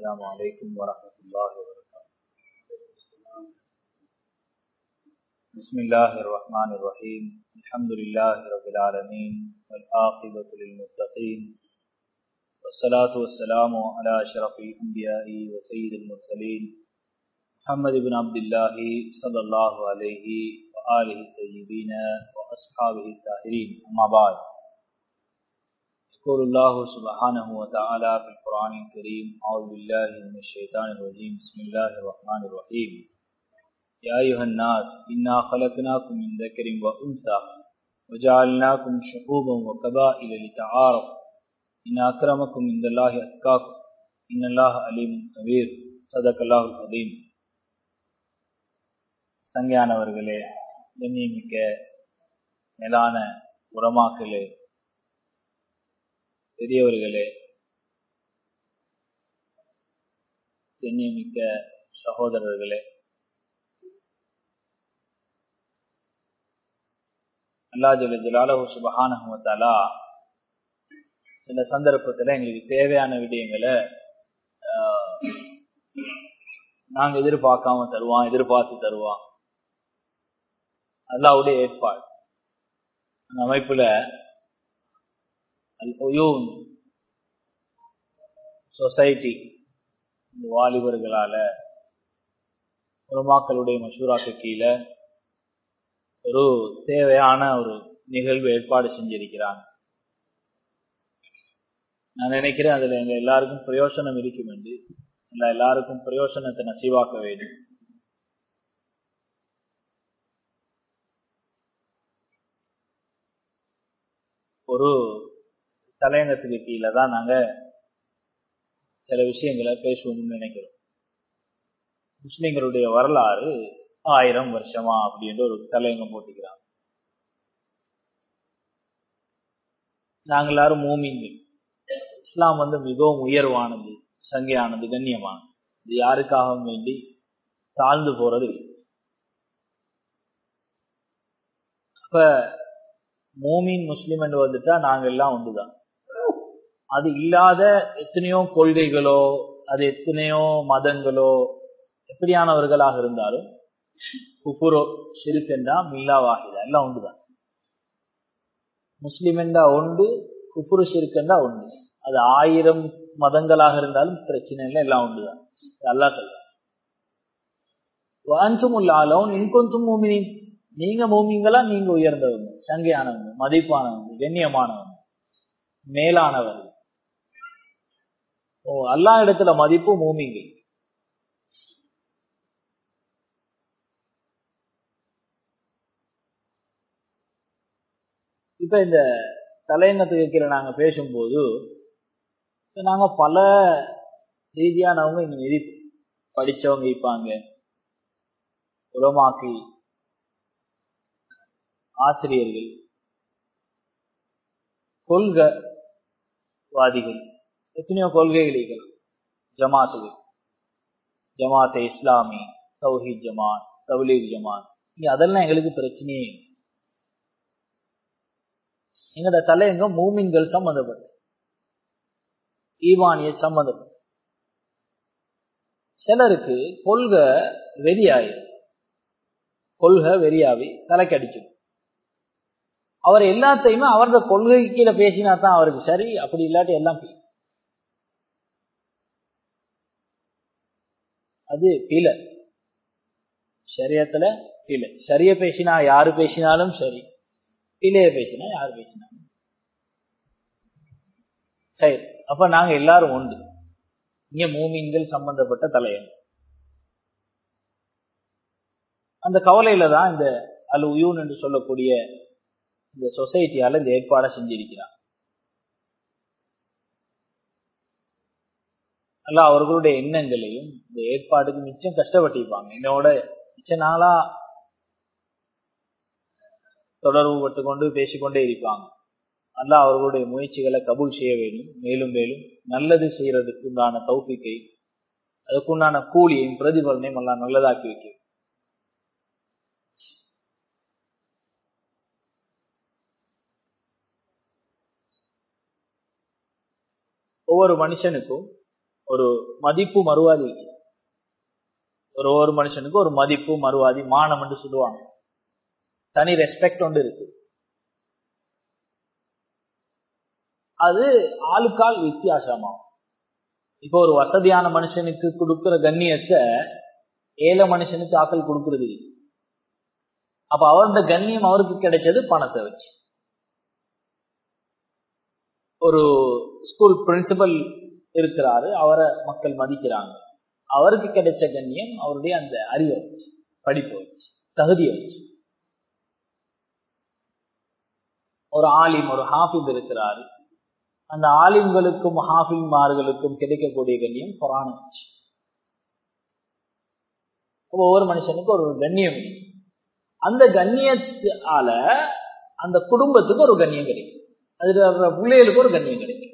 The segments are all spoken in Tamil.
السلام عليكم ورحمة الله وبركاته بسم الله الرحمن الرحيم الحمد لله رب العالمين والعاقبة للمتقين والصلاة والسلام على أشرف الأنبياء وسيد المرسلين محمد بن عبد الله صلى الله عليه وآله الطيبين وأصحابه الطاهرين أما بعد يقول الله سبحانه وتعالى في القرآن الكريم أعوذ بالله من الشيطان الرجيم بسم الله الرحمن الرحيم يا أيها الناس إنا خلقناكم من ذكر وأنثى وجعلناكم شعوبا وقبائل لتعارفوا إن أكرمكم عند الله أتقاكم إن الله عليم خبير صدق الله العظيم சங்கையானவர்களே எண்ணிமிக்க மேலான உரமாக்களே பெரியவர்களே எண்ணிமிக்க சகோதரர்களே அல்லா ஜல ஜலாலஹு சுபஹானஹுவத்தாலா சில சந்தர்ப்பத்தில் எங்களுக்கு தேவையான விடயங்களை நாங்கள் எதிர்பார்க்காம தருவான் எதிர்பார்த்து தருவான் அல்லாவுடைய ஏற்பாடு அந்த அமைப்புல சொசைட்டி இந்த வாலிபர்களால உலமாக்களுடைய மசூராக்கு கீழே ஒரு தேவையான ஒரு நிகழ்வு ஏற்பாடு செஞ்சிருக்கிறாங்க நான் நினைக்கிறேன் அதுல எங்க எல்லாருக்கும் பிரயோசனம் இருக்கும் என்று எல்லா எல்லாருக்கும் பிரயோசனத்தை நசிவாக்க வேண்டும் ஒரு தலையங்கத்துக்கு கீழே தான் நாங்க சில விஷயங்களை பேசுவோம்னு நினைக்கிறோம் முஸ்லிம்களுடைய வரலாறு ஆயிரம் வருஷமா அப்படின்ற ஒரு தலையங்கம் போட்டுக்கிறாங்க நாங்கள் எல்லாரும் மூமிங்கள் இஸ்லாம் வந்து மிகவும் உயர்வானது சங்கையானது கண்ணியமானது இது யாருக்காகவும் வேண்டி தாழ்ந்து போறது அப்ப மூமின் முஸ்லிம் என்று வந்துட்டா நாங்க எல்லாம் ஒன்றுதான் அது இல்லாத எத்தனையோ கொள்கைகளோ அது எத்தனையோ மதங்களோ எப்படியானவர்களாக இருந்தாலும் குப்புரோ சிறுக்கென்றா மில்லா வாகிதா எல்லாம் ஒன்றுதான் முஸ்லிம் என்றா ஒன்று குப்புரு சிறுக்கென்றா ஒன்று அது ஆயிரம் மதங்களாக இருந்தாலும் பிரச்சனை இல்லை எல்லாம் ஒன்றுதான் அல்லா சொல்ல வாஞ்சுமுல்லாலோன் இன்கொந்தும் மூமினின் நீங்க மூமிங்களா நீங்க உயர்ந்தவங்க சங்கையானவங்க மதிப்பானவங்க கண்ணியமானவங்க மேலானவர்கள் ஓ அல்லா இடத்துல மதிப்பு மூமிங்க இப்ப இந்த தலையங்கத்துக்கு கீழே நாங்க பேசும்போது நாங்க பல ரீதியானவங்க இங்க நிதி படிச்சவங்க இருப்பாங்க உலமாக்கி ஆசிரியர்கள் கொள்கைவாதிகள் எத்தனையோ கொள்கைகள் இருக்கலாம் ஜமாத்துகள் ஜமாத் இஸ்லாமி தௌஹீத் ஜமாத் தௌலீக் ஜமாத் இங்க அதெல்லாம் எங்களுக்கு பிரச்சனையே எங்களோட தலையங்கம் மூமின்கள் சம்பந்தப்பட்ட ஈவானிய சம்பந்தப்பட்ட சிலருக்கு கொள்கை வெறியாயிரும் கொள்கை வெறியாவி தலைக்கடிச்சிடும் அவர் எல்லாத்தையுமே அவரது கொள்கை கீழே பேசினா தான் அவருக்கு சரி அப்படி இல்லாட்டி எல்லாம் அது பில சரியத்துல பில சரிய பேசினா யாரு பேசினாலும் சரி பிழைய பேசினா யாரு பேசினாலும் சரி அப்ப நாங்க எல்லாரும் உண்டு இங்க மூமின்கள் சம்பந்தப்பட்ட தலையங்க அந்த கவலையில தான் இந்த அல் உயூன் என்று சொல்லக்கூடிய இந்த சொசைட்டியால இந்த ஏற்பாடை செஞ்சிருக்கிறார் அல்ல அவர்களுடைய எண்ணங்களையும் இந்த ஏற்பாடுக்கு மிச்சம் கஷ்டப்பட்டிருப்பாங்க என்னோட மிச்ச நாளா தொடர்பு பட்டு கொண்டு பேசிக்கொண்டே இருப்பாங்க அல்ல அவர்களுடைய முயற்சிகளை கபூல் செய்ய வேண்டும் மேலும் மேலும் நல்லது செய்யறதுக்கு உண்டான தௌபிக்கை அதுக்குண்டான கூலியையும் பிரதிபலனையும் எல்லாம் நல்லதாக்கி வைக்க ஒவ்வொரு மனுஷனுக்கும் ஒரு மதிப்பு மறுவாதி ஒரு ஒரு மனுஷனுக்கு ஒரு மதிப்பு மறுவாதி மானம் என்று சொல்லுவாங்க தனி ரெஸ்பெக்ட் ஒன்று இருக்கு அது ஆளுக்கால் வித்தியாசமாகும் இப்போ ஒரு வசதியான மனுஷனுக்கு கொடுக்கிற கண்ணியத்தை ஏழை மனுஷனுக்கு ஆக்கள் கொடுக்கறது இல்லை அப்ப அவருடைய கண்ணியம் அவருக்கு கிடைச்சது பணத்தை வச்சு ஒரு ஸ்கூல் பிரின்சிபல் இருக்கிறாரு அவரை மக்கள் மதிக்கிறாங்க அவருக்கு கிடைச்ச கண்ணியம் அவருடைய அந்த அறிவை வச்சு படிப்பை வச்சு தகுதியை வச்சு ஒரு ஆலிம் ஒரு ஹாஃபித் இருக்கிறாரு அந்த ஆலிம்களுக்கும் ஹாஃபில்மார்களுக்கும் கிடைக்கக்கூடிய கண்ணியம் குரான வச்சு ஒவ்வொரு மனுஷனுக்கு ஒரு கண்ணியம் அந்த கண்ணியத்தால அந்த குடும்பத்துக்கு ஒரு கண்ணியம் கிடைக்கும் அதுல பிள்ளைகளுக்கு ஒரு கண்ணியம் கிடைக்கும்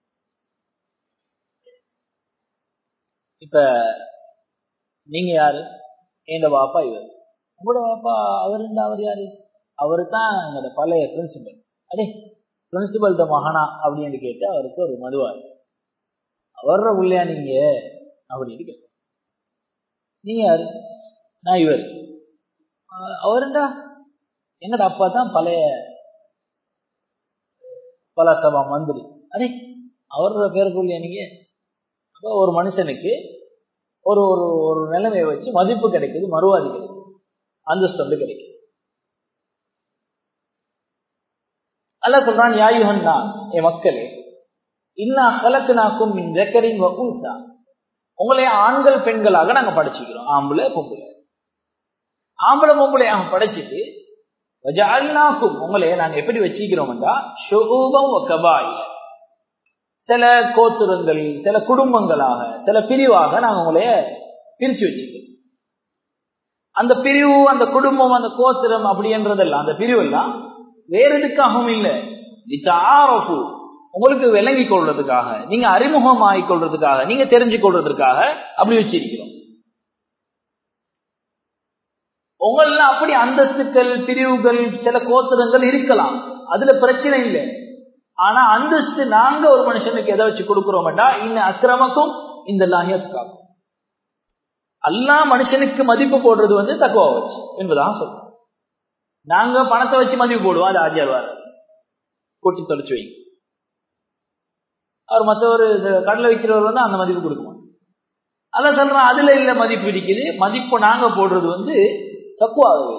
இப்ப நீங்க யாரு எங்க பாப்பா இவர் உங்களோட பாப்பா அவர் அவர் யாரு அவரு தான் எங்களோட பழைய பிரின்சிபல் அடே பிரின்சிபல்ட மகனா அப்படின்னு கேட்டு அவருக்கு ஒரு மதுவார் அவர்ற பிள்ளையா நீங்க அப்படின்னு கேட்க நீங்க யாரு நான் இவர் அவருண்டா எங்கட அப்பா தான் பழைய பல சபா மந்திரி அடே அவரோட பேர் சொல்லியா நீங்க அப்போ ஒரு மனுஷனுக்கு ஒரு ஒரு ஒரு நிலைமையை வச்சு மதிப்பு கிடைக்குது மறுவாதி கிடைக்குது அந்தஸ்து வந்து கிடைக்குது அல்ல சொல்றான் யாயுகன் தான் என் மக்களே இன்னா கலக்கு நாக்கும் மின் ஜக்கரின் வகுசா உங்களை ஆண்கள் பெண்களாக நாங்க படிச்சுக்கிறோம் ஆம்பளை பொம்பளை ஆம்பளை பொம்பளையாக படைச்சிட்டு வஜால்னாக்கும் உங்களை நாங்க எப்படி வச்சிக்கிறோம்டா ஷுபம் கபாய் சில கோத்திரங்கள் சில குடும்பங்களாக சில பிரிவாக நாங்க உங்களைய பிரிச்சு வச்சுக்கிறோம் அந்த பிரிவு அந்த குடும்பம் அந்த கோத்திரம் அப்படின்றதெல்லாம் அந்த பிரிவு எல்லாம் வேற எதுக்காகவும் இல்லை ஆரப்பு உங்களுக்கு விளங்கி கொள்றதுக்காக நீங்க அறிமுகம் கொள்றதுக்காக நீங்க தெரிஞ்சு கொள்றதுக்காக அப்படி வச்சிருக்கிறோம் உங்கள அப்படி அந்தஸ்துக்கள் பிரிவுகள் சில கோத்திரங்கள் இருக்கலாம் அதுல பிரச்சனை இல்லை ஆனா அந்தஸ்து நாங்க ஒரு மனுஷனுக்கு எதை வச்சு கொடுக்கிறோம்டா இந்த அக்கிரமக்கும் இந்த லாகியத்துக்காகும் எல்லா மனுஷனுக்கு மதிப்பு போடுறது வந்து தக்குவா வச்சு என்பதாக சொல்றோம் நாங்க பணத்தை வச்சு மதிப்பு போடுவோம் அது ஆஜியார் கூட்டி தொலைச்சு வைங்க அவர் மற்ற ஒரு கடலை வைக்கிறவர் வந்து அந்த மதிப்பு கொடுக்குவோம் அதான் சொல்றேன் அதுல இல்ல மதிப்பு இருக்குது மதிப்பு நாங்க போடுறது வந்து தக்குவாகவே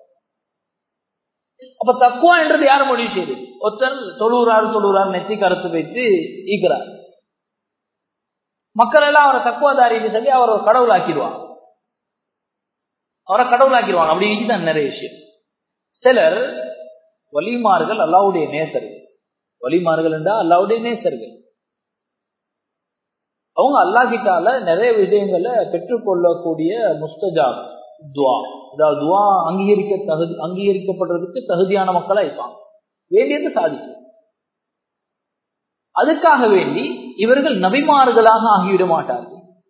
அப்ப தக்குவா என்றது யார் முடிவு செய்யுது ஒருத்தர் தொழுகிறார் தொழுகிறார் நெத்தி கருத்து வைத்து ஈக்கிறார் மக்கள் எல்லாம் அவரை தக்குவாதாரின்னு சொல்லி அவர் ஒரு கடவுள் ஆக்கிடுவாங்க அவரை கடவுள் ஆக்கிடுவாங்க அப்படி இதுதான் நிறைய விஷயம் சிலர் வலிமார்கள் அல்லாவுடைய நேசர்கள் வலிமார்கள் என்றா அல்லாவுடைய நேசர்கள் அவங்க அல்லா கிட்டால நிறைய விஷயங்களை பெற்றுக்கொள்ளக்கூடிய முஸ்தஜாப் துவா அதாவது துவா அங்கீகரிக்க தகுதி அங்கீகரிக்கப்படுறதுக்கு தகுதியான மக்களா இருப்பாங்க வேண்டியது சாதிக்கும் அதுக்காக வேண்டி இவர்கள் நபிமார்களாக ஆகிவிட மாட்டார்கள்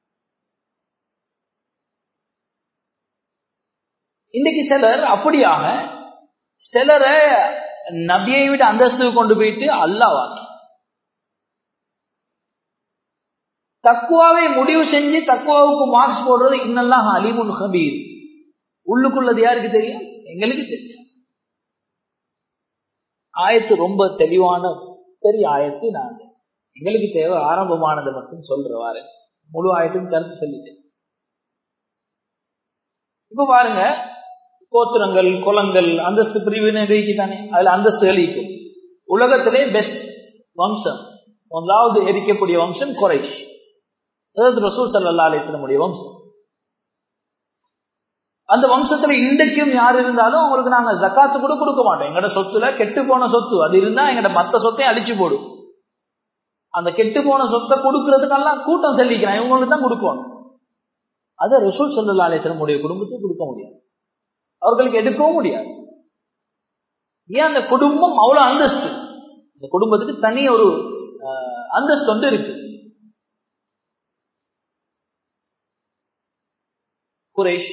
இன்றைக்கு சிலர் அப்படியாக சிலரை நபியை விட அந்தஸ்து கொண்டு போயிட்டு அல்லாவாக்கி தக்குவாவை முடிவு செஞ்சு தக்குவாவுக்கு மார்க்ஸ் போடுறது இன்னெல்லாம் அலிமுன் ஹபீர் உள்ளுக்குள்ளது யாருக்கு தெரியும் எங்களுக்கு தெரியும் ஆயத்து ரொம்ப தெளிவான பெரிய ஆயத்து நான் எங்களுக்கு தேவை ஆரம்பமானதை மட்டும் சொல்றவாரு முழு ஆயத்தும் கருத்து சொல்லிட்டேன் இப்ப பாருங்க கோத்திரங்கள் குளங்கள் அந்தஸ்து பிரிவினை தானே அதுல அந்தஸ்துகள் ஈக்கும் உலகத்திலே பெஸ்ட் வம்சம் முதலாவது எரிக்கக்கூடிய வம்சம் குறைஷ் அதாவது ரசூல் சல்லா அலிஸ்லமுடைய வம்சம் அந்த வம்சத்துல இன்றைக்கும் யார் இருந்தாலும் அவங்களுக்கு நாங்க ஜக்காத்து கூட கொடுக்க மாட்டோம் எங்கட சொத்துல கெட்டு போன சொத்து அது இருந்தா எங்கட மத்த சொத்தையும் அழிச்சு போடும் அந்த கெட்டு போன சொத்தை கொடுக்கறதுக்கெல்லாம் கூட்டம் செல்லிக்கிறான் இவங்களுக்கு தான் கொடுக்கணும் அதை ரசூல் சல்லா அலிஸ்லமுடைய குடும்பத்துக்கு கொடுக்க முடியாது அவர்களுக்கு எடுக்கவும் முடியாது ஏன் அந்த குடும்பம் அவ்வளவு அந்தஸ்து இந்த குடும்பத்துக்கு தனி ஒரு அந்தஸ்து வந்து இருக்கு குரேஷ்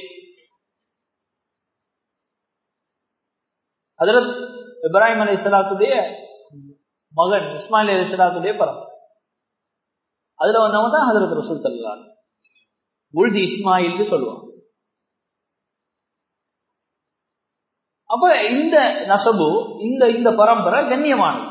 அதுல இப்ராஹிம் அலி இஸ்லாத்துடைய மகன் இஸ்மாயில் அலி இஸ்லாத்துடைய பரம் அதுல வந்தவங்க தான் ஹதரத் ரசூல் சல்லாஹ் உல்தி இஸ்மாயில்னு சொல்லுவாங்க அப்ப இந்த நசபு இந்த இந்த பரம்பரை கண்ணியமானது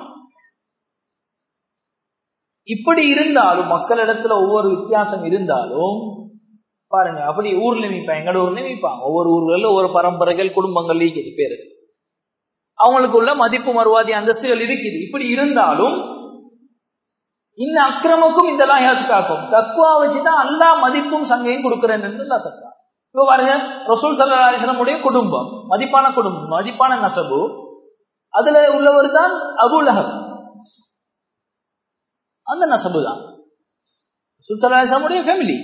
இப்படி இருந்தாலும் மக்களிடத்துல ஒவ்வொரு வித்தியாசம் இருந்தாலும் பாருங்க அப்படி ஊர்ல மீப்பாங்க எங்கட ஊர்ல மீப்பாங்க ஒவ்வொரு ஊர்களில் ஒவ்வொரு பரம்பரைகள் குடும்பங்கள் இருக்குது பேரு அவங்களுக்குள்ள மதிப்பு மறுவாதி அந்தஸ்துகள் இருக்குது இப்படி இருந்தாலும் இந்த அக்கிரமுக்கும் இந்த லாயாத்து காக்கும் தக்குவா வச்சுதான் அல்லா மதிப்பும் சங்கையும் கொடுக்கிறேன் என்று சத்தா இப்ப பாருங்க ரசூல் சல்லாசனமுடைய குடும்பம் மதிப்பான குடும்பம் மதிப்பான நசபு அதுல உள்ளவர் தான் அபுலஹப் அந்த நசபு தான் சுத்தலாசமுடைய ஃபேமிலி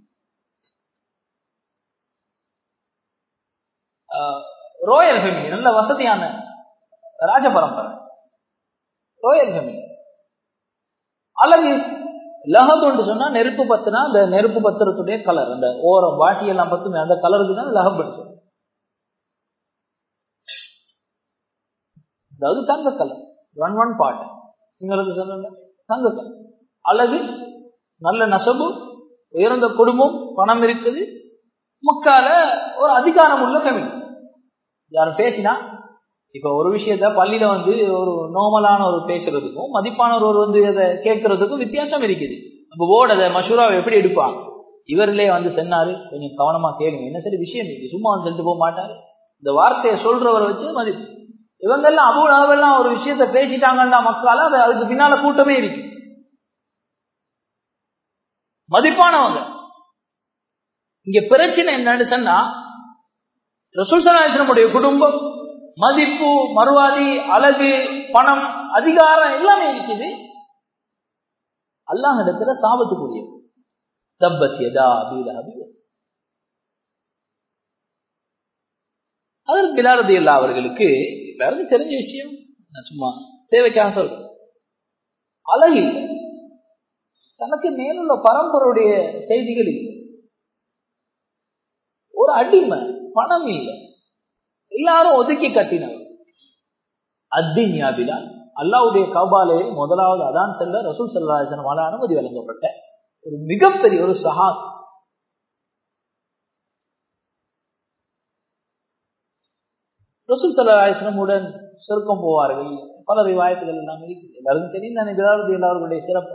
ரோயல் ஃபேமிலி நல்ல வசதியான ராஜ பரம்பரை ரோயல் ஃபேமிலி அழகு லஹப் சொன்னா நெருப்பு பத்துனா அந்த நெருப்பு பத்திரத்துடைய கலர் அந்த ஓரம் வாட்டி எல்லாம் பத்துமே அந்த கலருக்கு தான் லஹப் சொல்லும் அதாவது தங்க கலர் ஒன் ஒன் பாட்டு உங்களுக்கு சொன்ன தங்க கலர் அழகு நல்ல நசபு உயர்ந்த குடும்பம் பணம் இருக்குது மக்கால ஒரு அதிகாரம் உள்ள ஃபேமிலி யாரும் பேசினா இப்ப ஒரு விஷயத்த பள்ளியில வந்து ஒரு நோமலான ஒரு பேசுறதுக்கும் மதிப்பானவர் ஒரு வந்து அதை கேட்கறதுக்கும் வித்தியாசம் இருக்குது நம்ம போர்டு அதை மஷூராவை எப்படி எடுப்பாங்க இவரிலே வந்து சொன்னாரு கொஞ்சம் கவனமா கேளுங்க என்ன சரி விஷயம் இருக்கு சும்மா வந்து சொல்லிட்டு போக மாட்டாரு இந்த வார்த்தையை சொல்றவரை வச்சு மதிப்பு இவங்கெல்லாம் அபுலாவெல்லாம் ஒரு விஷயத்த பேசிட்டாங்கன்னா மக்களால அது அதுக்கு பின்னால கூட்டமே இருக்கு மதிப்பானவங்க இங்க பிரச்சனை என்னன்னு சொன்னா ரசூல் சலாஹனுடைய குடும்பம் மதிப்பு மறுவாதி அழகு பணம் அதிகாரம் எல்லாமே இருக்குது அல்லாஹ் இடத்துல சாபத்துக்குரிய தப்பத்தியதா அபீலஹபி அதற்கு பிலாரதி இல்லா அவர்களுக்கு எல்லாருக்கும் தெரிஞ்ச விஷயம் நான் சும்மா தேவைக்காக சொல்றேன் அழகு இல்லை தனக்கு மேலுள்ள பரம்பரையுடைய செய்திகள் இல்லை ஒரு அடிமை பணம் இல்லை எல்லாரும் ஒதுக்கி கட்டினவர் அத்தின்யாபிலா அல்லாவுடைய கபாலே முதலாவது அதான் செல்ல ரசூல் சல்லாசனமால அனுமதி வழங்கப்பட்ட ஒரு மிகப்பெரிய ஒரு சஹாத் ரசூல் சல்லாசனமுடன் சொர்க்கம் போவார்கள் பல விவாயத்துகள் எல்லாம் இருக்குது எல்லாருக்கும் தெரியும் தானே விழாவது எல்லாருடைய சிறப்பு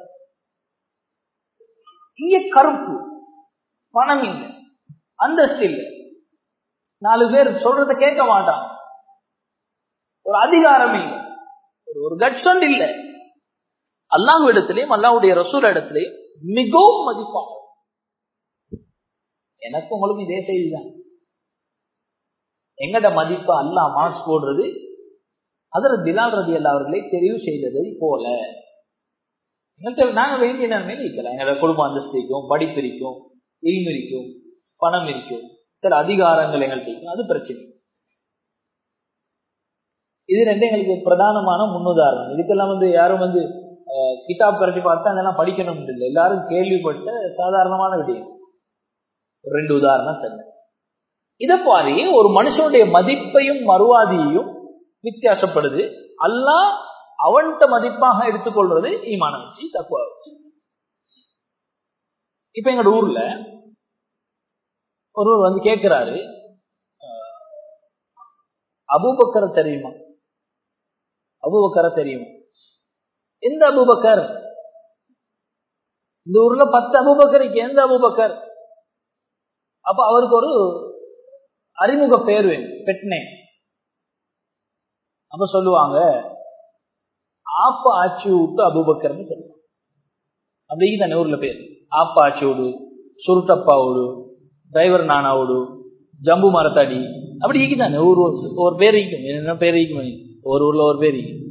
இங்கே கருப்பு பணம் இல்லை அந்தஸ்து இல்லை நாலு பேர் சொல்றத கேட்க மாட்டான் ஒரு அதிகாரம் இல்லை ஒரு ஒரு கட்சண்ட் இல்லை அல்லாஹ் இடத்திலையும் அல்லாவுடைய ரசூல் இடத்திலையும் மிகவும் மதிப்பான் எனக்கு உங்களுக்கு இதே செய்தி தான் எங்கட மதிப்பை அல்லாஹ் மார்க்ஸ் போடுறது அதில் பிலால் ரதி அல்லா அவர்களை தெரிவு செய்ததை போல எங்கள்கிட்ட நாங்க வேண்டிய நிலைமையில இருக்கலாம் எங்களோட குடும்ப அந்தஸ்து இருக்கும் படிப்பு இருக்கும் இல்மு இருக்கும் பணம் இருக்கும் சில அதிகாரங்கள் எங்கள்கிட்ட இருக்கும் அது பிரச்சனை இது ரெண்டு எங்களுக்கு பிரதானமான முன்னுதாரணம் இதுக்கெல்லாம் வந்து யாரும் வந்து கிதாப் கரட்டி பார்த்தா அதெல்லாம் படிக்கணும் இல்லை எல்லாரும் கேள்விப்பட்ட சாதாரணமான விடயம் ஒரு ரெண்டு உதாரணம் சொன்னேன் இதை பாரு ஒரு மனுஷனுடைய மதிப்பையும் மறுவாதியையும் வித்தியாசப்படுது அல்லாஹ் அவன்கிட்ட மதிப்பாக எடுத்துக்கொள்றது ஈமான வச்சு தக்குவா வச்சு இப்ப எங்களோட ஊர்ல ஒருவர் வந்து கேட்கிறாரு அபூபக்கரை தெரியுமா அபூபக்கரை தெரியுமா எந்த அபூபக்கர் இந்த ஊர்ல பத்து அபூபக்கருக்கு எந்த அபூபக்கர் அப்ப அவருக்கு ஒரு அறிமுக பேர் வேணும் பெட்னே அப்ப சொல்லுவாங்க ஆப்ப ஆட்சி விட்டு அபூபக்கர்னு சொல்லுவாங்க அப்படி தானே ஊர்ல பேர் ஆப்ப ஆட்சியோடு சுருட்டப்பாவோடு டிரைவர் நானாவோடு ஜம்பு மரத்தாடி அப்படி ஈக்குதானே ஒரு ஒரு பேர் ஈக்கும் என்ன பேர் ஈக்கும் ஒரு ஊர்ல ஒரு பேர் ஈக்கும்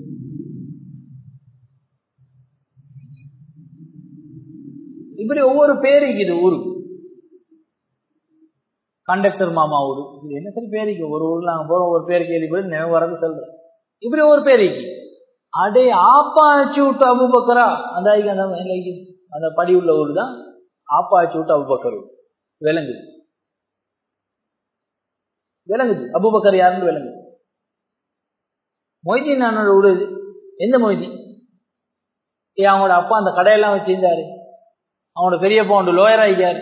இப்படி ஒவ்வொரு பேர் இருக்குது ஊருக்கு கண்டக்டர் மாமாவோடு இது என்ன சரி பேரிக்கு ஒரு ஊர்ல நாங்க போறோம் ஒரு பேர் கேள்விப்பட்டு நினைவு வரது சொல்றேன் இப்படி ஒரு பேரிக்கு அடே ஆப்பாச்சி விட்டு அபுபக்கரா அந்த அந்த அந்த படி உள்ள ஊர் தான் ஆப்பாச்சி விட்டு அபுபக்கர் விளங்குது விளங்குது அபுபக்கர் யாருன்னு விளங்குது மொய்தீன் அண்ணோட வீடு எந்த மொய்தீன் ஏன் அவங்களோட அப்பா அந்த கடையெல்லாம் வச்சிருந்தாரு அவனோட பெரிய பவுண்டு லோயர் ஆகிக்காரு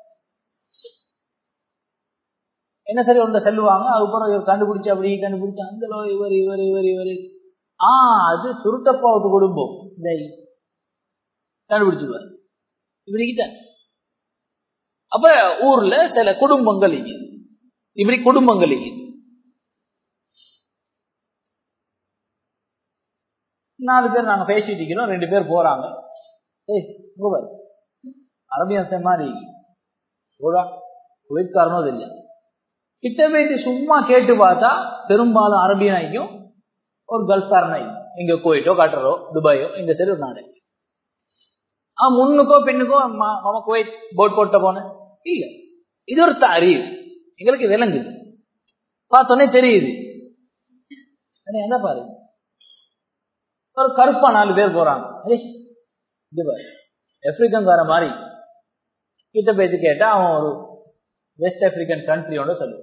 என்ன சரி ஒன்றை செல்லுவாங்க அதுக்கப்புறம் இவர் கண்டுபிடிச்சு அப்படி கண்டுபிடிச்சு அந்த லோ இவர் இவர் இவர் இவர் ஆ அது சுருட்டப்பாவுக்கு குடும்பம் இந்த கண்டுபிடிச்சுவார் இப்படிக்கிட்ட அப்ப ஊர்ல சில குடும்பங்கள் இருக்குது இப்படி குடும்பங்கள் இருக்குது நாலு பேர் நாங்க பேசிட்டு இருக்கிறோம் ரெண்டு பேர் போறாங்க ஏய் பாரு அரபியன் மாதிரி போடா குவைக்காரனோ இல்லை கிட்ட போயிட்டு சும்மா கேட்டு பார்த்தா பெரும்பாலும் அரபியனாய்க்கும் ஒரு கல்ஃப்காரனாய்க்கும் எங்க கோயிட்டோ கட்டரோ துபாயோ எங்க சரி ஒரு நாடு ஆ முன்னுக்கோ பெண்ணுக்கோ மாமா குவைத் போட் போட்ட போனேன் இல்ல இது ஒரு அறிவு எங்களுக்கு விளங்குது பார்த்தோன்னே தெரியுது என்ன பாரு ஒரு கருப்பா நாலு பேர் போறாங்க இது பாரு ஆப்பிரிக்கன்கார மாதிரி கிட்ட போயிட்டு கேட்டா அவன் ஒரு வெஸ்ட் ஆப்பிரிக்கன் கண்ட்ரியோட சொல்லுவான்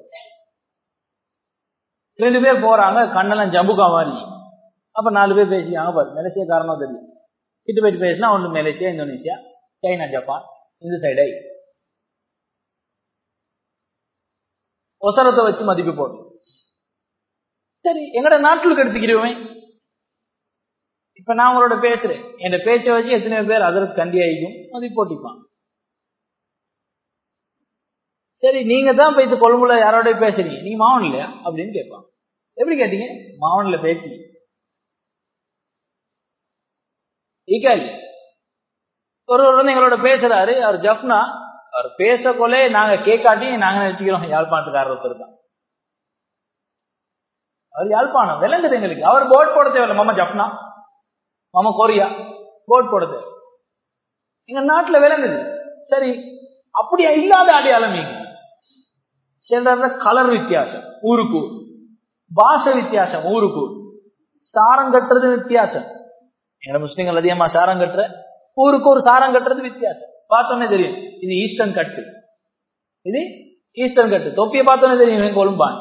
ரெண்டு பேர் போறாங்க கண்ணெல்லாம் ஜம்புக்கா மாதிரி அப்ப நாலு பேர் பேசியாங்க பாரு மலேசியா காரணம் தெரியும் கிட்ட போயிட்டு பேசினா ஒன்று மலேசியா இந்தோனேஷியா சைனா ஜப்பான் இந்த சைடை ஒசரத்தை வச்சு மதிப்பு போடும் சரி எங்கட நாட்டுக்கு எடுத்துக்கிறோமே இப்ப நான் உங்களோட பேசுறேன் என் பேச்சை வச்சு எத்தனை பேர் அதற்கு கண்டி ஆகிக்கும் மதிப்பு போட்டிப்பான் சரி நீங்க தான் போயிட்டு கொழும்புல யாரோட பேசுறீங்க நீங்க மாவன் இல்லையா அப்படின்னு கேட்பான் எப்படி கேட்டீங்க மாவன்ல பேசி ஈக்கால் ஒருவர் வந்து எங்களோட பேசுறாரு அவர் ஜப்னா அவர் பேச கொலே நாங்க கேட்காட்டி நாங்க நினைச்சுக்கிறோம் யாழ்ப்பாணத்துக்காரர் ஒருத்தர் தான் அவர் யாழ்ப்பாணம் விளங்குது எங்களுக்கு அவர் போட் போட தேவையில்லை மாமா ஜப்னா மாமா கொரியா போட் போட தேவை எங்க நாட்டுல விளங்குது சரி அப்படியா இல்லாத அடையாளம் நீங்க சில கலர் வித்தியாசம் ஊருக்கு பாஷ வித்தியாசம் ஊருக்கு சாரம் கட்டுறது வித்தியாசம் எங்க முஸ்லீம்கள் அதிகமா சாரம் கட்டுற ஊருக்கு ஒரு சாரம் கட்டுறது வித்தியாசம் பார்த்தோன்னே தெரியும் இது ஈஸ்டர்ன் கட்டு இது ஈஸ்டர்ன் கட்டு தொப்பியை பார்த்தோன்னே தெரியும் கொழும்பான்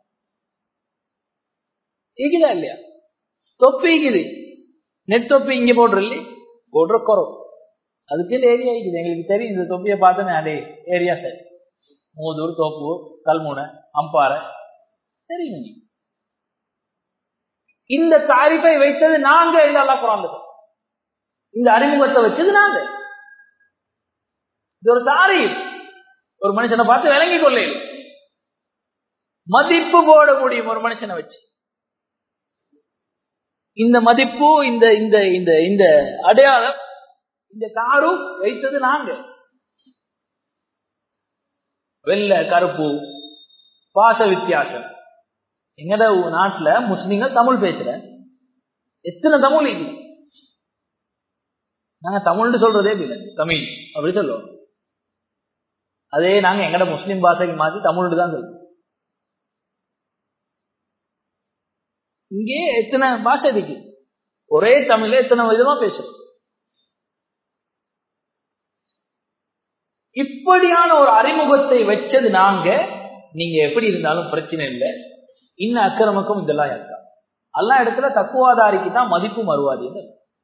இருக்குதா இல்லையா தொப்பி இருக்குது நெட் தொப்பி இங்க போடுற இல்லையே போடுற குறவு அதுக்கு ஏரியா இருக்குது எங்களுக்கு தெரியும் இந்த தொப்பியை பார்த்தோன்னே அதே ஏரியா சரி மூதூர் தோப்பு கல்முனை அம்பாறை தெரியும் இந்த தாரிப்பை வைத்தது நாங்க இந்த அல்லா குரான் இந்த அறிமுகத்தை வச்சது நாங்க இது ஒரு தாரீப் ஒரு மனுஷனை பார்த்து விளங்கி கொள்ள மதிப்பு போட முடியும் ஒரு மனுஷனை வச்சு இந்த மதிப்பு இந்த இந்த இந்த இந்த அடையாளம் இந்த தாரு வைத்தது நாங்க வெள்ளை கருப்பு பாச வித்தியாசம் எங்கட நாட்டுல முஸ்லீம்கள் தமிழ் பேசுற எத்தனை தமிழ் இது நாங்க தமிழ்னு சொல்றதே இல்லை தமிழ் அப்படி சொல்லுவோம் அதே நாங்க எங்கட முஸ்லீம் பாஷைக்கு மாத்தி தமிழ் தான் சொல்லுவோம் இங்கே எத்தனை பாஷை இருக்கு ஒரே தமிழ்ல எத்தனை விதமா பேசுறோம் இப்படியான ஒரு அறிமுகத்தை வச்சது நாங்க நீங்க எப்படி இருந்தாலும் பிரச்சனை இல்லை இன்னும் அக்கிரமக்கும் இதெல்லாம் இருக்கா எல்லா இடத்துல தக்குவாதாரிக்கு தான் மதிப்பு மறுவாதின்னு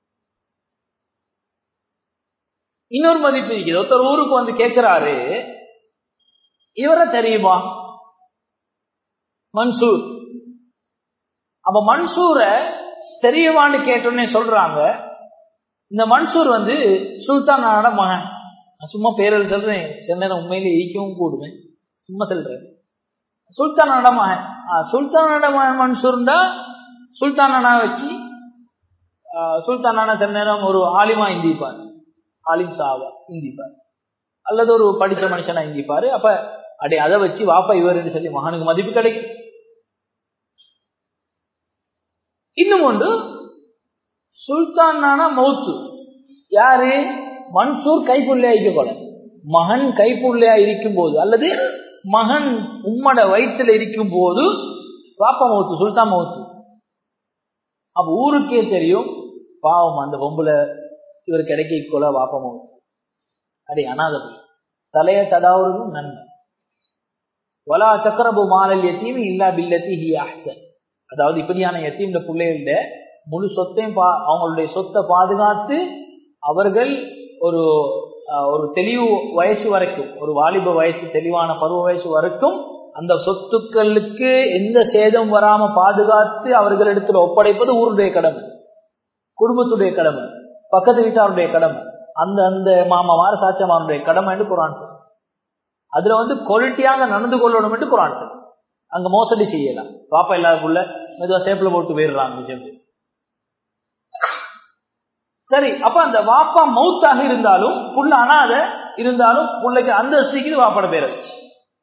இன்னொரு மதிப்பு இருக்குது ஒருத்தர் ஊருக்கு வந்து கேட்கிறாரு இவரை தெரியுமா மன்சூர் அப்ப மன்சூரை தெரியுமான்னு கேட்டோன்னே சொல்றாங்க இந்த மன்சூர் வந்து சுல்தானோட மகன் நான் சும்மா பேரில் சொல்றேன் சில நேரம் உண்மையில ஈக்கவும் கூடுவேன் சும்மா சொல்றேன் சுல்தானோட மகன் சுல்தானோட மகன் மன்சூர்ண்டா சுல்தானா வச்சு சுல்தானான சில நேரம் ஒரு ஆலிமா இந்திப்பார் ஆலிம் சாவா இந்திப்பார் அல்லது ஒரு படித்த மனுஷனா இந்திப்பாரு அப்ப அடே அதை வச்சு வாப்பா இவர் சொல்லி மகனுக்கு மதிப்பு கிடைக்கும் இன்னும் ஒன்று சுல்தானான மௌத்து யாரு மன்சூர் கைப்புள்ளையா கூட மகன் கைப்புள்ளையா இருக்கும் போது அல்லது மகன் உம்மட வயிற்றுல இருக்கும் போது வாப்பா மௌத்து சுல்தான் மௌத்து அப்ப ஊருக்கே தெரியும் பாவம் அந்த பொம்புல இவர் கிடைக்க கொல வாப்பா மௌத்து அடே அனாதபி தலைய தடாவுறதும் நன்மை வலா சக்கரபு மாலல் எத்தீம் இல்லா பில்லத்தி ஹி அஹ்சன் அதாவது இப்படியான எத்தீம்ல பிள்ளைகள முழு சொத்தையும் அவங்களுடைய சொத்தை பாதுகாத்து அவர்கள் ஒரு ஆஹ், ஒரு தெளிவு வயசு வரைக்கும் ஒரு வாலிப வயசு தெளிவான பருவ வயசு வரைக்கும் அந்த சொத்துக்களுக்கு எந்த சேதம் வராம பாதுகாத்து அவர்களிடத்தில் ஒப்படைப்பது ஊருடைய கடமை குடும்பத்துடைய கடமை பக்கத்து வீட்டாருடைய கடமை அந்த அந்த மாமாமார் சாச்சமாருடைய கடமை என்று குரான் சொல்லுது. அதுல வந்து குவாலிட்டியாக நடந்து கொள்ளணும் என்று குரான் சொல்லுது. அங்க மோசடி செய்யலாம் பாப்பா இல்லாதக்குள்ள மெதுவா சேப்பில் போட்டு போயிடுறாங்க விஷயம் சரி அப்ப அந்த வாப்பா மௌத்தாக இருந்தாலும் புள்ள அனாத இருந்தாலும் புள்ளைக்கு அந்தஸ்திக்கு வாப்பாட பேரை வச்சு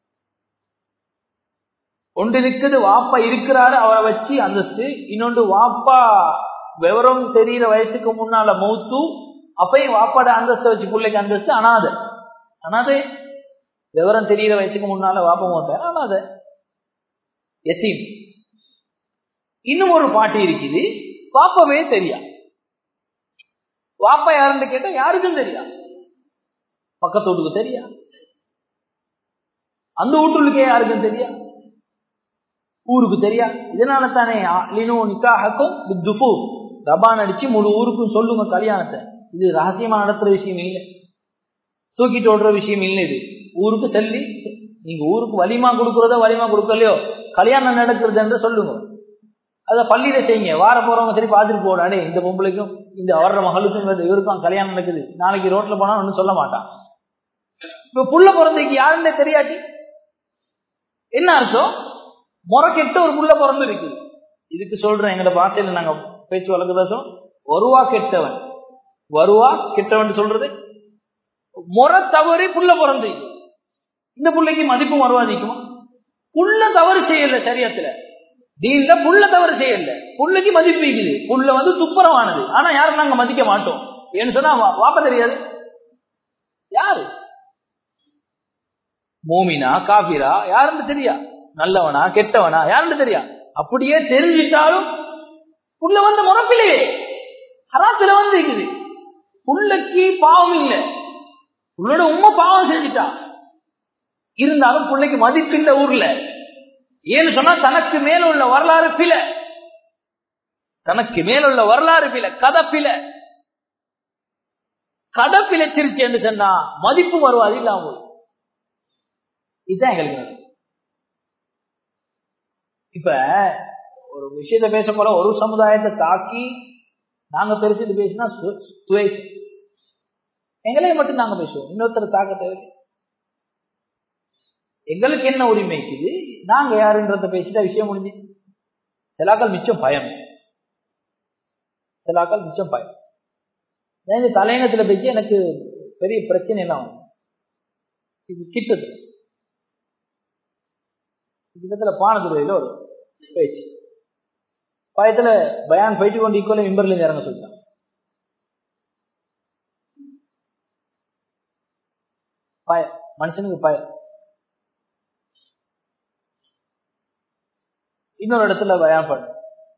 ஒன்று இருக்குது வாப்பா இருக்கிறாரு அவரை வச்சு அந்தஸ்து இன்னொன்று வாப்பா விவரம் தெரியிற வயசுக்கு முன்னால மௌத்து அப்பயும் வாப்பாட அந்தஸ்தை வச்சு பிள்ளைக்கு அந்தஸ்து அனாத அனாதை விவரம் தெரியிற வயசுக்கு முன்னால வாப்பா மௌத்த அனாத எத்தீம் இன்னும் ஒரு பாட்டு இருக்குது பாப்பாவே தெரியா வாப்பா யாருன்னு கேட்டா யாருக்கும் தெரியா பக்கத்து வீட்டுக்கு தெரியா அந்த வீட்டுக்கே யாருக்கும் தெரியா ஊருக்கு தெரியா இதனால தானே லினோ நிக்காஹக்கும் துஃபு ரபான் அடிச்சு முழு ஊருக்கும் சொல்லுங்க கல்யாணத்தை இது ரகசியமா நடத்துற விஷயம் இல்லை தூக்கிட்டு ஓடுற விஷயம் இல்லை இது ஊருக்கு தள்ளி நீங்க ஊருக்கு வலிமா கொடுக்கறதோ வலிமா கொடுக்கலையோ கல்யாணம் நடக்கிறது என்று சொல்லுங்க அத பள்ளியில செய்யுங்க வார போறவங்க சரி பார்த்துட்டு போடாடே இந்த பொம்பளைக்கும் இந்த வர்ற மகளுக்கும் இந்த இவருக்கும் கல்யாணம் நடக்குது நாளைக்கு ரோட்ல போனா ஒன்னும் சொல்ல மாட்டான் இப்ப புள்ள பிறந்தைக்கு யாருன்னே தெரியாட்டி என்ன அர்த்தம் முறை கெட்ட ஒரு புள்ள பிறந்து இருக்குது இதுக்கு சொல்றேன் எங்களோட பாஷையில நாங்க பேச்சு வழக்கு வருவா கெட்டவன் வருவா கெட்டவன் சொல்றது முறை தவறி புள்ள பிறந்து இந்த புள்ளைக்கு மதிப்பும் வருவாதிக்குமா புள்ள தவறு செய்யல சரியத்துல தீன்ல புள்ள தவறு செய்யல புள்ளைக்கு மதிப்பு இருக்குது புள்ள வந்து துப்புரவானது ஆனா யாரும் நாங்க மதிக்க மாட்டோம் ஏன்னு சொன்னா வா- வாப்ப தெரியாது யாரு மூமினா காபிரா யாருன்னு தெரியா நல்லவனா கெட்டவனா யாருன்னு தெரியா அப்படியே தெரிஞ்சிட்டாலும் புள்ள வந்து முறப்பிலே ஹராத்துல வந்து இருக்குது புள்ளைக்கு பாவம் இல்லை புள்ளோட உண்மை பாவம் செஞ்சுட்டா இருந்தாலும் பிள்ளைக்கு மதிப்பு இல்லை ஊர்ல ஏன்னு சொன்னா தனக்கு மேல உள்ள வரலாறு பில தனக்கு மேல உள்ள வரலாறு பில கதை பில கதை பிழைச்சிருச்சு என்று சொன்னா மதிப்பு வருவாது இல்லாம போய் இதுதான் எங்களுக்கு நடக்கும். இப்ப ஒரு விஷயத்த பேச போல ஒரு சமுதாயத்தை தாக்கி நாங்க பெருசு பேசினா சு- துவேஷம் எங்களையும் மட்டும் நாங்க பேசுவோம் இன்னொருத்தர் தாக்க தேவை எங்களுக்கு என்ன உரிமை இருக்குது நாங்க யாருன்றத பேசிட்டா விஷயம் முடிஞ்சு சிலாக்கள் மிச்சம் பயம் சிலாக்கள் மிச்சம் பயம் நான் இந்த தலையங்கத்துல பேசி எனக்கு பெரிய பிரச்சனை எல்லாம் வரும். இது கிட்டது கிட்டத்துல பானதுறையில ஒரு பேச்சு பயத்துல பயான் போயிட்டு கொண்டு ஈக்குவல மிம்பர்ல இருந்து இறங்க சொல்லிட்டான் பயம் மனுஷனுக்கு பயம் இன்னொரு இடத்துல பயான் பண்ண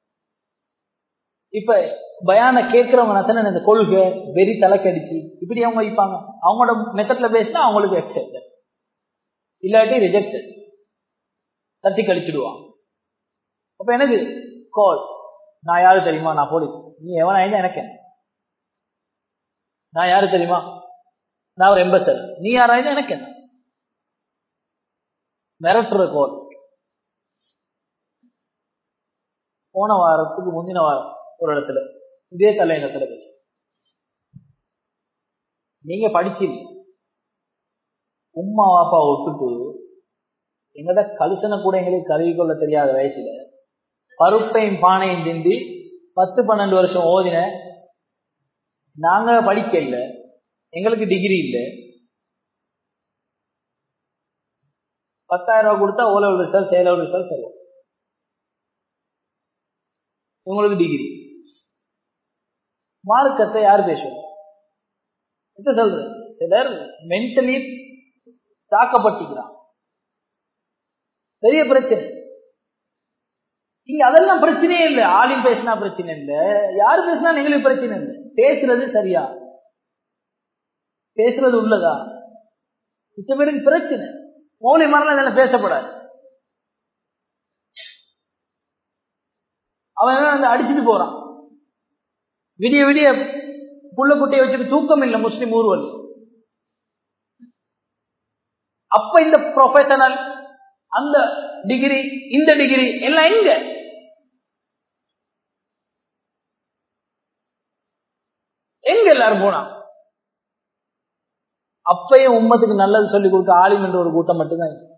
இப்ப பயான கேட்கிறவங்க நத்தன இந்த கொள்கை வெறி தலைக்கடிச்சு இப்படி அவங்க வைப்பாங்க அவங்களோட மெத்தட்ல பேசினா அவங்களுக்கு எக்ஸெப்ட் இல்லாட்டி ரிஜெக்ட் தட்டி கழிச்சிடுவாங்க அப்ப எனக்கு கால் நான் யாரு தெரியுமா நான் போலீஸ் நீ எவனா இருந்தா எனக்கு என்ன? நான் யாரு தெரியுமா நான் ஒரு எம்பசர் நீ யாரா இருந்தா எனக்கு என்ன மிரட்டுற கோல் போன வாரத்துக்கு முந்தின வாரம் ஒரு இடத்துல இதே தலைநகரத்துல பேசி நீங்க படிச்சீங்க உம்மா வாப்பா விட்டுட்டு எங்கட கலுசனை கூட எங்களுக்கு கருவி கொள்ள தெரியாத வயசுல பருப்பையும் பானையும் திண்டி பத்து பன்னெண்டு வருஷம் ஓதின நாங்க படிக்க இல்ல எங்களுக்கு டிகிரி இல்ல பத்தாயிரம் ரூபாய் கொடுத்தா O level result A level result தருவோம் உங்களுக்கு டிகிரி மார்க்கத்தை யார் பேசுவோம் என்ன சொல்றது சிலர் மென்டலி தாக்கப்பட்டிருக்கிறான் பெரிய பிரச்சனை இங்க அதெல்லாம் பிரச்சனையே இல்லை ஆலிம் பேசினா பிரச்சனை இல்லை யாரு பேசினா எங்களுக்கு பிரச்சனை இல்லை பேசுறது சரியா பேசுறது உள்ளதா மிச்ச பேருக்கு பிரச்சனை மௌலி மரணம் இதெல்லாம் பேசப்படாது அவன் என்ன வந்து அடிச்சுட்டு போறான் விடிய விடிய புள்ள குட்டியை வச்சுட்டு தூக்கம் இல்லை முஸ்லிம் ஊர்வல் அப்ப இந்த ப்ரொஃபஷனல் அந்த டிகிரி இந்த டிகிரி எல்லாம் எங்க எங்க எல்லாரும் போனா அப்பயும் உம்மத்துக்கு நல்லது சொல்லி கொடுக்க ஆலிம் என்ற ஒரு கூட்டம் மட்டும்தான் இருக்கு.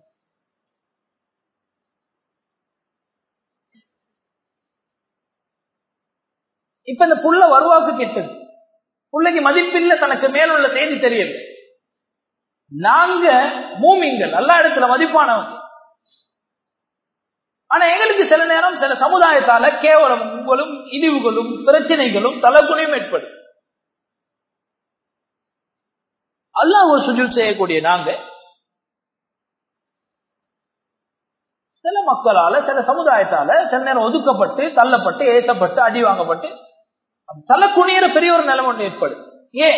இப்ப இந்த புள்ள வருவாக்கு கெட்டது புள்ளைக்கு மதிப்பில்லை தனக்கு மேலுள்ள செய்தி தெரியல நாங்க மூமிங்கள் எல்லா இடத்துல மதிப்பானவங்க ஆனா எங்களுக்கு சில நேரம் சில சமுதாயத்தால கேவலங்களும் இழிவுகளும் பிரச்சனைகளும் தலகுணியும் ஏற்படும் அல்லாஹ் ஒரு சுஜூத் செய்யக்கூடிய நாங்க சில மக்களால சில சமுதாயத்தால சில நேரம் ஒதுக்கப்பட்டு தள்ளப்பட்டு ஏசப்பட்டு அடி வாங்கப்பட்டு தலை குனியிற பெரிய ஒரு நிலைமை ஒன்று ஏற்படும் ஏன்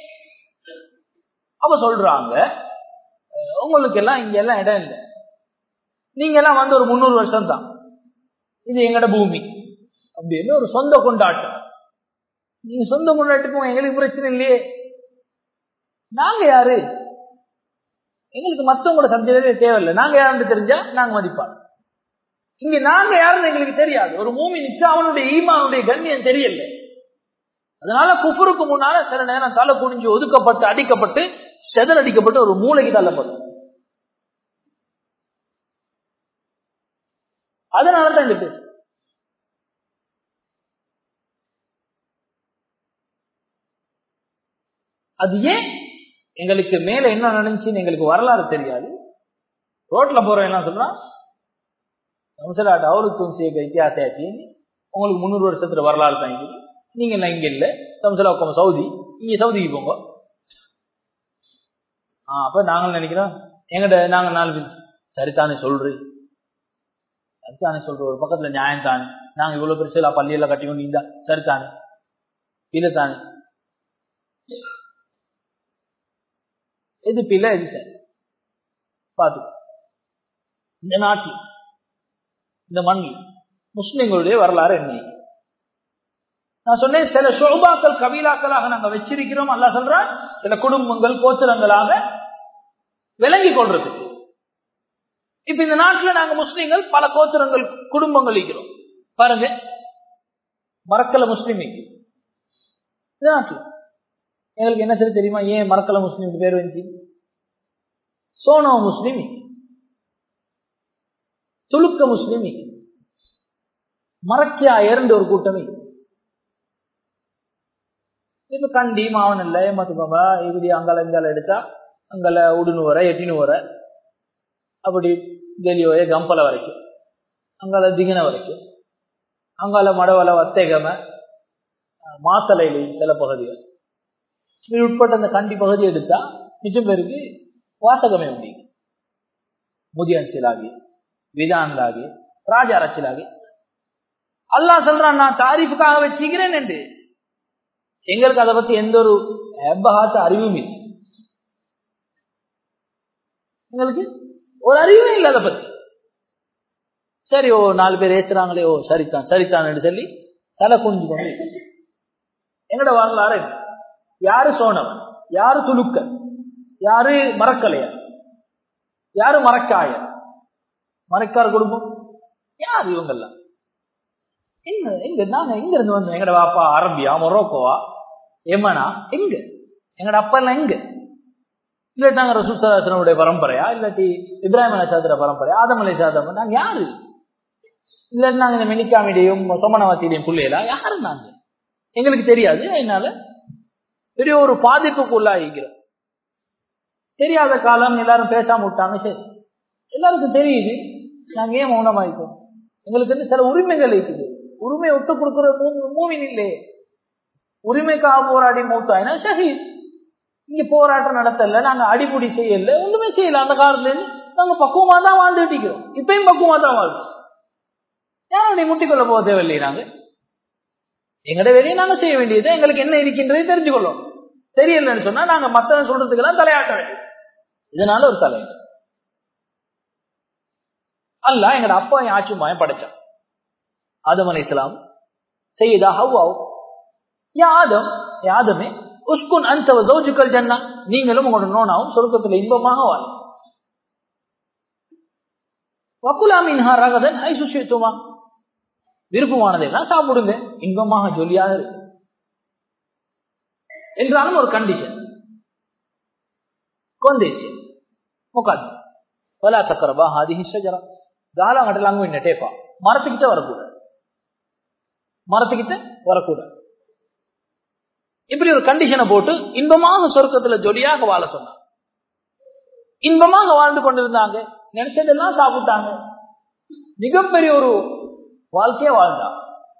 அவ சொல்றாங்க அஹ், உங்களுக்கு எல்லாம் இங்க எல்லாம் இடம் இல்லை நீங்க எல்லாம் வந்து ஒரு முந்நூறு வருஷம் தான் இது எங்கட பூமி அப்படின்னு ஒரு சொந்த கொண்டாட்டம் நீங்க சொந்த கொண்டாட்டத்துக்கும் எங்களுக்கு பிரச்சனை இல்லையே நாங்க யாரு எங்களுக்கு மத்தவங்களோட சந்தேகமே தேவையில்லை நாங்க யாருன்னு தெரிஞ்சா நாங்க மதிப்பாங்க இங்க நாங்க யாருன்னு எங்களுக்கு தெரியாது ஒரு மூமி நிச்சா அவனுடைய ஈமானுடைய கண்ணியம் தெரியல அதனால குஃபருக்கு முன்னால சில நேரம் தலை குனிஞ்சு ஒதுக்கப்பட்டு அடிக்கப்பட்டு செதறடிக்கப்பட்டு ஒரு மூளைக்கு தள்ளப்படும் அதனாலதான் இந்த பேசு அது ஏன் எங்களுக்கு மேல என்ன நடந்துச்சுன்னு எங்களுக்கு வரலாறு தெரியாது ரோட்ல போறவன் என்ன சொல்றான் சம்சலாட்ட அவருக்கும் சேர்க்க இத்தியாசாச்சு உங்களுக்கு முந்நூறு வருஷத்துல வரலாறு தான் இது நீங்க எல்லாம் இங்க இல்ல சம்சலா உட்காம சவுதி இங்க சவுதிக்கு போங்க ஆ அப்ப நாங்கள் நினைக்கிறோம் எங்கிட்ட நாங்க நாலு பேர் சரிதானே சொல்று சரிதானே சொல்ற ஒரு பக்கத்துல நியாயம் தானே நாங்க இவ்வளவு பெருசா பள்ளியெல்லாம் கட்டி கொண்டு இருந்தா சரிதானே இல்ல தானே எது பிள்ளை எது சரி பாத்து இந்த நாட்டில் இந்த மண்ணில் முஸ்லிம்களுடைய வரலாறு என்ன நான் சொன்னேன் சில சோபாக்கள் கபீலாக்களாக நாங்க வச்சிருக்கிறோம் அல்ல சொல்றான் சில குடும்பங்கள் கோத்திரங்களாக விளங்கி கொள்றதுக்கு இப்ப இந்த நாட்டுல நாங்க முஸ்லிம்கள் பல கோத்திரங்கள் குடும்பங்கள் இருக்கிறோம் பாருங்க மரக்கல முஸ்லிம் இந்த நாட்டுல எங்களுக்கு என்ன சரி தெரியுமா ஏன் மரக்கல முஸ்லீம் பேர் வந்துச்சு சோனோ முஸ்லிம் துலுக்க முஸ்லிம் மரக்கியா இரண்டு ஒரு கூட்டமே இப்ப கண்டி மாவன் இல்ல ஏமாத்துப்பாங்க இப்படி அங்கால இங்கால எடுத்தா அங்கால உடுனு வர எட்டினு வர அப்படி டெலியோய கம்பல வரைக்கும் அங்கால திகின வரைக்கும் அங்கால மடவல வத்தேகம மாத்தலையில சில பகுதிகள் இது உட்பட்ட அந்த கண்டி பகுதி எடுத்தா மிச்சம் பேருக்கு வாசகமே உண்டு முதியன்சிலாகி விதாந்தாகி ராஜ அரசியலாகி அல்லாஹ் சொல்றான் நான் தாரிஃபுக்காக வச்சுக்கிறேன் என்று எங்களுக்கு அதை பத்தி எந்த ஒரு எப்பகாத்த அறிவும் இல்லை எங்களுக்கு ஒரு அறிவே இல்லை அதை பத்தி சரி ஓ நாலு பேர் ஏசுறாங்களே ஓ சரிதான் சரிதான் சொல்லி தலை குனிஞ்சு கொண்டு எங்கட வரலாறு என்ன? யாரு சோனவன் யாரு துலுக்க யாரு மரக்கலையா யாரு மரக்காய மரக்கார குடும்பம் யார் இவங்கெல்லாம் எங்க எங்க நாங்க எங்க இருந்து வந்தோம் எங்கட வாப்பா அரபியா மொரோக்கோவா எமனா எங்க எங்கட அப்பா எல்லாம் எங்க இல்லாட்டி நாங்க ரசூசாசனுடைய பரம்பரையா இல்லாட்டி இப்ராஹிம் அலி சாத்திர பரம்பரையா ஆதம் அலி சாத்திர நாங்க யாரு இல்லாட்டி நாங்க இந்த மெனிக்காமிடையும் சோமனவாத்தியிடையும் பிள்ளைகளா யாரு நாங்க எங்களுக்கு தெரியாது அதனால பெரிய ஒரு பாதிப்புக்கு உள்ளாகிக்கிறோம் தெரியாத காலம் எல்லாரும் பேசாம விட்டாங்க சரி எல்லாருக்கும் தெரியுது நாங்க ஏன் மௌனமாயிட்டோம் எங்களுக்கு வந்து சில உரிமைகள் இருக்குது உரிமை விட்டு கொடுக்கிற மூவின் இல்லையே உரிமைக்காக போராடி மூத்தாயினா ஷஹீத் இங்க போராட்டம் நடத்தல நாங்க அடிப்படி செய்யல ஒண்ணுமே செய்யல அந்த காலத்துல இருந்து நாங்க பக்குவமா தான் வாழ்ந்துட்டு இருக்கிறோம் இப்பயும் பக்குவமா தான் வாழ்றோம் யாரும் முட்டிக்கொள்ள போக தேவையில்லையே நாங்க எங்கட வேலையை நாங்க செய்ய வேண்டியது எங்களுக்கு என்ன இருக்கின்றதை தெரிஞ்சுக்கொள்ளும் தெரியலன்னு சொன்னா நாங்க மத்தவங்க சொல்றதுக்கெல்லாம் தலையாட்ட வேண்டியது இதனால ஒரு தலையாட்டம் அல்ல எங்கட அப்பா என் ஆட்சி மாயம் படைச்சான் ஆதம் அலை இஸ்லாம் செய்தா ஹவ்வாவ் யா ஆதம் யா ஆதமே உஸ்குன் அந்த ஜௌஜுக்கல் ஜன்னா நீங்களும் உங்களோட நோனாவும் சொர்க்கத்துல இன்பமாக வாழும் வக்குலாமின்ஹா ரகதன் ஐ சுஷித்துமா விருப்பமானதெல்லாம் சாப்பிடுங்க இன்பமாக ஜொலியாக இருக்கு என்றாலும் ஒரு கண்டிஷன் కొందేసి முக்காது வலா தக்கரபா ஹாதிஹி ஷஜரா காலம் கடலாங்க என்ன டேப்பா மரத்துக்கிட்ட வரக்கூடாது மரத்துக்கிட்ட வரக்கூடாது இப்படி ஒரு கண்டிஷனை போட்டு இன்பமாக சொர்க்கத்துல ஜொலியாக வாழ சொன்னாங்க இன்பமாக வாழ்ந்து கொண்டிருந்தாங்க நினைச்சதெல்லாம் சாப்பிட்டாங்க மிகப்பெரிய ஒரு வாழ்க்கைய வாழ்ந்தாங்க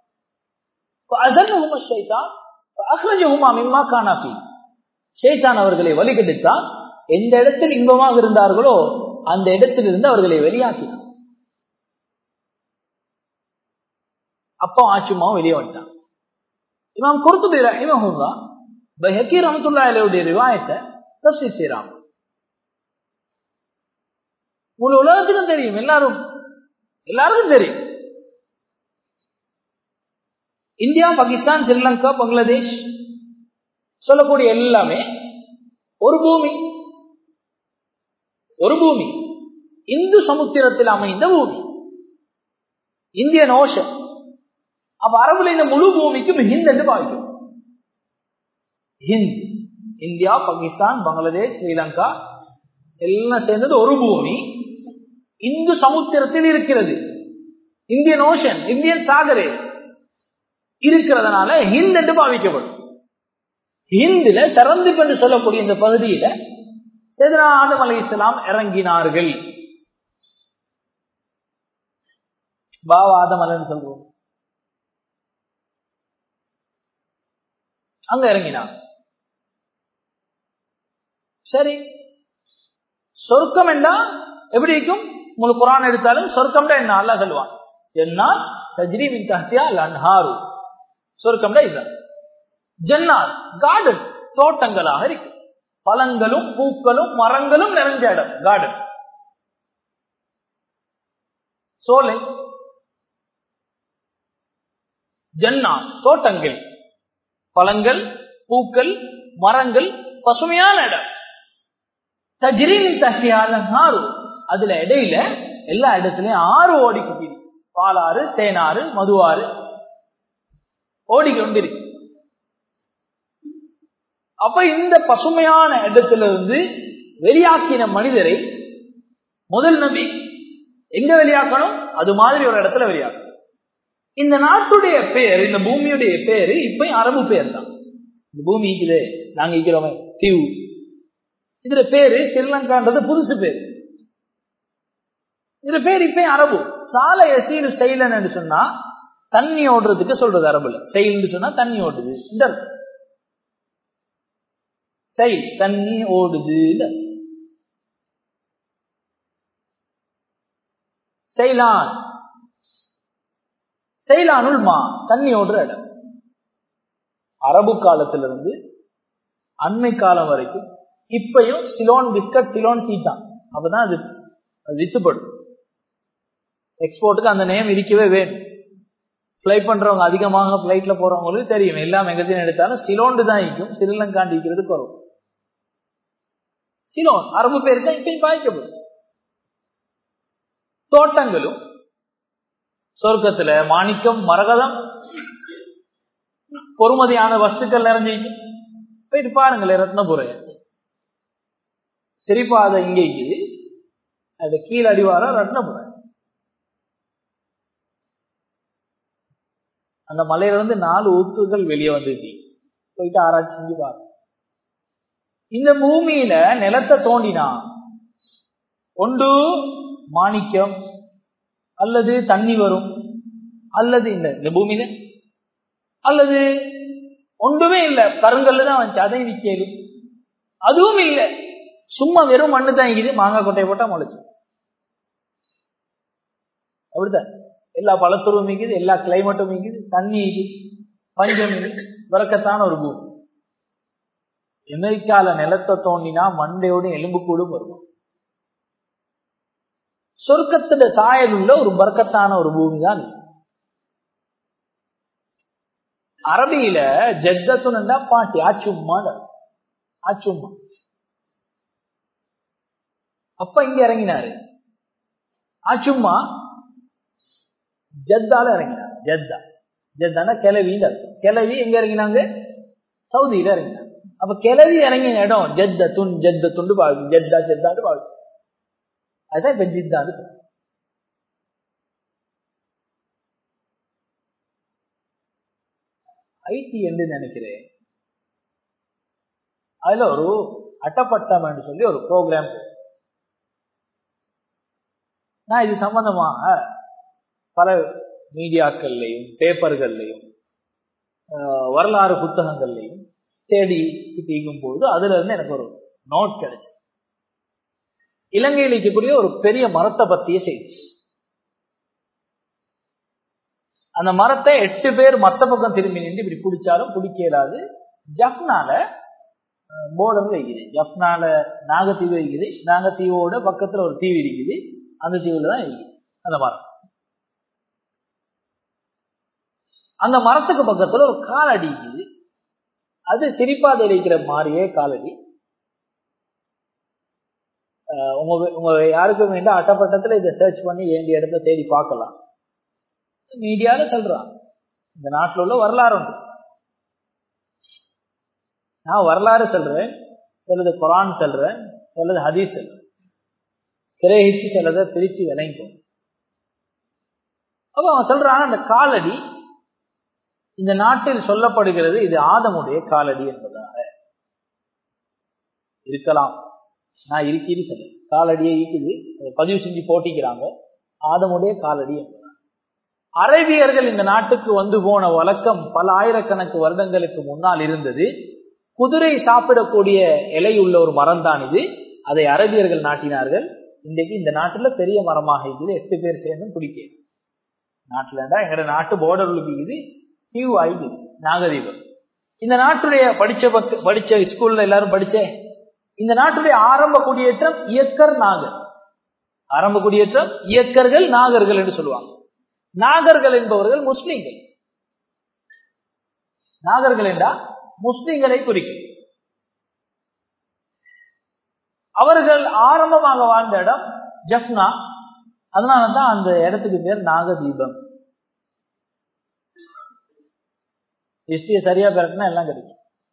ஷேத்தான் அவர்களை வழிகெடுத்தான் எந்த இடத்தில் இன்பமாக இருந்தார்களோ அந்த இடத்திலிருந்து அவர்களை வெளியாக்கினார் அப்பா ஆச்சுமாவும் வெளியே வந்துட்டான் இமாம் குருத்துபி ரஹிமஹுல்லா பஹக்கீர் ரமத்துல்லாவுடைய ரிவாயத்தை தப்சீர் செய்யறாங்க முழு உலகத்துக்கும் தெரியும் எல்லாரும் எல்லாருக்கும் தெரியும் இந்தியா பாகிஸ்தான் ஸ்ரீலங்கா பங்களாதேஷ் சொல்லக்கூடிய எல்லாமே ஒரு பூமி ஒரு பூமி இந்து சமுத்திரத்தில் அமைந்த பூமி இந்தியன் ஓஷன் அப்ப அரபுல இந்த முழு பூமிக்கும் ஹிந்த் என்று பாவிக்கும் ஹிந்த் இந்தியா பாகிஸ்தான் பங்களாதேஷ் ஸ்ரீலங்கா எல்லாம் சேர்ந்தது ஒரு பூமி இந்து சமுத்திரத்தில் இருக்கிறது இந்தியன் ஓஷன் இந்தியன் சாகரே இருக்கிறதுனால ஹிந்த் என்று பாவிக்கப்படும் ஹிந்துல திறந்து என்று சொல்லக்கூடிய இந்த பகுதியில சேதனா ஆதம் அலி இஸ்லாம் இறங்கினார்கள் பாவா ஆதம் அலன்னு சொல்றோம் அங்க இறங்கினார் சரி சொர்க்கம் என்றா எப்படி இருக்கும் உங்களுக்கு குரான் எடுத்தாலும் சொர்க்கம்டா என்ன அல்லா சொல்லுவான் என்ன தஜ்ரீமின் தஹ்தியா லன்ஹாரு சொர்க்கம்டா இதுதான் ஜன்னார் கார்டன் தோட்டங்களாக இருக்கு பழங்களும் பூக்களும் மரங்களும் நிறைஞ்ச இடம் கார்டன் சோலை ஜன்னா தோட்டங்கள் பழங்கள் பூக்கள் மரங்கள் பசுமையான இடம் தஜ்ரீனின் தஹ்தியால ஆறு அதுல இடையில எல்லா இடத்துலயும் ஆறு ஓடி கொண்டிருக்கு பாலாறு தேனாறு மதுவாறு ஓடிக்கொண்டிருக்கு அப்ப இந்த பசுமையான இடத்திலிருந்து வெளியாக்கின மனிதரை முதல் நபி எங்க வெளியாக்கணும் அது மாதிரி ஒரு இடத்துல வெளியாக்கணும் இந்த நாட்டுடைய பேர் இந்த பூமியுடைய பேரு இப்ப அரபு பேர் தான் இந்த பூமி இருக்குது நாங்க இருக்கிறோமே தீவு இதுல பேரு ஸ்ரீலங்கான்றது புதுசு பேர் இதுல பேர் இப்ப அரபு சாலை எசீரு செயலன் என்று சொன்னா தண்ணி ஓடுறதுக்கு சொல்றது அரபுல செயல் சொன்னா தண்ணி ஓடுது இந்த செயல் தண்ணி ஓடுது செயலான் செயலானுள் மா தண்ணி ஓடுற இடம் அரபு காலத்திலிருந்து அண்மை காலம் வரைக்கும் இப்பயும் சிலோன் பிஸ்கட் சிலோன் டீ தான் அப்பதான் அது வித்துப்படும் எக்ஸ்போர்ட்டுக்கு அந்த நேம் இருக்கவே வேணும் ஃபிளை பண்றவங்க அதிகமாக பிளைட்ல போறவங்களுக்கு தெரியும் எல்லா மெகசின் எடுத்தாலும் சிலோண்டு தான் இருக்கும் ஸ்ரீலங்காண்டு இருக்கிறது குறவு சிலோன் அரபு பேர் தான் இப்பயும் பாய்க்கப்படும் தோட்டங்களும் சொர்க்கத்துல மாணிக்கம் மரகதம் பொறுமதியான வஸ்துக்கள் நிறைஞ்சிருக்கு போயிட்டு பாருங்களேன் ரத்னபுரைய சிரிப்பாத இங்கேக்கு அது கீழ் அடிவாரம் ரத்னபுரம் அந்த மலையில இருந்து நாலு ஊத்துகள் வெளியே வந்துச்சு போயிட்டு ஆராய்ச்சி செஞ்சு பாரு இந்த பூமியில நிலத்தை தோண்டினா ஒன்று மாணிக்கம் அல்லது தண்ணி வரும் அல்லது இந்த இந்த பூமியில அல்லது ஒன்றுமே இல்லை கருங்கல்ல தான் வந்துச்சு அதை விற்கலு அதுவும் இல்லை சும்மா வெறும் மண்ணு தான் இருக்குது மாங்காய் கொட்டையை போட்டா முளைச்சு அப்படிதான் எல்லா பழத்துருவும் மிக்குது எல்லா கிளைமேட்டும் மிக்குது தண்ணி பஞ்சம் விறக்கத்தான ஒரு பூமி அமெரிக்கால நிலத்தை தோண்டினா மண்டையோட எலும்பு கூடும் வரும் சொர்க்கத்துல சாயல் உள்ள ஒரு பறக்கத்தான ஒரு பூமி தான் அரபியில ஜெத்தத்துனா பாட்டி ஆச்சும்மா ஆச்சும்மா அப்ப இங்க இறங்கினாரு ஆச்சும்மா ஜத்தால இறங்கினாங்க ஜத்தா ஜத்தான கிளவின்னு அர்த்தம் கிளவி எங்க இறங்கினாங்க சவுதியில இறங்கினாங்க அப்ப கிளவி இறங்கின இடம் ஜத்த துன் ஜத்த துண்டு பாவி ஜத்தா ஜத்தாண்டு பாவி அதுதான் இப்ப ஜித்தான்னு சொல்றோம். ஐடி என்று நினைக்கிறேன் அதுல ஒரு அட்டப்பட்டம் என்று சொல்லி ஒரு ப்ரோக்ராம் நான் இது சம்பந்தமாக பல மீடியாக்கள்லையும் பேப்பர்கள்லையும் ஆஹ், வரலாறு புத்தகங்கள்லையும் தேடி தீங்கும் பொழுது அதுல இருந்து எனக்கு ஒரு நோட் கிடைச்சு இலங்கையில் இருக்கக்கூடிய ஒரு பெரிய மரத்தை பத்திய செய்தி அந்த மரத்தை எட்டு பேர் மத்த பக்கம் திரும்பி நின்று இப்படி பிடிச்சாலும் பிடிக்க இயலாது ஜப்னால போர்டர் வைக்குது ஜப்னால நாகத்தீவு வைக்குது நாகத்தீவோட பக்கத்துல ஒரு தீவு இருக்குது அந்த தீவுல தான் இருக்குது அந்த மரம் அந்த மரத்துக்கு பக்கத்துல ஒரு காலடி இருக்குது அது சிரிப்பாத இருக்கிற மாதிரியே காலடி அஹ் உங்க உங்க யாருக்கும் வேண்டாம் அட்டப்பட்டத்துல இதை சர்ச் பண்ணி வேண்டிய இடத்த தேடி பார்க்கலாம் மீடியால சொல்றான் இந்த நாட்டில் உள்ள வரலாறு உண்டு நான் வரலாறு சொல்றேன் சிலது குரான் சொல்றேன் சிலது ஹதீஸ் சொல்றேன் கிரகிச்சு சிலதை பிரிச்சு விளங்கும் அப்ப அவன் சொல்றான் அந்த காலடி இந்த நாட்டில் சொல்லப்படுகிறது இது ஆதமுடைய காலடி என்பதாக இருக்கலாம் நான் இருக்கிறது சொல்றேன் காலடியே இருக்குது அதை பதிவு செஞ்சு போட்டிக்கிறாங்க ஆதமுடைய காலடி என்பதாக அரேபியர்கள் இந்த நாட்டுக்கு வந்து போன வழக்கம் பல ஆயிரக்கணக்கு வருடங்களுக்கு முன்னால் இருந்தது குதிரை சாப்பிடக்கூடிய இலை உள்ள ஒரு மரம் தான் இது அதை அரபியர்கள் நாட்டினார்கள் இன்றைக்கு இந்த நாட்டுல பெரிய மரமாக இருக்குது எட்டு பேர் சேர்ந்தும் பிடிக்க நாட்டுலடா எங்கட நாட்டு போர்டர் இருக்குது டியூ ஆயுது நாகதீபம் இந்த நாட்டுடைய படிச்ச பக்க படிச்ச ஸ்கூல்ல எல்லாரும் படிச்சேன் இந்த நாட்டுடைய ஆரம்ப குடியேற்றம் இயக்கர் நாகர் ஆரம்ப குடியேற்றம் இயக்கர்கள் நாகர்கள் என்று சொல்லுவாங்க நாகர்கள் என்பவர்கள் முஸ்லிம்கள் நாகர்கள் என்றா முஸ்லிம்களை குறிக்கும் அவர்கள் ஆரம்பமாக வாழ்ந்த இடம் ஜப்னா அதனாலதான் அந்த இடத்துக்கு பேர் நாகதீபம் ஹிஸ்டரிய சரியா பிறக்குனா எல்லாம் கிடைக்கும்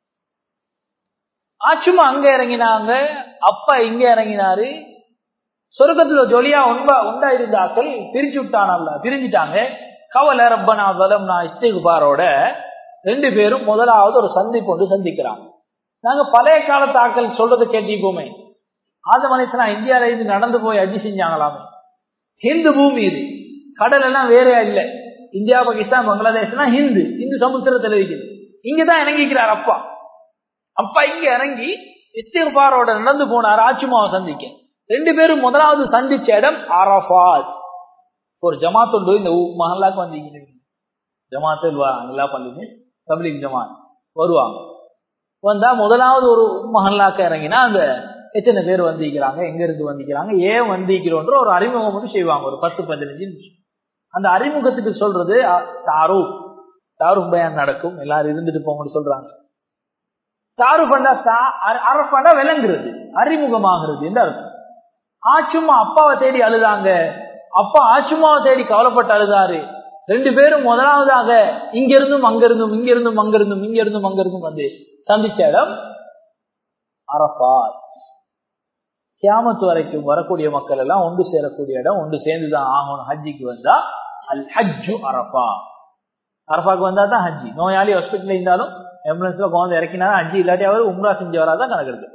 ஆச்சுமா அங்க இறங்கினாங்க அப்பா இங்க இறங்கினாரு சொர்க்கத்துல ஜொலியா உண்பா உண்டா இருந்தாக்கள் பிரிச்சு விட்டானல்ல பிரிஞ்சுட்டாங்க கவலை ரப்பனா வலம்னா இஸ்திகுபாரோட ரெண்டு பேரும் முதலாவது ஒரு சந்திப்பு ஒன்று சந்திக்கிறாங்க நாங்க பழைய காலத்து ஆக்கள் சொல்றது கேட்டிப்போமே ஆத மனுஷனா இந்தியால இருந்து நடந்து போய் அஜி செஞ்சாங்களாமே ஹிந்து பூமி இது கடல் எல்லாம் வேற இல்ல இந்தியா பாகிஸ்தான் பங்களாதேஷ்னா ஹிந்து இந்து சமுத்திரத்தில் இருக்குது இங்கதான் இறங்கிக்கிறார் அப்பா அப்பா இங்க இறங்கி இஸ்திகுபாரோட நடந்து போனார் ஆச்சுமாவை சந்திக்க ரெண்டு பேரும் முதலாவது சந்திச்ச இடம் அரபாத் ஒரு ஜமாத் உண்டு இந்த ஊ- மஹல்லாக்கு வந்தீங்க ஜமாத்தில் எல்லா பள்ளியும் தபிலிக் ஜமாத் வருவாங்க வந்தா முதலாவது ஒரு மஹல்லாக்க இறங்கினா அந்த எத்தனை பேர் வந்திருக்கிறாங்க எங்க இருந்து வந்திருக்கிறாங்க ஏன் வந்திருக்கிறோன்ற ஒரு அறிமுகம் மட்டும் செய்வாங்க ஒரு பத்து பதினஞ்சு நிமிஷம் அந்த அறிமுகத்துக்கு சொல்றது தாரு தாரு பயான் நடக்கும் எல்லாரும் இருந்துட்டு போங்கன்னு சொல்றாங்க தாரு பண்ணா அரப்பாண்டா விளங்குறது அறிமுகமாகிறது என்று அர்த்தம் ஆச்சுமா அப்பாவை தேடி அழுதாங்க அப்பா ஆச்சுமாவை தேடி கவலைப்பட்டு அழுதாரு ரெண்டு பேரும் முதலாவதாக இங்க இருந்தும் அங்க இருந்தும் இங்க இருந்தும் அங்க இருந்தும் இங்க இருந்தும் அங்க இருந்தும் வந்து சந்திச்ச இடம் அரபாத் கியாமத்து வரைக்கும் வரக்கூடிய மக்கள் எல்லாம் ஒன்று சேரக்கூடிய இடம் ஒன்று சேர்ந்துதான் ஆகணும் ஹஜ்ஜிக்கு வந்தா அல் ஹஜ்ஜு அரபா அரபாக்கு வந்தா தான் ஹஜ்ஜி நோயாளி ஹாஸ்பிட்டல் இருந்தாலும் ஆம்புலன்ஸ்ல குழந்தை இறக்கினா ஹஜ்ஜி இல்லாட்டி அவர் உம்ரா செஞ்சு வராதான் கணக்கு இருக்கு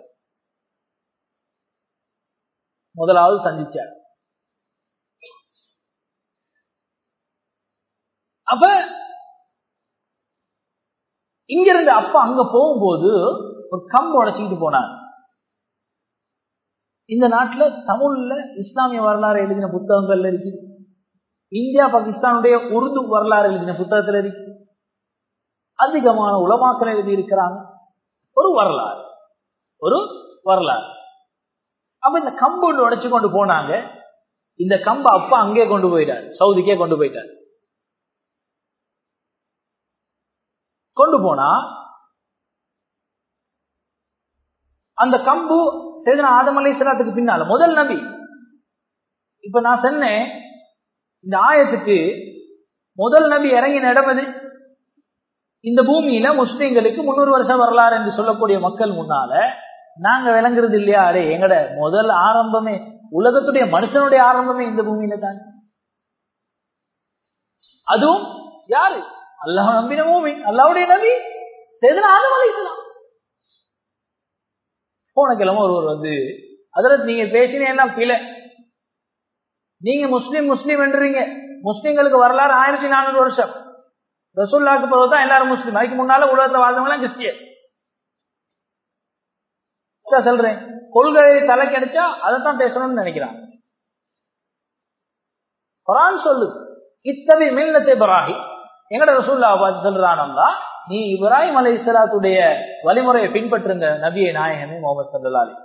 முதலாவது சந்திச்சார் அப்ப இங்க இருந்து அப்பா அங்க போகும்போது ஒரு கம்பு உடைச்சிக்கிட்டு போனார் இந்த நாட்டுல தமிழ்ல இஸ்லாமிய வரலாறு எழுதின புத்தகங்கள்ல இருக்கு இந்தியா பாகிஸ்தானுடைய உருது வரலாறு எழுதின புத்தகத்துல இருக்கு அதிகமான உலமாக்கள் எழுதி இருக்கிறாங்க ஒரு வரலாறு ஒரு வரலாறு அப்ப இந்த கம்பு ஒன்று உடைச்சு கொண்டு போனாங்க இந்த கம்பை அப்பா அங்கே கொண்டு போயிட்டார் சவுதிக்கே கொண்டு போயிட்டார் கொண்டு போனா அந்த கம்பு சேதனா ஆதம் அலைசலாத்துக்கு பின்னால முதல் நபி இப்ப நான் சொன்னேன் இந்த ஆயத்துக்கு முதல் நபி இறங்கின இடம் எது இந்த பூமியில முஸ்லிம்களுக்கு முன்னூறு வருஷம் வரலாறு என்று சொல்லக்கூடிய மக்கள் முன்னால நாங்க விளங்குறது இல்லையா அடே எங்கட முதல் ஆரம்பமே உலகத்துடைய மனுஷனுடைய ஆரம்பமே இந்த பூமியில தான் அதுவும் யாரு அல்லாஹ் நம்பின பூமி அல்லாவுடைய நபி செய்தன ஆதம் அழைக்கலாம் போன கிழமை ஒருவர் வந்து அதில் நீங்க பேசின எல்லாம் பிழை நீங்க முஸ்லீம் முஸ்லீம் என்றீங்க முஸ்லீம்களுக்கு வரலாறு ஆயிரத்தி நானூறு வருஷம் ரசூல்லாக்கு பிறகு தான் எல்லாரும் முஸ்லீம் அதுக்கு முன்னால உலகத்துல வாழ்ந்தவங்க கிறிஸ்டியன் சொல்றேன் கொள்கையை தலை கிடைச்சா அதைத்தான் பேசணும்னு நினைக்கிறான் குரான் சொல்லு இத்தவி மில்லத்தை பராகி எங்கட ரசூல்லா பார்த்து சொல்றானம்னா நீ இப்ராஹிம் அலை இஸ்லாத்துடைய வழிமுறையை பின்பற்றுங்க நபியை நாயகமே முகமது சல்லா அலி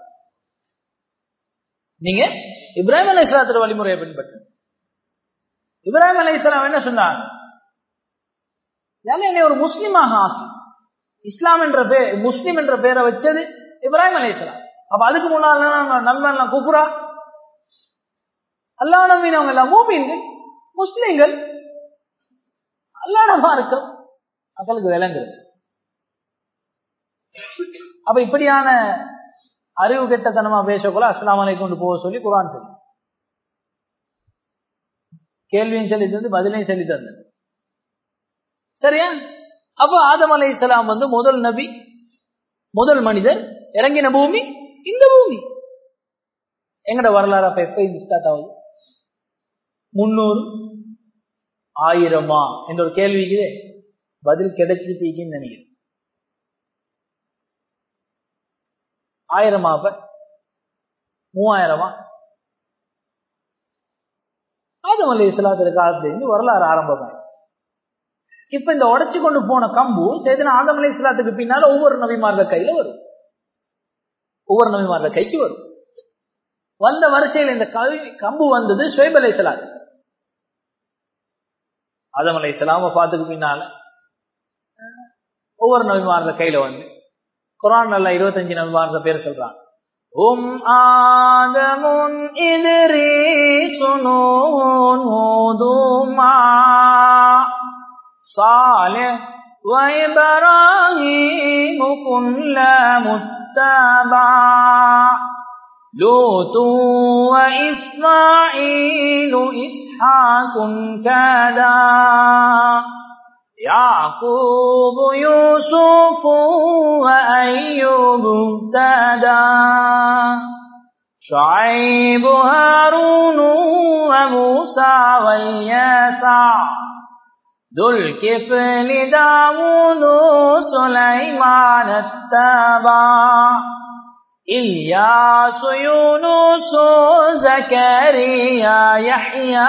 நீங்க இப்ராஹிம் அலை இஸ்லாத்துடைய வழிமுறையை பின்பற்று இப்ராஹிம் அலை இஸ்லாம் என்ன சொன்னாங்க என்னை ஒரு முஸ்லீமாக ஆக்கி இஸ்லாம் என்ற பேர் முஸ்லீம் என்ற பேரை வச்சது இப்ராஹிம் அலை இஸ்லாம் அப்ப அதுக்கு முன்னால நண்பன் குப்புரா அல்லா நம்பினவங்க எல்லாம் மூமீன்கள் முஸ்லீம்கள் அல்லாட மார்க்கம் மக்களுக்கு விளங்குது அப்ப இப்படியான அறிவு கெட்டத்தனமா பேசக்கூட அஸ்லாம் அலை கொண்டு போக சொல்லி குரான் சொல்லி கேள்வியும் சொல்லி தந்து பதிலையும் சொல்லி தந்தது சரியா அப்ப ஆதம் அலை இஸ்லாம் வந்து முதல் நபி முதல் மனிதர் இறங்கின பூமி இந்த பூமி எங்கட வரலாறு அப்ப எப்ப இது ஸ்டார்ட் ஆகுது முன்னூறு ஆயிரமா என்ற ஒரு கேள்விக்கு பதில் கிடைச்சிருக்கீங்கன்னு நினைக்கிறேன் ஆயிரமா அப்ப மூவாயிரமா ஆதம் அலி இஸ்லாத்துல காலத்துல இருந்து வரலாறு ஆரம்பமாய் இப்ப இந்த உடைச்சு கொண்டு போன கம்பு சேதன ஆதம் அலி இஸ்லாத்துக்கு பின்னால ஒவ்வொரு நபிமார்கள் கையில வரும் ஒவ்வொரு நபிமார்கள் கைக்கு வரும் வந்த வரிசையில் இந்த கல்வி கம்பு வந்தது சுவைப் அலை இஸ்லாம் ஆதம் அலை இஸ்லாம பார்த்துக்கு பின்னால ஒவ்வொரு நபிமார்கள் கையில வந்து குரான் நல்ல இருபத்தஞ்சு நபிமார்கள் பேர் சொல்றாங்க உம் ஆதமுன் இதரீசுனூதுமா صالح وإبراهيم كل متبع لوط وإسماعيل إسحاق كذا يعقوب يوسف وأيوب اهتدى شعيب هارون وموسى ويسع ذو الكفل داود سليمان اتبع إلياس يونس زكريا يحيى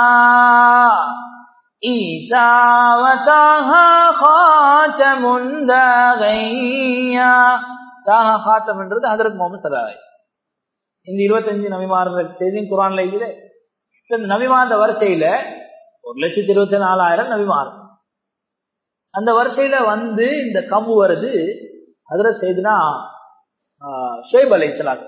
عيسى وطه خاتم داغيا தாஹ ஹாத்தம் என்றது ஹதரத் முகமது சலாய் இந்த இருபத்தஞ்சு நபிமார்கள் செய்தியும் குரான்ல இருக்குது இந்த நபிமார்ந்த வரிசையில ஒரு லட்சத்தி இருபத்தி நாலாயிரம் நபிமார் அந்த வரிசையில வந்து இந்த கம்பு வருது அதுல செய்துனா ஷேப் அலை இஸ்லாம்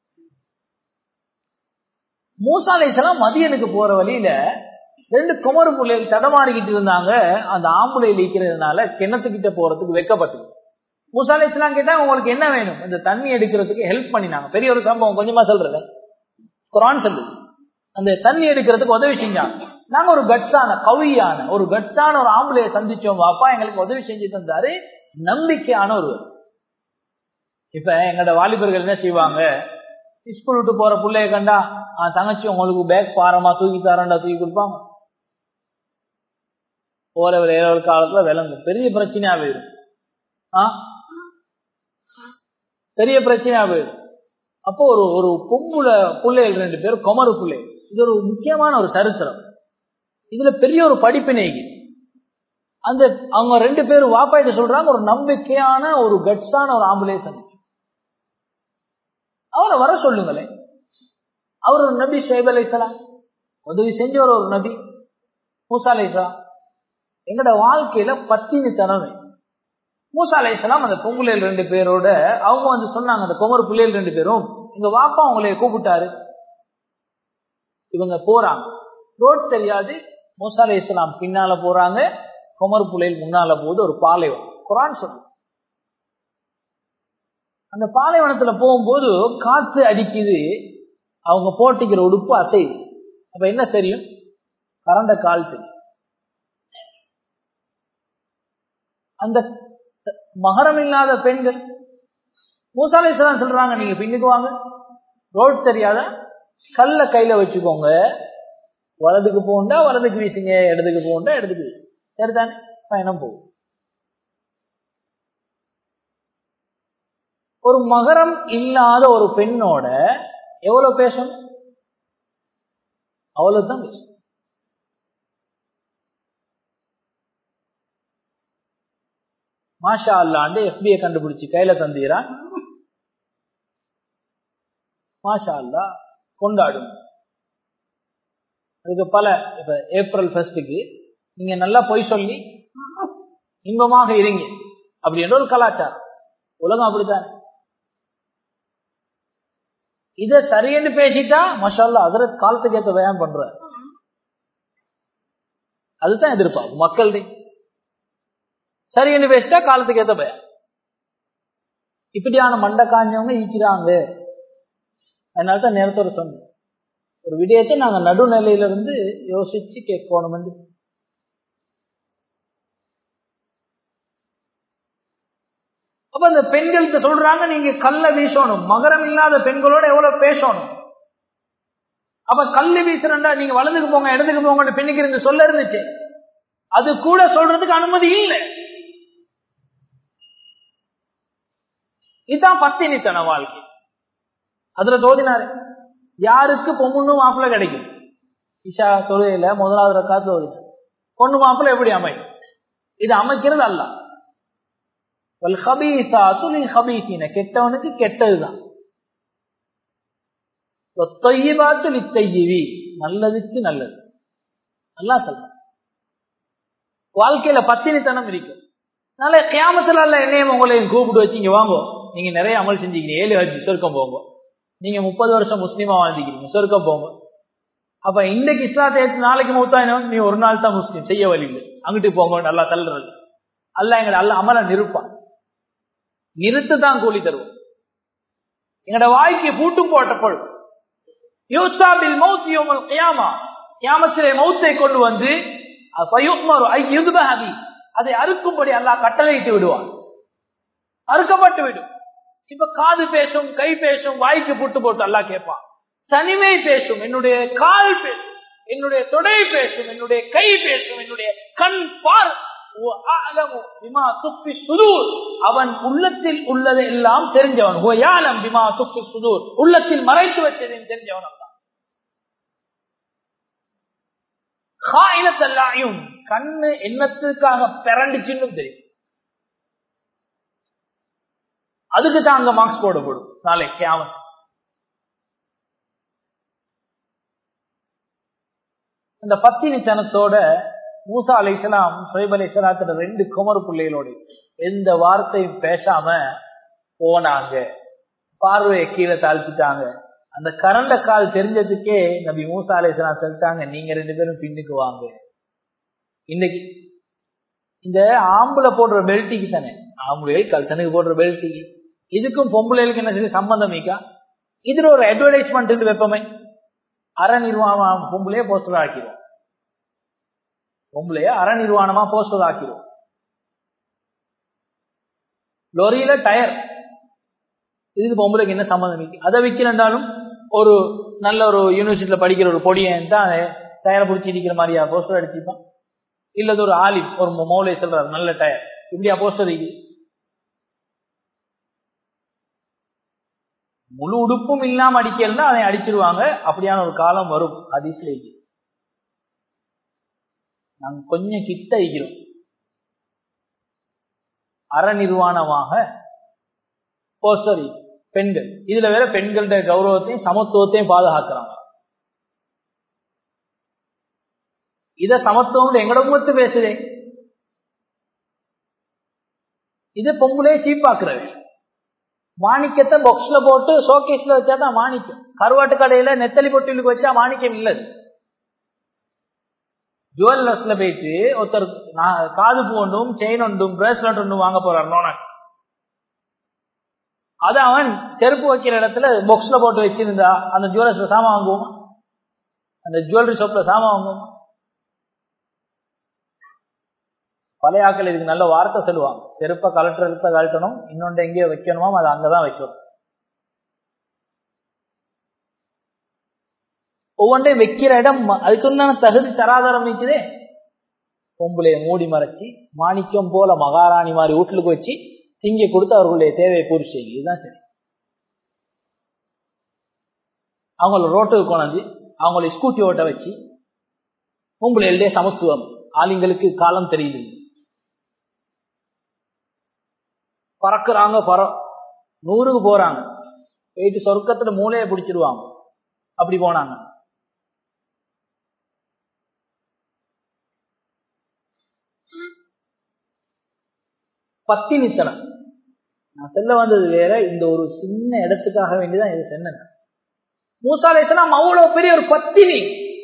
மூசா அலை இஸ்லாம் மதியனுக்கு போற வழியில ரெண்டு குமரு பிள்ளைகள் தடமாறிக்கிட்டு இருந்தாங்க அந்த ஆம்புலையில் இருக்கிறதுனால கிணத்துக்கிட்ட போறதுக்கு வெக்கப்பட்டது மூசா அலை இஸ்லாம் கேட்டா உங்களுக்கு என்ன வேணும் இந்த தண்ணி எடுக்கிறதுக்கு ஹெல்ப் பண்ணினாங்க பெரிய ஒரு சம்பவம் கொஞ்சமா சொல்றது குரான் சொல்லுது அந்த தண்ணி எடுக்கிறதுக்கு உதவி செஞ்சாங்க நாங்க ஒரு கட்ஸான கவியான ஒரு கட்ஸான ஒரு ஆம்பளைய சந்திச்சோம் அப்பா எங்களுக்கு உதவி செஞ்சு தந்தாரு நம்பிக்கையான ஒருவர் இப்ப எங்கட வாலிபர்கள் என்ன செய்வாங்க ஸ்கூல் விட்டு போற பிள்ளைய கண்டா தங்கச்சி உங்களுக்கு பேக் பாரமா தூக்கி தரண்டா தூக்கி கொடுப்பாங்க போற ஏழு காலத்துல விளங்கும் பெரிய பிரச்சனையா போயிடும் பெரிய பிரச்சனையா போயிடும் அப்போ ஒரு ஒரு பொம்புல பிள்ளைகள் ரெண்டு பேரும் குமரு பிள்ளை இது ஒரு முக்கியமான ஒரு சரித்திரம் இதுல பெரிய ஒரு படிப்பினை அந்த அவங்க ரெண்டு பேரும் வாப்பாயிட்ட சொல்றாங்க ஒரு நம்பிக்கையான ஒரு கட்ஸான ஒரு ஆம்புலேஸ் அவரை வர சொல்லுங்களேன் அவர் ஒரு நபி ஷேப் அலைசலாம் உதவி செஞ்சவர் ஒரு நபி மூசா அலைசலாம் எங்கட வாழ்க்கையில பத்தினி தனமே மூசா அலைசலாம் அந்த பொங்குலையில் ரெண்டு பேரோட அவங்க வந்து சொன்னாங்க அந்த குமர் பிள்ளைகள் ரெண்டு பேரும் எங்க வாப்பா அவங்களை கூப்பிட்டாரு இவங்க போறாங்க ரோட் தெரியாது மூசா அலை இஸ்லாம் பின்னால போறாங்க குமர் புலையில் முன்னால போகுது ஒரு பாலைவனம் குரான் சொல்லு அந்த பாலைவனத்துல போகும்போது காத்து அடிக்குது அவங்க போட்டிக்கிற உடுப்பு அசையுது அப்ப என்ன தெரியும் கரண்ட கால் தெரியும் அந்த மகரம் இல்லாத பெண்கள் மூசாலை சொல்றாங்க நீங்க பின்னுக்கு வாங்க ரோட் தெரியாத கல்ல கையில வச்சுக்கோங்க வலதுக்கு போகண்டா வலதுக்கு வீசுங்க இடதுக்கு போகண்டா இடதுக்கு வீசுங்க சரிதானே பயணம் போகும் ஒரு மகரம் இல்லாத ஒரு பெண்ணோட எவ்வளவு பேசணும் அவ்வளவுதான் பேசணும் மாஷா அல்லாண்டு எஃபிஐ கண்டுபிடிச்சு கையில தந்தீரான் மாஷா அல்லா கொண்டாடும் அதுக்கு பல இப்ப ஏப்ரல் ஃபர்ஸ்டுக்கு நீங்க நல்லா பொய் சொல்லி இன்பமாக இருங்க அப்படி என்ற ஒரு கலாச்சாரம் உலகம் அப்படித்தானே இத சரியென்று பேசிட்டா மஷால்லா அதர காலத்துக்கு ஏற்ற வயம் பண்ற அதுதான் எதிர்பார்க்கும் மக்களுடைய சரியென்று பேசிட்டா காலத்துக்கு ஏற்ற பயம் இப்படியான மண்டை காஞ்சவங்க ஈக்கிறாங்க அதனால தான் நேரத்தோட சொன்னேன் ஒரு விடயத்தை நாங்க நடுநிலையில இருந்து யோசிச்சு கேட்கணும் அப்ப அந்த பெண்களுக்கு சொல்றாங்க நீங்க கல்ல வீசணும் மகரம் இல்லாத பெண்களோட எவ்வளவு பேசணும் அப்ப கல்லு வீசுறா நீங்க வலதுக்கு போங்க இடத்துக்கு போங்க பெண்ணுக்கு இருந்து சொல்ல இருந்துச்சு அது கூட சொல்றதுக்கு அனுமதி இல்லை இதுதான் பத்தினித்தன வாழ்க்கை அதுல தோதினாரு யாருக்கு பொண்ணு மாப்பிள்ள கிடைக்கும் இஷா தொழுகையில முதலாவது ரக்காத்து ஓதினார் பொண்ணு மாப்பிள்ள எப்படி அமையும் இது அமைக்கிறது அல்ல கெட்டவனுக்கு கெட்டதுதான் நல்லதுக்கு நல்லது நல்லா சொல்ல வாழ்க்கையில பத்தினித்தனம் இருக்கும் அதனால கேமத்துல அல்ல என்னையும் உங்களையும் கூப்பிட்டு வச்சு இங்க வாங்க நீங்க நிறைய அமல் செஞ்சுக்கிறீங்க ஏழு ஹஜ் சொர்க்கம் போங்க நீங்க முப்பது வருஷம் முஸ்லீமா வாழ்ந்துக்கிறீங்க சொர்க்கம் போங்க அப்ப இன்னைக்கு இஸ்லாத்தை ஏற்று நாளைக்கு மூத்தாயினம் நீ ஒரு நாள் தான் முஸ்லீம் செய்ய வழி இல்லை அங்கிட்டு போங்க நல்லா தள்ளுறது அல்ல எங்களை அல்ல அமல நிறுப்பான் நிறுத்து தான் கூலி தருவோம் எங்களோட வாய்க்கு பூட்டு போட்ட பொழுது யூசாபில் மௌத் யோமல் கியாமா கியாமத்திலே மௌத்தை கொண்டு வந்து அதை அறுக்கும்படி அல்லாஹ் கட்டளையிட்டு விடுவான் அறுக்கப்பட்டு விடும் இப்ப காது பேசும் கை பேசும் வாய்க்கு புட்டு போட்டு அல்லா கேட்பான் தனிமை பேசும் என்னுடைய கால் பேசும் என்னுடைய தொடை பேசும் என்னுடைய கை பேசும் என்னுடைய கண் பார் அவன் உள்ளத்தில் உள்ளதை எல்லாம் தெரிஞ்சவன் பிமா துப்பி சுதூர் உள்ளத்தில் மறைத்து வச்சதையும் தெரிஞ்சவன் தான் கண்ணு என்னத்துக்காக பிறண்டுச்சுன்னு தெரியும் அதுக்கு தான் அங்க மார்க்ஸ் போடப்படும் நாளைக்கு அவன் அந்த பத்தினித்தனத்தோட மூசா அலைசலாம் சுயப் அலைசலாத்துல ரெண்டு குமர் பிள்ளைகளோட எந்த வார்த்தையும் பேசாம போனாங்க பார்வையை கீழே தாழ்த்திட்டாங்க அந்த கரண்ட கால் தெரிஞ்சதுக்கே நபி மூசா அலைசலாம் சொல்லிட்டாங்க நீங்க ரெண்டு பேரும் பின்னுக்கு வாங்க இன்னைக்கு இந்த ஆம்பளை போடுற பெல்ட்டிக்கு தானே ஆம்பளைகள் கல்சனுக்கு போடுற பெல்ட்டிக்கு இதுக்கும் பொம்பளைகளுக்கு என்ன சொல்லி சம்பந்தம் மீக்கா இதுல ஒரு அட்வர்டைஸ்மெண்ட் வைப்போமே அற நிர்வாணம் பொம்பளையே போஸ்டர் ஆக்கிடும் பொம்பளைய அற நிர்வாணமா போஸ்டர் ஆக்கிடும் லொரியில டயர் இதுக்கு பொம்பளைக்கு என்ன சம்பந்தம் இருக்கு அதை விற்கிறண்டாலும் ஒரு நல்ல ஒரு யூனிவர்சிட்டியில படிக்கிற ஒரு பொடியன் தான் டயரை பிடிச்சி இருக்கிற மாதிரியா போஸ்டர் அடிச்சிருப்பான் இல்லது ஒரு ஆலி ஒரு மௌலை சொல்றாரு நல்ல டயர் இப்படியா போஸ்டர் இருக்கு முழு உடுப்பும் இல்லாம அடிக்கலன்னா அதை அடிச்சிருவாங்க அப்படியான ஒரு காலம் வரும் அதிசல நாங்க கொஞ்சம் கிட்ட இருக்கிறோம் அற நிர்வாணமாக போஸ்டர் பெண்கள் இதுல வேற பெண்களுடைய கௌரவத்தையும் சமத்துவத்தையும் பாதுகாக்கிறாங்க இத சமத்துவம் எங்கட முகத்து பேசுதே இது பொம்பளே சீப்பாக்குறவே மாணிக்கத்தை பாக்ஸ்ல போட்டு ஷோகேஸ்ல வச்சா தான் மாணிக்கம் கருவாட்டு கடையில நெத்தலி பொட்டிலுக்கு வச்சா மாணிக்கம் இல்லது ஜுவல்லர்ஸ்ல போயிட்டு ஒருத்தர் நான் காது பூ ஒன்றும் செயின் ஒன்றும் பிரேஸ்லெட் ஒன்றும் வாங்க போறார் நோனக் அது அவன் செருப்பு வைக்கிற இடத்துல பாக்ஸ்ல போட்டு வச்சிருந்தா அந்த ஜுவல்லர்ஸ்ல சாமான் வாங்குவோமா அந்த ஜுவல்லரி ஷாப்ல சாமான் வாங்குவோமா பழைய ஆக்கள் இதுக்கு நல்ல வார்த்தை சொல்லுவாங்க செருப்பை கலட்டுற இடத்த கழட்டணும் இன்னொன்று எங்கேயோ வைக்கணுமோ அதை அங்கதான் வைக்கணும் ஒவ்வொன்றையும் வைக்கிற இடம் அதுக்குண்டான தகுதி தராதரம் வைக்குதே பொம்பளைய மூடி மறைச்சி மாணிக்கம் போல மகாராணி மாதிரி வீட்டுக்கு வச்சு திங்க கொடுத்து அவர்களுடைய தேவையை பூர்த்தி செய்யும் இதுதான் சரி அவங்கள ரோட்டுக்கு கொண்டாந்து அவங்கள ஸ்கூட்டி ஓட்ட வச்சு பொம்பளைகளுடைய சமத்துவம் ஆளுங்களுக்கு காலம் தெரியுது பறக்குறாங்க பற நூறுக்கு போறாங்க போயிட்டு சொர்க்கத்துல மூளையை பிடிச்சிருவாங்க அப்படி போனாங்க பத்தினித்தனம் நான் செல்ல வந்தது வேற இந்த ஒரு சின்ன இடத்துக்காக வேண்டிதான் இது சொன்னேன் மூசாலேசனம் அவ்வளவு பெரிய ஒரு பத்தினி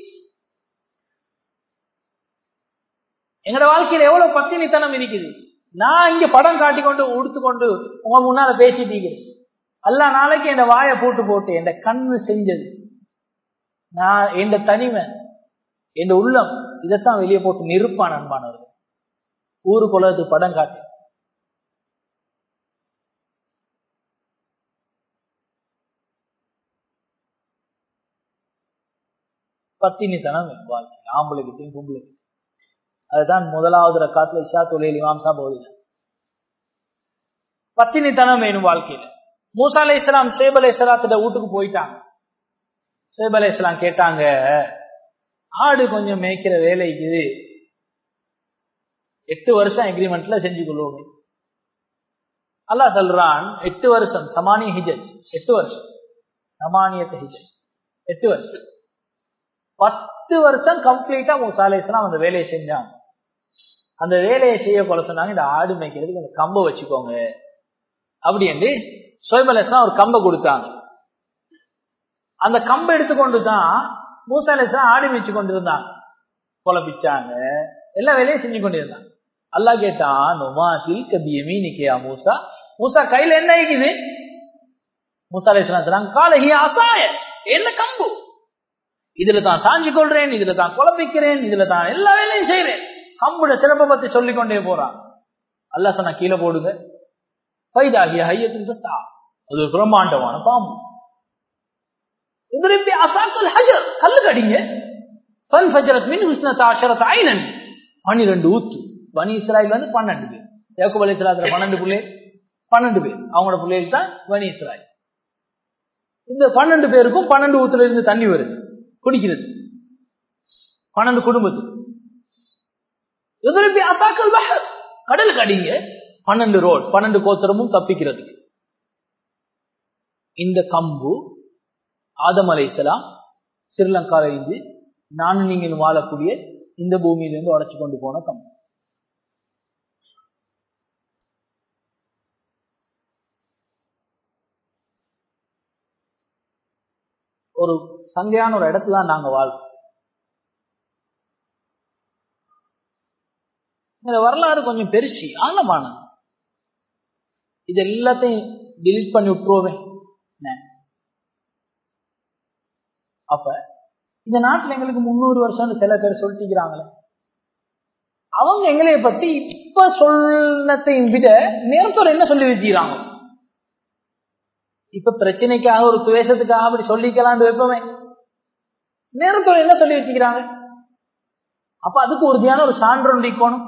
எங்கட வாழ்க்கையில எவ்வளவு பத்தினித்தனம் இருக்குது நான் இங்க படம் காட்டி கொண்டு உடுத்து கொண்டு உங்க முன்னால பேசிட்டீங்க அல்ல நாளைக்கு என் வாயை போட்டு போட்டு என் கண்ணு செஞ்சது நான் என் தனிமை என் உள்ளம் இதைத்தான் வெளியே போட்டு நிருப்பான் அன்பானவர்கள் ஊரு குலத்து படம் காட்டி பத்தினித்தனம் வாழ்க்கை ஆம்பளைக்கிட்டையும் பொம்பளைக்கு அதுதான் முதலாவது ரக்காத்துல இஷா தொழில் இமாம்சா போகுது பத்தினித்தனம் வேணும் வாழ்க்கையில மூசா அலை இஸ்லாம் சேப் அலை இஸ்லாத்திட்ட வீட்டுக்கு போயிட்டாங்க சேப் அலை இஸ்லாம் கேட்டாங்க ஆடு கொஞ்சம் மேய்க்கிற வேலைக்கு எட்டு வருஷம் எக்ரிமெண்ட்ல செஞ்சு கொள்வோமே அல்லா சொல்றான் எட்டு வருஷம் சமானிய ஹிஜத் எட்டு வருஷம் சமானியத்தை ஹிஜத் எட்டு வருஷம் பத்து வருஷம் கம்ப்ளீட்டா மூசா அலை இஸ்லாம் அந்த வேலையை செஞ்சாங்க அந்த வேலையை செய்ய கொலை சொன்னாங்க இந்த ஆடு மேய்க்கிறதுக்கு அந்த கம்பை வச்சுக்கோங்க அப்படி என்று சோய்ப் அலிஸ்லாம் ஒரு கம்பை கொடுத்தாங்க அந்த கம்பை எடுத்துக்கொண்டு தான் மூசா அலிஸ்லாம் ஆடு மேய்ச்சி கொண்டு இருந்தாங்க குழப்பிச்சாங்க எல்லா வேலையும் செஞ்சு கொண்டிருந்தாங்க அல்லா கேட்டான் நொமாசில் கபியமி நிக்கையா மூசா மூசா கையில என்ன இருக்குது மூசா அலிஸ்லாம் சொன்னாங்க காலஹி அசாய என்ன கம்பு இதுல தான் சாஞ்சு கொள்றேன் இதுல தான் குழப்பிக்கிறேன் இதுல தான் எல்லா வேலையும் செய்யறேன் கம்புட சிறப்பை பத்தி சொல்லிக் கொண்டே போறான் அல்ல சொன்ன கீழே போடுங்க பைதாகிய ஹையத்தின் சத்தா அது ஒரு பிரம்மாண்டமான பாம்பு எதிர்ப்பி அசாக்கல் ஹஜர் கல்லு கடிங்க பன் ஃபஜரத் மின் உஷ்ணத் ஆஷரத் ஐனன் பன்னிரெண்டு ஊத்து பனி இஸ்ராயில் வந்து பன்னெண்டு பேர் யாக்குப் அலி இஸ்லாத்துல பன்னெண்டு பிள்ளைகள் பன்னெண்டு பேர் அவங்களோட பிள்ளைகள் தான் பனி இஸ்ராயில் இந்த பன்னெண்டு பேருக்கும் பன்னெண்டு ஊத்துல இருந்து தண்ணி வருது குடிக்கிறது பன்னெண்டு குடும்பத்துக்கு எதிர்ப்பி அசாக்கல் பஹர் கடல் கடிங்க பன்னெண்டு ரோட் பன்னெண்டு கோத்திரமும் தப்பிக்கிறதுக்கு இந்த கம்பு ஆதம் அலைசலாம் ஸ்ரீலங்கால இருந்து நானும் நீங்கள் வாழக்கூடிய இந்த பூமியிலிருந்து உடைச்சு கொண்டு போன கம்பு ஒரு சங்கையான ஒரு இடத்துல தான் நாங்க வாழ்றோம் இந்த வரலாறு கொஞ்சம் பெருசு ஆழமானது இது எல்லாத்தையும் டிலீட் பண்ணி விட்டுருவோமே அப்ப இந்த நாட்டுல எங்களுக்கு முன்னூறு வருஷம் சில பேர் சொல்லிக்கிறாங்களே அவங்க எங்களைய பத்தி இப்ப சொன்னத்தையும் விட நேரத்தோட என்ன சொல்லி வச்சுக்கிறாங்க இப்ப பிரச்சனைக்காக ஒரு துவேஷத்துக்காக அப்படி சொல்லிக்கலாம்னு வைப்போமே நேரத்தோட என்ன சொல்லி வச்சுக்கிறாங்க அப்ப அதுக்கு உறுதியான ஒரு சான்று இருக்கணும்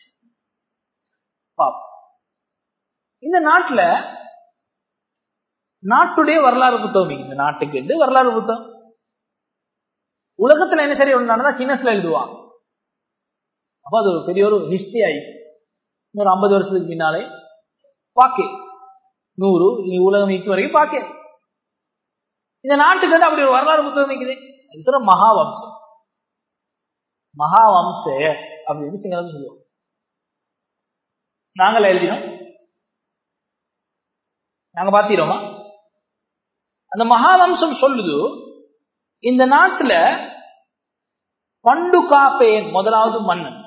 இந்த நாட்டுல நாட்டுடைய வரலாறு புத்தகம் இந்த நாட்டுக்கு என்று வரலாறு புத்தகம் உலகத்துல என்ன சரி ஒன்று நடந்தா சின்னஸ்ல எழுதுவாங்க அப்ப அது ஒரு பெரிய ஒரு ஹிஸ்டரி ஆயிடுச்சு இன்னொரு ஐம்பது வருஷத்துக்கு முன்னாலே பாக்கே நூறு இனி உலகம் நீக்கு வரைக்கும் பாக்கே இந்த நாட்டுக்கு வந்து அப்படி ஒரு வரலாறு புத்தகம் இருக்குது அது மகாவம்சம் மகாவம்ச அப்படின்னு சிங்களம் சொல்லுவோம் நாங்கள் எழுதினோம் நாங்க பாத்திரோமா அந்த மகாவம்சம் சொல்லுது இந்த நாட்டுல பண்டு காப்பேன் முதலாவது மன்னன்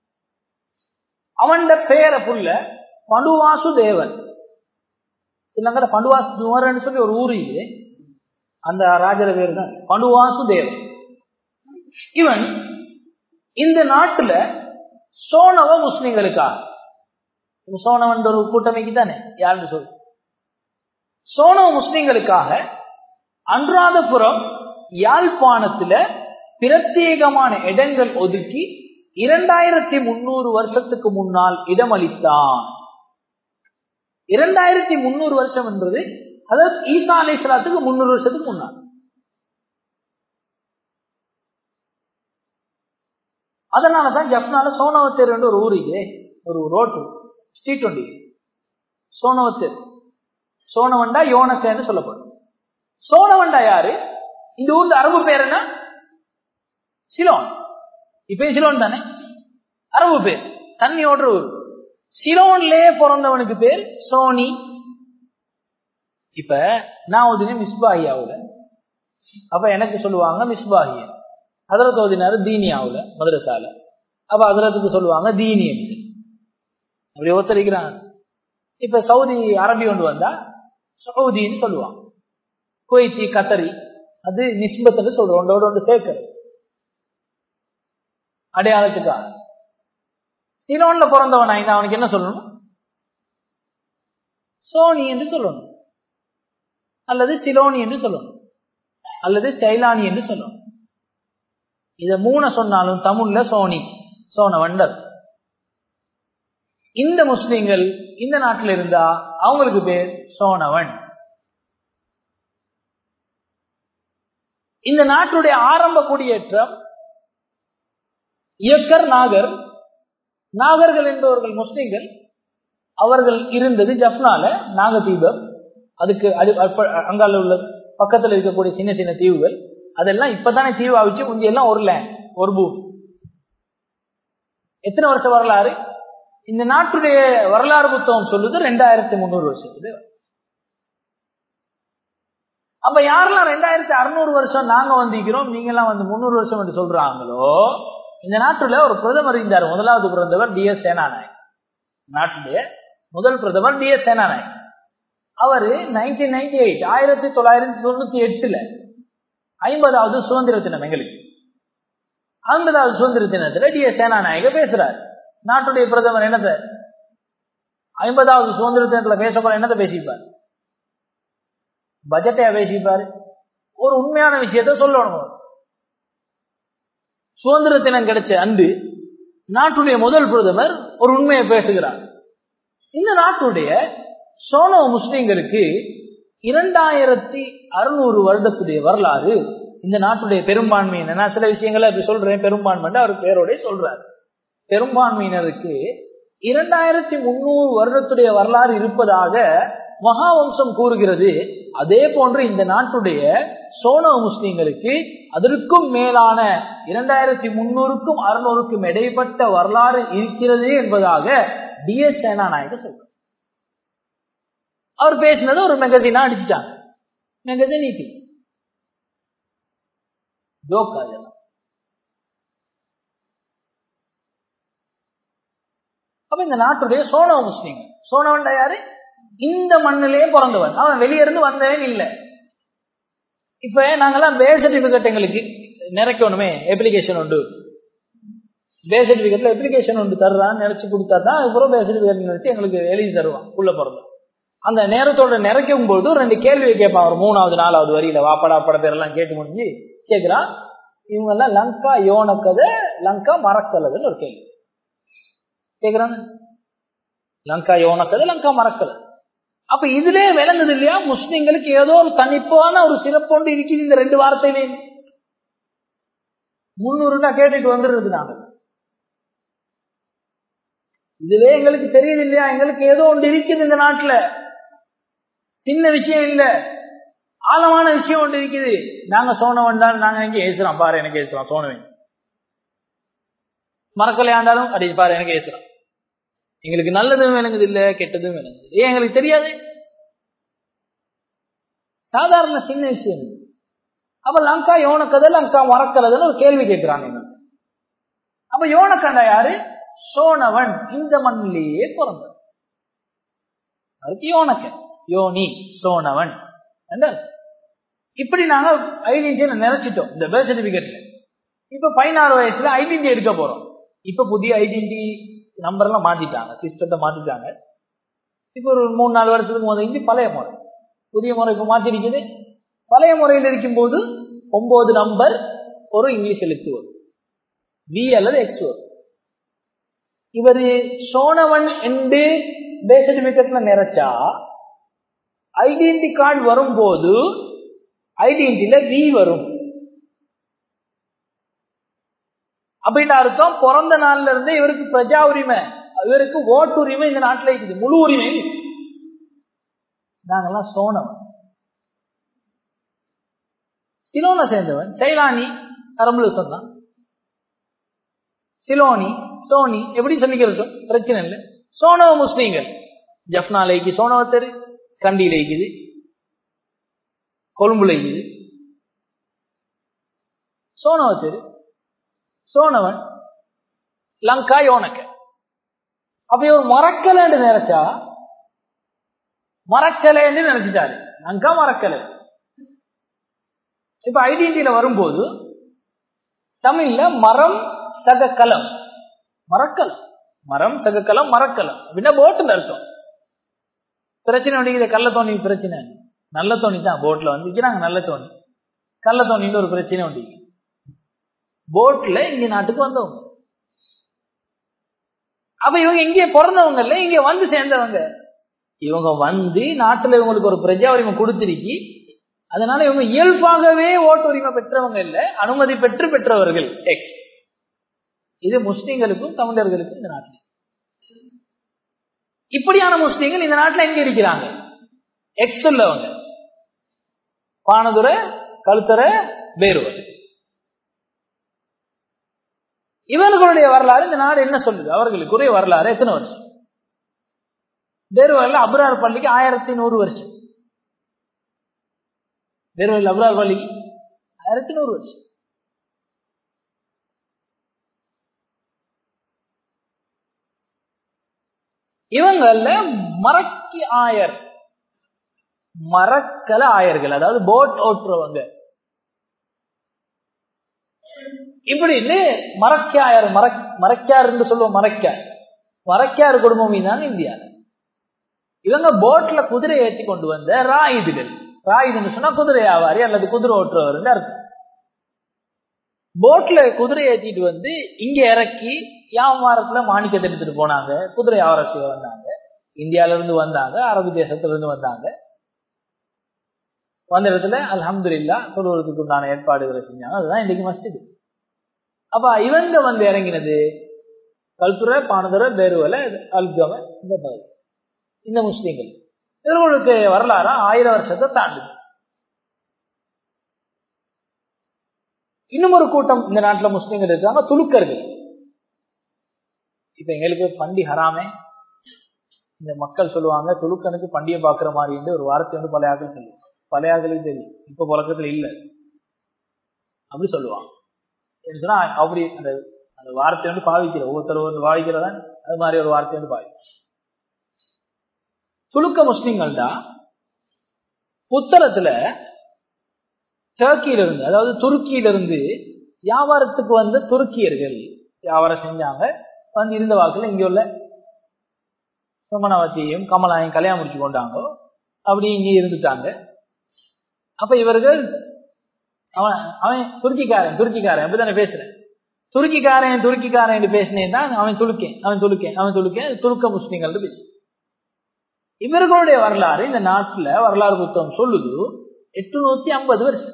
அவன் பேரை புள்ள பண்டுவாசு தேவன் இல்லைங்கிற பண்டுவாசு தேவன் சொல்லி ஒரு ஊரு இது அந்த ராஜர பேர் தான் பண்டுவாசு தேவன் இவன் இந்த நாட்டுல சோனவ முஸ்லிம்களுக்காக சோனவன் ஒரு கூட்டமைக்கு தானே யாருன்னு சொல்லு சோனவ முஸ்லிம்களுக்காக அன்றாதபுரம் யாழ்ப்பாணத்துல பிரத்யேகமான இடங்கள் ஒதுக்கி இரண்டாயிரத்தி முன்னூறு வருஷத்துக்கு முன்னால் இடமளித்தான் இரண்டாயிரத்தி முன்னூறு வருஷம் என்பது அதாவது ஈசா அலிஸ்லாத்துக்கு முன்னூறு வருஷத்துக்கு முன்னால் அதனாலதான் ஜப்னால சோனவத்தேர் என்று ஒரு ஊருக்கு ஒரு ரோட்டு ஸ்ட்ரீட் ஒண்டி சோனவத்தேர் சோனவண்டா யோனசேன்னு சொல்லப்படும் சோனவண்டா யாரு இந்த ஊர்ல அரபு பேர் என்ன சிலோன் இப்ப சிலோன் தானே அரபு பேர் தண்ணி ஓடுற ஊர் சிலோன்லயே பிறந்தவனுக்கு பேர் சோனி இப்ப நான் ஓதின மிஸ்பாஹியாவுல அப்ப எனக்கு சொல்லுவாங்க மிஸ்பாஹியா ஹதரத் ஓதினாரு தீனியாவுல மதுரசால அப்ப ஹதரத்துக்கு சொல்லுவாங்க தீனி என்று அப்படி ஒத்தரிக்கிறாங்க இப்ப சவுதி அரபி கொண்டு வந்தா சவுதின்னு சொல்லுவாங்க குவைத்தி கத்தரி அது நிஸ்பத்துன்னு சொல்றோம் ஒன்றோட ஒன்று சேர்க்கிறது அடையாளத்துக்காக சிலோன்ல பிறந்தவன் ஆயினா அவனுக்கு என்ன சொல்லணும் சோனி என்று சொல்லணும் அல்லது சிலோனி என்று சொல்லணும் அல்லது சைலானி என்று சொல்லணும் இத மூண சொன்னாலும் தமிழ்ல சோனி சோனவண்டர் இந்த முஸ்லிம்கள் இந்த நாட்டில் இருந்தா அவங்களுக்கு பேர் சோனவன் இந்த நாட்டுடைய ஆரம்ப குடியேற்றம் இயக்கர் நாகர் நாகர்கள் என்பவர்கள் முஸ்லிம்கள் அவர்கள் இருந்தது ஜப்னால நாகதீபம் அதுக்கு அது அங்கால உள்ள பக்கத்தில் இருக்கக்கூடிய சின்ன சின்ன தீவுகள் அதெல்லாம் இப்பதானே தீவு ஆவிச்சு முந்தி எல்லாம் ஒரு லேண்ட் ஒரு பூமி எத்தனை வருஷம் வரலாறு இந்த நாட்டுடைய வரலாறு புத்தகம் சொல்லுது ரெண்டாயிரத்தி முந்நூறு வருஷத்துக்கு அப்ப யாரெல்லாம் ரெண்டாயிரத்தி அறுநூறு வருஷம் நாங்க வந்திருக்கிறோம் நீங்க எல்லாம் வந்து முன்னூறு வருஷம் என்று சொல்றாங்களோ இந்த நாட்டுல ஒரு பிரதமர் இருந்தார் முதலாவது பிறந்தவர் டி எஸ் சேனாநாயக் நாட்டுடைய முதல் பிரதமர் டி எஸ் சேனாநாயக் அவரு நைன்டீன் நைன்டி எயிட் ஆயிரத்தி தொள்ளாயிரத்தி தொண்ணூத்தி எட்டுல ஐம்பதாவது சுதந்திர தினம் எங்களுக்கு ஐம்பதாவது சுதந்திர தினத்துல டி எஸ் சேனாநாயக பேசுறாரு நாட்டுடைய பிரதமர் என்னத்தை ஐம்பதாவது சுதந்திர தினத்துல பேசக்கூட என்னத்தை பேசிப்பார் பட்ஜெட்டையா பேசிப்பாரு ஒரு உண்மையான விஷயத்த சொல்லணும் சுதந்திர தினம் கிடைச்ச அன்று நாட்டுடைய முதல் பிரதமர் ஒரு உண்மையை பேசுகிறார் இந்த நாட்டுடைய சோனோ முஸ்லிம்களுக்கு இரண்டாயிரத்தி அறுநூறு வருடத்துடைய வரலாறு இந்த நாட்டுடைய பெரும்பான்மையினர் நான் சில விஷயங்களை அப்படி சொல்றேன் பெரும்பான்மை அவர் பேரோட சொல்றாரு பெரும்பான்மையினருக்கு இரண்டாயிரத்தி முன்னூறு வருடத்துடைய வரலாறு இருப்பதாக மகாவம்சம் கூறுகிறது அதே போன்று இந்த நாட்டுடைய சோனோ முஸ்லிம்களுக்கு அதற்கும் மேலான இரண்டாயிரத்தி முன்னூறுக்கும் அறுநூறுக்கும் இடைப்பட்ட வரலாறு இருக்கிறது என்பதாக டி எஸ் சேனாநாயக சொல்றார் அவர் பேசினது ஒரு மெகசினா அடிச்சுட்டாங்க மெகசின் நீட்டி ஜோக்கா இதெல்லாம் அப்ப இந்த நாட்டுடைய சோனவ முஸ்லீம் சோனவன்டா யாரு இந்த மண்ணிலே பிறந்தவன் அவன் வெளியிருந்து வந்தவன் இல்லை இப்ப நாங்கெல்லாம் பே சர்டிபிகேட் எங்களுக்கு நிறைக்கணுமே அப்ளிகேஷன் உண்டு பே சர்டிபிகேட்ல அப்ளிகேஷன் ஒன்று தர்றான்னு நினைச்சு கொடுத்தா தான் அப்புறம் பே சர்டிபிகேட் நினைச்சு எங்களுக்கு எழுதி தருவான் உள்ள பிறந்த அந்த நேரத்தோட நிறைக்கும் பொழுது ரெண்டு கேள்வி கேட்பான் ஒரு மூணாவது நாலாவது வரியில வாப்படா பட பேரெல்லாம் கேட்டு முடிஞ்சு கேட்கிறான் இவங்க எல்லாம் லங்கா யோனக்கதை லங்கா மறக்கலதுன்னு ஒரு கேள்வி கேக்குறாங்க லங்கா யோனக்கதை லங்கா மறக்கலை அப்ப இதுல விளங்குது இல்லையா முஸ்லிம்களுக்கு ஏதோ ஒரு தனிப்பான ஒரு சிறப்பொண்டு இருக்குது இந்த ரெண்டு வார்த்தையிலே முன்னூறுனா கேட்டுட்டு வந்துடுறது நாங்க இதுவே எங்களுக்கு தெரியுது இல்லையா எங்களுக்கு ஏதோ ஒன்று இருக்குது இந்த நாட்டுல சின்ன விஷயம் இல்ல ஆழமான விஷயம் ஒன்று இருக்குது நாங்க சோனவன் தான் நாங்க எங்க ஏசுறோம் பாரு எனக்கு ஏசுறோம் சோனவன் மறக்கலையாண்டாலும் அடி பாரு எனக்கு ஏசுறோம் எங்களுக்கு நல்லதும் விளங்குது இல்ல கெட்டதும் விளங்குது ஏன் எங்களுக்கு தெரியாது சாதாரண சின்ன விஷயம் அப்ப லங்கா யோனக்கதை லங்கா மறக்கிறதுன்னு ஒரு கேள்வி கேட்கிறாங்க அப்ப யோனக்கண்டா யாரு சோனவன் இந்த மண்ணிலேயே பிறந்தது அதுக்கு யோனக்க யோனி சோனவன் இப்படி நாங்க ஐடென்டிட்டியை நினைச்சிட்டோம் இந்த பேர்த் சர்டிபிகேட்ல இப்ப பதினாறு வயசுல ஐடென்டி எடுக்க போறோம் இப்ப புதிய ஐடென்டி நம்பர் எல்லாம் மாத்திட்டாங்க சிஸ்டத்தை மாத்திட்டாங்க இப்ப ஒரு மூணு நாலு வருஷத்துக்கு முதல் பழைய முறை புதிய முறை இப்ப மாத்திருக்குது பழைய முறையில் இருக்கும்போது ஒன்பது நம்பர் ஒரு இங்கிலீஷ் எழுத்து வரும் வி அல்லது எக்ஸ் வரும் இவர் சோனவன் என்று பேஸ் சர்டிபிகேட்ல நிறைச்சா ஐடென்டி கார்டு வரும்போது ஐடென்டில வி வரும் அப்படின்னு அர்த்தம் பிறந்த நாள்ல இருந்து இவருக்கு பிரஜா உரிமை இவருக்கு ஓட்டு உரிமை இந்த நாட்டில் இருக்குது முழு உரிமை நாங்கெல்லாம் சோனவன் சிலோனை சேர்ந்தவன் சைலானி அரம்புல சொன்னான் சிலோனி சோனி எப்படி சொல்லிக்கிறோம் பிரச்சனை இல்லை சோனவ முஸ்லீம்கள் ஜப்னா லைக்கு சோனவ தெரு கண்டி லைக்குது கொழும்பு லைக்குது சோனவ தெரு சோனவன் லங்கா யோனக்க அப்ப இவர் மறக்கலன்னு நினைச்சா மறக்கலைன்னு நினைச்சிட்டாரு லங்கா மறக்கலை இப்ப ஐடென்டிட்டியில வரும்போது தமிழ்ல மரம் சகக்கலம் மறக்கலம் மரம் சகக்கலம் மறக்கலம் அப்படின்னா போட்டுன்னு அர்த்தம் பிரச்சனை ஒன்றிக்குது கள்ள தோணி பிரச்சனை நல்ல தோணி தான் போட்ல வந்துக்கிறாங்க நல்ல தோணி கள்ள தோணின்னு ஒரு பிரச்சனை உண்டு போட்ல இங்க நாட்டுக்கு வந்தவங்க அப்ப இவங்க இங்கே பிறந்தவங்க இல்ல இங்க வந்து சேர்ந்தவங்க இவங்க வந்து நாட்டுல இவங்களுக்கு ஒரு பிரஜா உரிமை கொடுத்திருக்கி அதனால இவங்க இயல்பாகவே ஓட்டு உரிமை பெற்றவங்க இல்ல அனுமதி பெற்று பெற்றவர்கள் எக்ஸ் இது முஸ்லீம்களுக்கும் தமிழர்களுக்கும் இந்த நாட்டில் இப்படியான முஸ்லீம்கள் இந்த நாட்டில் எங்க இருக்கிறாங்க எக்ஸ் உள்ளவங்க பானதுரை கழுத்தரை வேறுவர் இவர்களுடைய வரலாறு இந்த நாடு என்ன சொல்லுது அவர்களுக்குரிய வரலாறு எத்தனை வருஷம் வேறுவரில் அப்ரார் பள்ளிக்கு ஆயிரத்தி நூறு வருஷம் வேறுவரில் அப்ரார் பள்ளிக்கு ஆயிரத்தி நூறு வருஷம் இவங்கள மரக்கி ஆயர் மரக்கல ஆயர்கள் அதாவது போட் ஓட்டுறவங்க இப்படின்னு மரக்காயர் மரக் மரக்கார் என்று சொல்லுவோம் மரக்கார் மரக்கார் குடும்பம் தான் இந்தியா இவங்க போட்ல குதிரை ஏற்றி கொண்டு வந்த ராயுதுகள் ராயுதுன்னு சொன்னா குதிரை வியாபாரி அல்லது குதிரை ஓட்டுறவர் அர்த்தம் போட்ல குதிரை ஏற்றிட்டு வந்து இங்க இறக்கி வியாபாரத்துல மாணிக்கத்தை எடுத்துட்டு போனாங்க குதிரை வியாபாரம் செய்ய வந்தாங்க இந்தியால இருந்து வந்தாங்க அரபு தேசத்துல இருந்து வந்தாங்க வந்த இடத்துல அலமது இல்லா தொழுவதற்கு உண்டான ஏற்பாடுகளை செஞ்சாங்க அதுதான் இன்னைக்கு மஸ்ஜிது அப்ப இவங்க வந்து இறங்கினது கல்புரை பானதுரை பேருவலை அல்கம இந்த பகுதி இந்த முஸ்லீம்கள் இவர்களுக்கு வரலாறு ஆயிரம் வருஷத்தை தாண்டுது இன்னும் ஒரு கூட்டம் இந்த நாட்டுல முஸ்லீம்கள் இருக்காங்க துலுக்கர்கள் இப்ப எங்களுக்கு பண்டி ஹராமே இந்த மக்கள் சொல்லுவாங்க துலுக்கனுக்கு பண்டிகை பாக்குற மாதிரி ஒரு வார்த்தை வந்து பழைய ஆக்கள் சொல்லுவாங்க பழைய ஆக்களுக்கு தெரியும் இப்ப புழக்கத்துல இல்ல அப்படி சொல்லுவாங்க சொன்னா அப்படி அந்த அந்த வார்த்தை வந்து பாவிக்கிற ஒவ்வொருத்தர் வந்து பாவிக்கிறதா அது மாதிரி ஒரு வார்த்தை வந்து பாவி துலுக்க முஸ்லிம்கள் தான் புத்தளத்துல டர்க்கியில இருந்து அதாவது துருக்கியில இருந்து வியாபாரத்துக்கு வந்த துருக்கியர்கள் வியாபாரம் செஞ்சாங்க வந்து இருந்த வாக்குல இங்க உள்ள சுமனவத்தியையும் கமலாயும் கல்யாணம் முடிச்சு கொண்டாங்க அப்படி இங்கே இருந்துட்டாங்க அப்ப இவர்கள் அவன் அவன் துருக்கிக்காரன் துருக்கிக்காரன் அப்படித்தானே பேசுறேன் துருக்கிக்காரன் துருக்கிக்காரன் என்று பேசினேன் தான் அவன் துளுக்கேன் அவன் துளுக்கேன் அவன் துளுக்கேன் துருக்க முஸ்லீம்கள் பேசு இவர்களுடைய வரலாறு இந்த நாட்டுல வரலாறு புத்தகம் சொல்லுது எட்டுநூத்தி ஐம்பது வருஷம்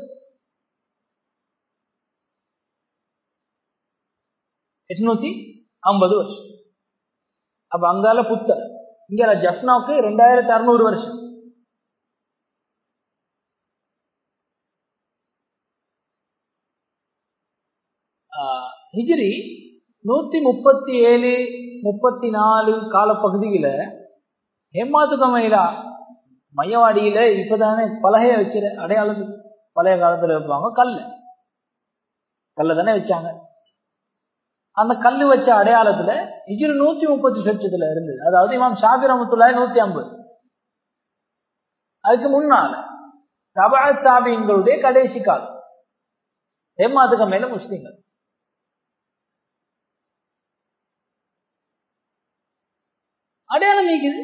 எட்நூத்தி ஐம்பது வருஷம் அப்ப அங்கால புத்தர் இங்க ஜப்னாவுக்கு ரெண்டாயிரத்தி அறுநூறு வருஷம் ஹிஜ்ரி நூத்தி முப்பத்தி ஏழு முப்பத்தி நாலு காலப்பகுதியில ஹேமாத்து கமைலா மையவாடியில இப்பதானே பலகைய வைக்கிற அடையாளத்துக்கு பழைய காலத்துல வைப்பாங்க கல்லு கல்ல தானே வச்சாங்க அந்த கல்லு வச்ச அடையாளத்துல இஜிரு நூத்தி முப்பத்தி சொச்சத்துல இருந்தது அதாவது இமாம் ஷாபி ரமத்துல்லாய் நூத்தி ஐம்பது அதுக்கு முன்னால தபா தாபிங்களுடைய கடைசி காலம் ஏமாத்துக்கு மேல முஸ்லிம்கள் அடையாளம் நீக்குது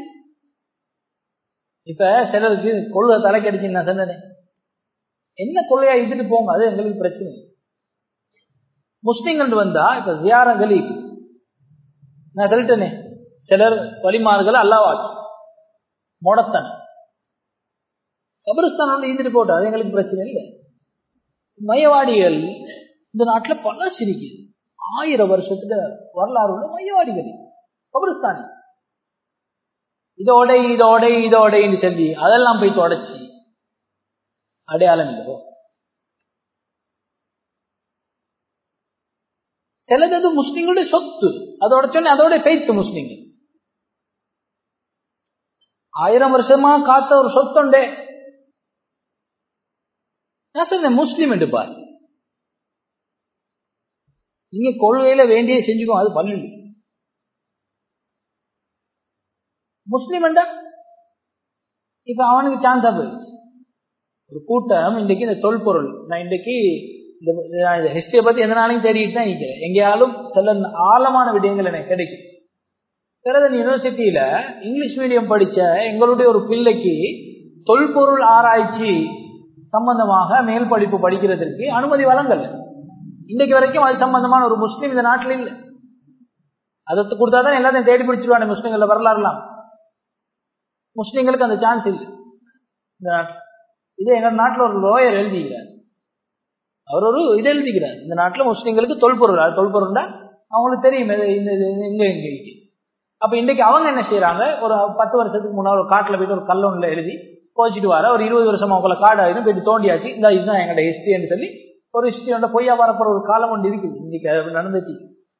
இப்ப சிலருக்கு கொள்கை தலைக்கடிச்சு நான் சொன்னேன் என்ன கொள்ளையா இதுட்டு போங்க அது எங்களுக்கு பிரச்சனை முஸ்லிம்கள் வந்தா இப்ப ஜியாரம் கலி நான் சொல்லிட்டேனே சிலர் வழிமாறுகள் அல்லாவாச்சு மொடத்தன் கபிரஸ்தான் வந்து ஈந்துட்டு போட்டா அது எங்களுக்கு பிரச்சனை இல்லை மையவாடிகள் இந்த நாட்டுல பல சிரிக்குது ஆயிரம் வருஷத்துல வரலாறு உள்ள மையவாடிகள் கபிரஸ்தான் இதோட இதோட இதோடன்னு சொல்லி அதெல்லாம் போய் தொடச்சி அடையாளம் இல்லவோ சிலது முஸ்லிம்களுடைய சொத்து அதோட சொன்ன அதோட பெய்த்து முஸ்லிம்கள் ஆயிரம் வருஷமா காத்த ஒரு சொத்துண்டே நான் சொன்னேன் முஸ்லீம் என்று பாரு நீங்க கொள்கையில வேண்டிய செஞ்சுக்கோ அது பள்ளி முஸ்லீம் என்றா இப்ப அவனுக்கு சான்ஸா போயிடுச்சு ஒரு கூட்டம் இன்றைக்கு இந்த தொல்பொருள் நான் இன்றைக்கு இந்த ஹிஸ்டரியை பத்தி எந்த நாளையும் தேடிட்டு தான் இருக்கிறேன் எங்கேயாலும் சில ஆழமான விடயங்கள் எனக்கு கிடைக்கும் பிறகு யூனிவர்சிட்டியில இங்கிலீஷ் மீடியம் படிச்ச எங்களுடைய ஒரு பிள்ளைக்கு தொல்பொருள் ஆராய்ச்சி சம்பந்தமாக மேல் படிப்பு படிக்கிறதுக்கு அனுமதி வழங்கல இன்றைக்கு வரைக்கும் அது சம்பந்தமான ஒரு முஸ்லீம் இந்த நாட்டில் இல்லை அதை கொடுத்தாதான் எல்லாத்தையும் தேடி பிடிச்சிருவாங்க முஸ்லீம்கள வரலாறுலாம் முஸ்லீம்களுக்கு அந்த சான்ஸ் இல்லை இந்த நாட்டில் இது எங்க நாட்டில் ஒரு லோயர் எழுதிக்கிறார் அவர் ஒரு இது எழுதிக்கிறார் இந்த நாட்டில் முஸ்லீம்களுக்கு தொல்பொருள் அது தொல்பொருள்னா அவங்களுக்கு தெரியும் இந்த இங்க இங்க இருக்கு அப்ப இன்னைக்கு அவங்க என்ன செய்யறாங்க ஒரு பத்து வருஷத்துக்கு முன்னாடி ஒரு காட்டுல போயிட்டு ஒரு கல்லொன்ல எழுதி கோச்சிட்டு வர ஒரு இருபது வருஷமா உங்களை காடு ஆயிரும் போயிட்டு தோண்டியாச்சு இந்த இதுதான் எங்களோட ஹிஸ்டரின்னு சொல்லி ஒரு ஹிஸ்டரி வந்து பொய்யா வரப்போற ஒரு காலம் ஒன்று இருக்குது இன்னைக்கு நடந்துச்சு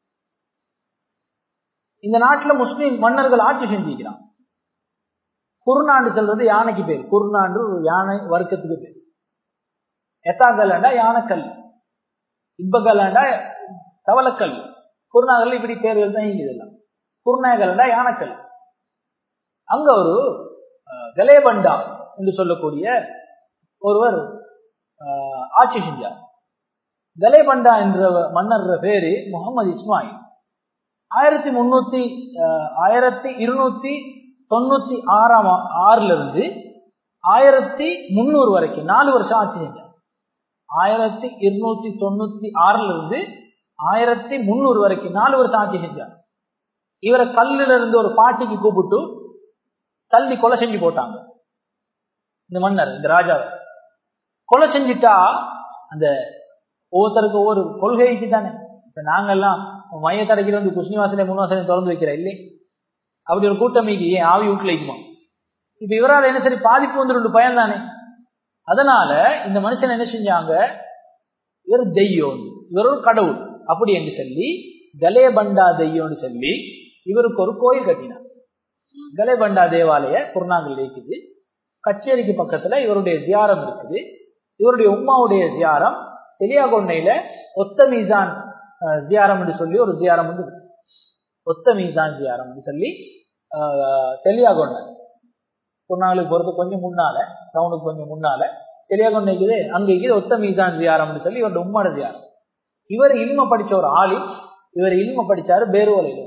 இந்த நாட்டுல முஸ்லீம் மன்னர்கள் ஆட்சி செஞ்சுக்கிறான் குருநாண்டு சொல்றது யானைக்கு பேர் குருநாண்டு ஒரு யானை வர்க்கத்துக்கு பேர் எத்தாகலண்டா யானைக்கல் இப்பகலண்டா தவளக்கல் குருநாகல் இப்படி பேர்கள் தான் இங்க இதெல்லாம் குருநாகலண்டா யானைக்கல் அங்க ஒரு கலேபண்டா என்று சொல்லக்கூடிய ஒருவர் ஆட்சி செஞ்சார் கலேபண்டா என்ற மன்னர் பேரு முகமது இஸ்மாயில் ஆயிரத்தி முன்னூத்தி ஆயிரத்தி இருநூத்தி தொண்ணூத்தி ஆறாம் ஆறுல இருந்து ஆயிரத்தி முன்னூறு வரைக்கும் நாலு வருஷம் ஆட்சி செஞ்சார் ஆயிரத்தி இருநூத்தி தொண்ணூத்தி ஆறுல இருந்து ஆயிரத்தி முன்னூறு வரைக்கும் நாலு வருஷம் ஆட்சி செஞ்சார் இவரை கல்லுல இருந்து ஒரு பாட்டிக்கு கூப்பிட்டு தள்ளி கொலை செஞ்சு போட்டாங்க இந்த மன்னர் இந்த ராஜாவை கொலை செஞ்சுட்டா அந்த ஒவ்வொருத்தருக்கு ஒவ்வொரு கொள்கைக்கு தானே இப்ப நாங்கெல்லாம் மைய தடைக்கிற வந்து குஷ்ணி வாசனை முன் வாசனை திறந்து வைக்கிற இல்லை அப்படி ஒரு கூட்டமைக்கு ஏன் ஆவி வீட்டுல வைக்குமா இப்ப இவரால் என்ன சரி பாதிப்பு வந்து ரெண்டு பயன் தானே அதனால இந்த மனுஷன் என்ன செஞ்சாங்க இவர் தெய்யம் இவர் ஒரு கடவுள் அப்படி என்று சொல்லி கலேபண்டா தெய்யம்னு சொல்லி இவருக்கு ஒரு கோயில் கட்டினார் கலேபண்டா தேவாலய குருநாங்கல் இருக்குது கச்சேரிக்கு பக்கத்துல இவருடைய தியாரம் இருக்குது இவருடைய உம்மாவுடைய தியாரம் தெளியாகொண்டையில ஒத்த மீசான் தியாரம் என்று சொல்லி ஒரு தியாரம் வந்து ஒத்த மீசான் தியாரம் சொல்லி தெளியாகொண்டை குருநாங்களுக்கு போறது கொஞ்சம் முன்னால டவுனுக்கு கொஞ்சம் முன்னால தெளியாகொண்டைக்குது அங்க இருக்குது ஒத்த மீசான் தியாரம்னு சொல்லி இவருடைய உம்மாட தியாரம் இவர் இல்ம படிச்ச ஒரு ஆளி இவர் இல்ம படிச்சாரு பேருவலையில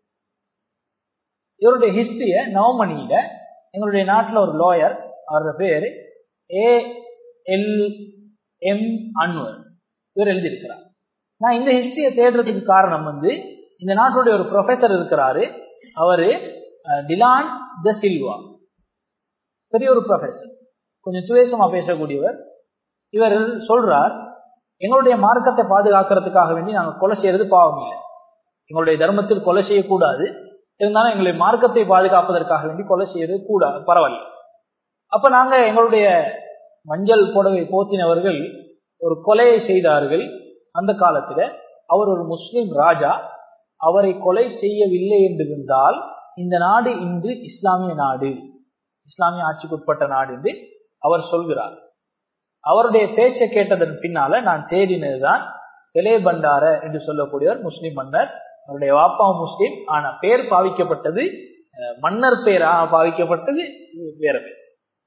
இவருடைய ஹிஸ்டரிய நவமணியில எங்களுடைய நாட்டில் ஒரு லாயர் அவரோட பேரு ஏ எல் எம் அன்வர் இவர் எழுதியிருக்கிறார் நான் இந்த ஹிஸ்டரியை தேடுறதுக்கு காரணம் வந்து இந்த நாட்டுடைய ஒரு ப்ரொஃபசர் இருக்கிறாரு அவரு டிலான் த சில்வா பெரிய ஒரு ப்ரொஃபசர் கொஞ்சம் சுவேசமா பேசக்கூடியவர் இவர் சொல்றார் எங்களுடைய மார்க்கத்தை பாதுகாக்கிறதுக்காக வேண்டி நாங்கள் கொலை செய்யறது பாவம் இல்லை எங்களுடைய தர்மத்தில் கொலை செய்யக்கூடாது இருந்தாலும் எங்களுடைய மார்க்கத்தை பாதுகாப்பதற்காக வேண்டி கொலை செய்யறது கூடாது பரவாயில்ல அப்ப நாங்க எங்களுடைய மஞ்சள் புடவை போத்தினவர்கள் ஒரு கொலையை செய்தார்கள் அந்த காலத்துல அவர் ஒரு முஸ்லிம் ராஜா அவரை கொலை செய்யவில்லை என்றிருந்தால் இந்த நாடு இன்று இஸ்லாமிய நாடு இஸ்லாமிய ஆட்சிக்கு உட்பட்ட நாடு என்று அவர் சொல்கிறார் அவருடைய பேச்சை கேட்டதன் பின்னால நான் தேடினதுதான் தெலே பண்டார என்று சொல்லக்கூடியவர் முஸ்லிம் மன்னர் அவருடைய வாப்பாவும் முஸ்லிம் ஆனா பேர் பாவிக்கப்பட்டது மன்னர் பேராக பாவிக்கப்பட்டது வேற பேர்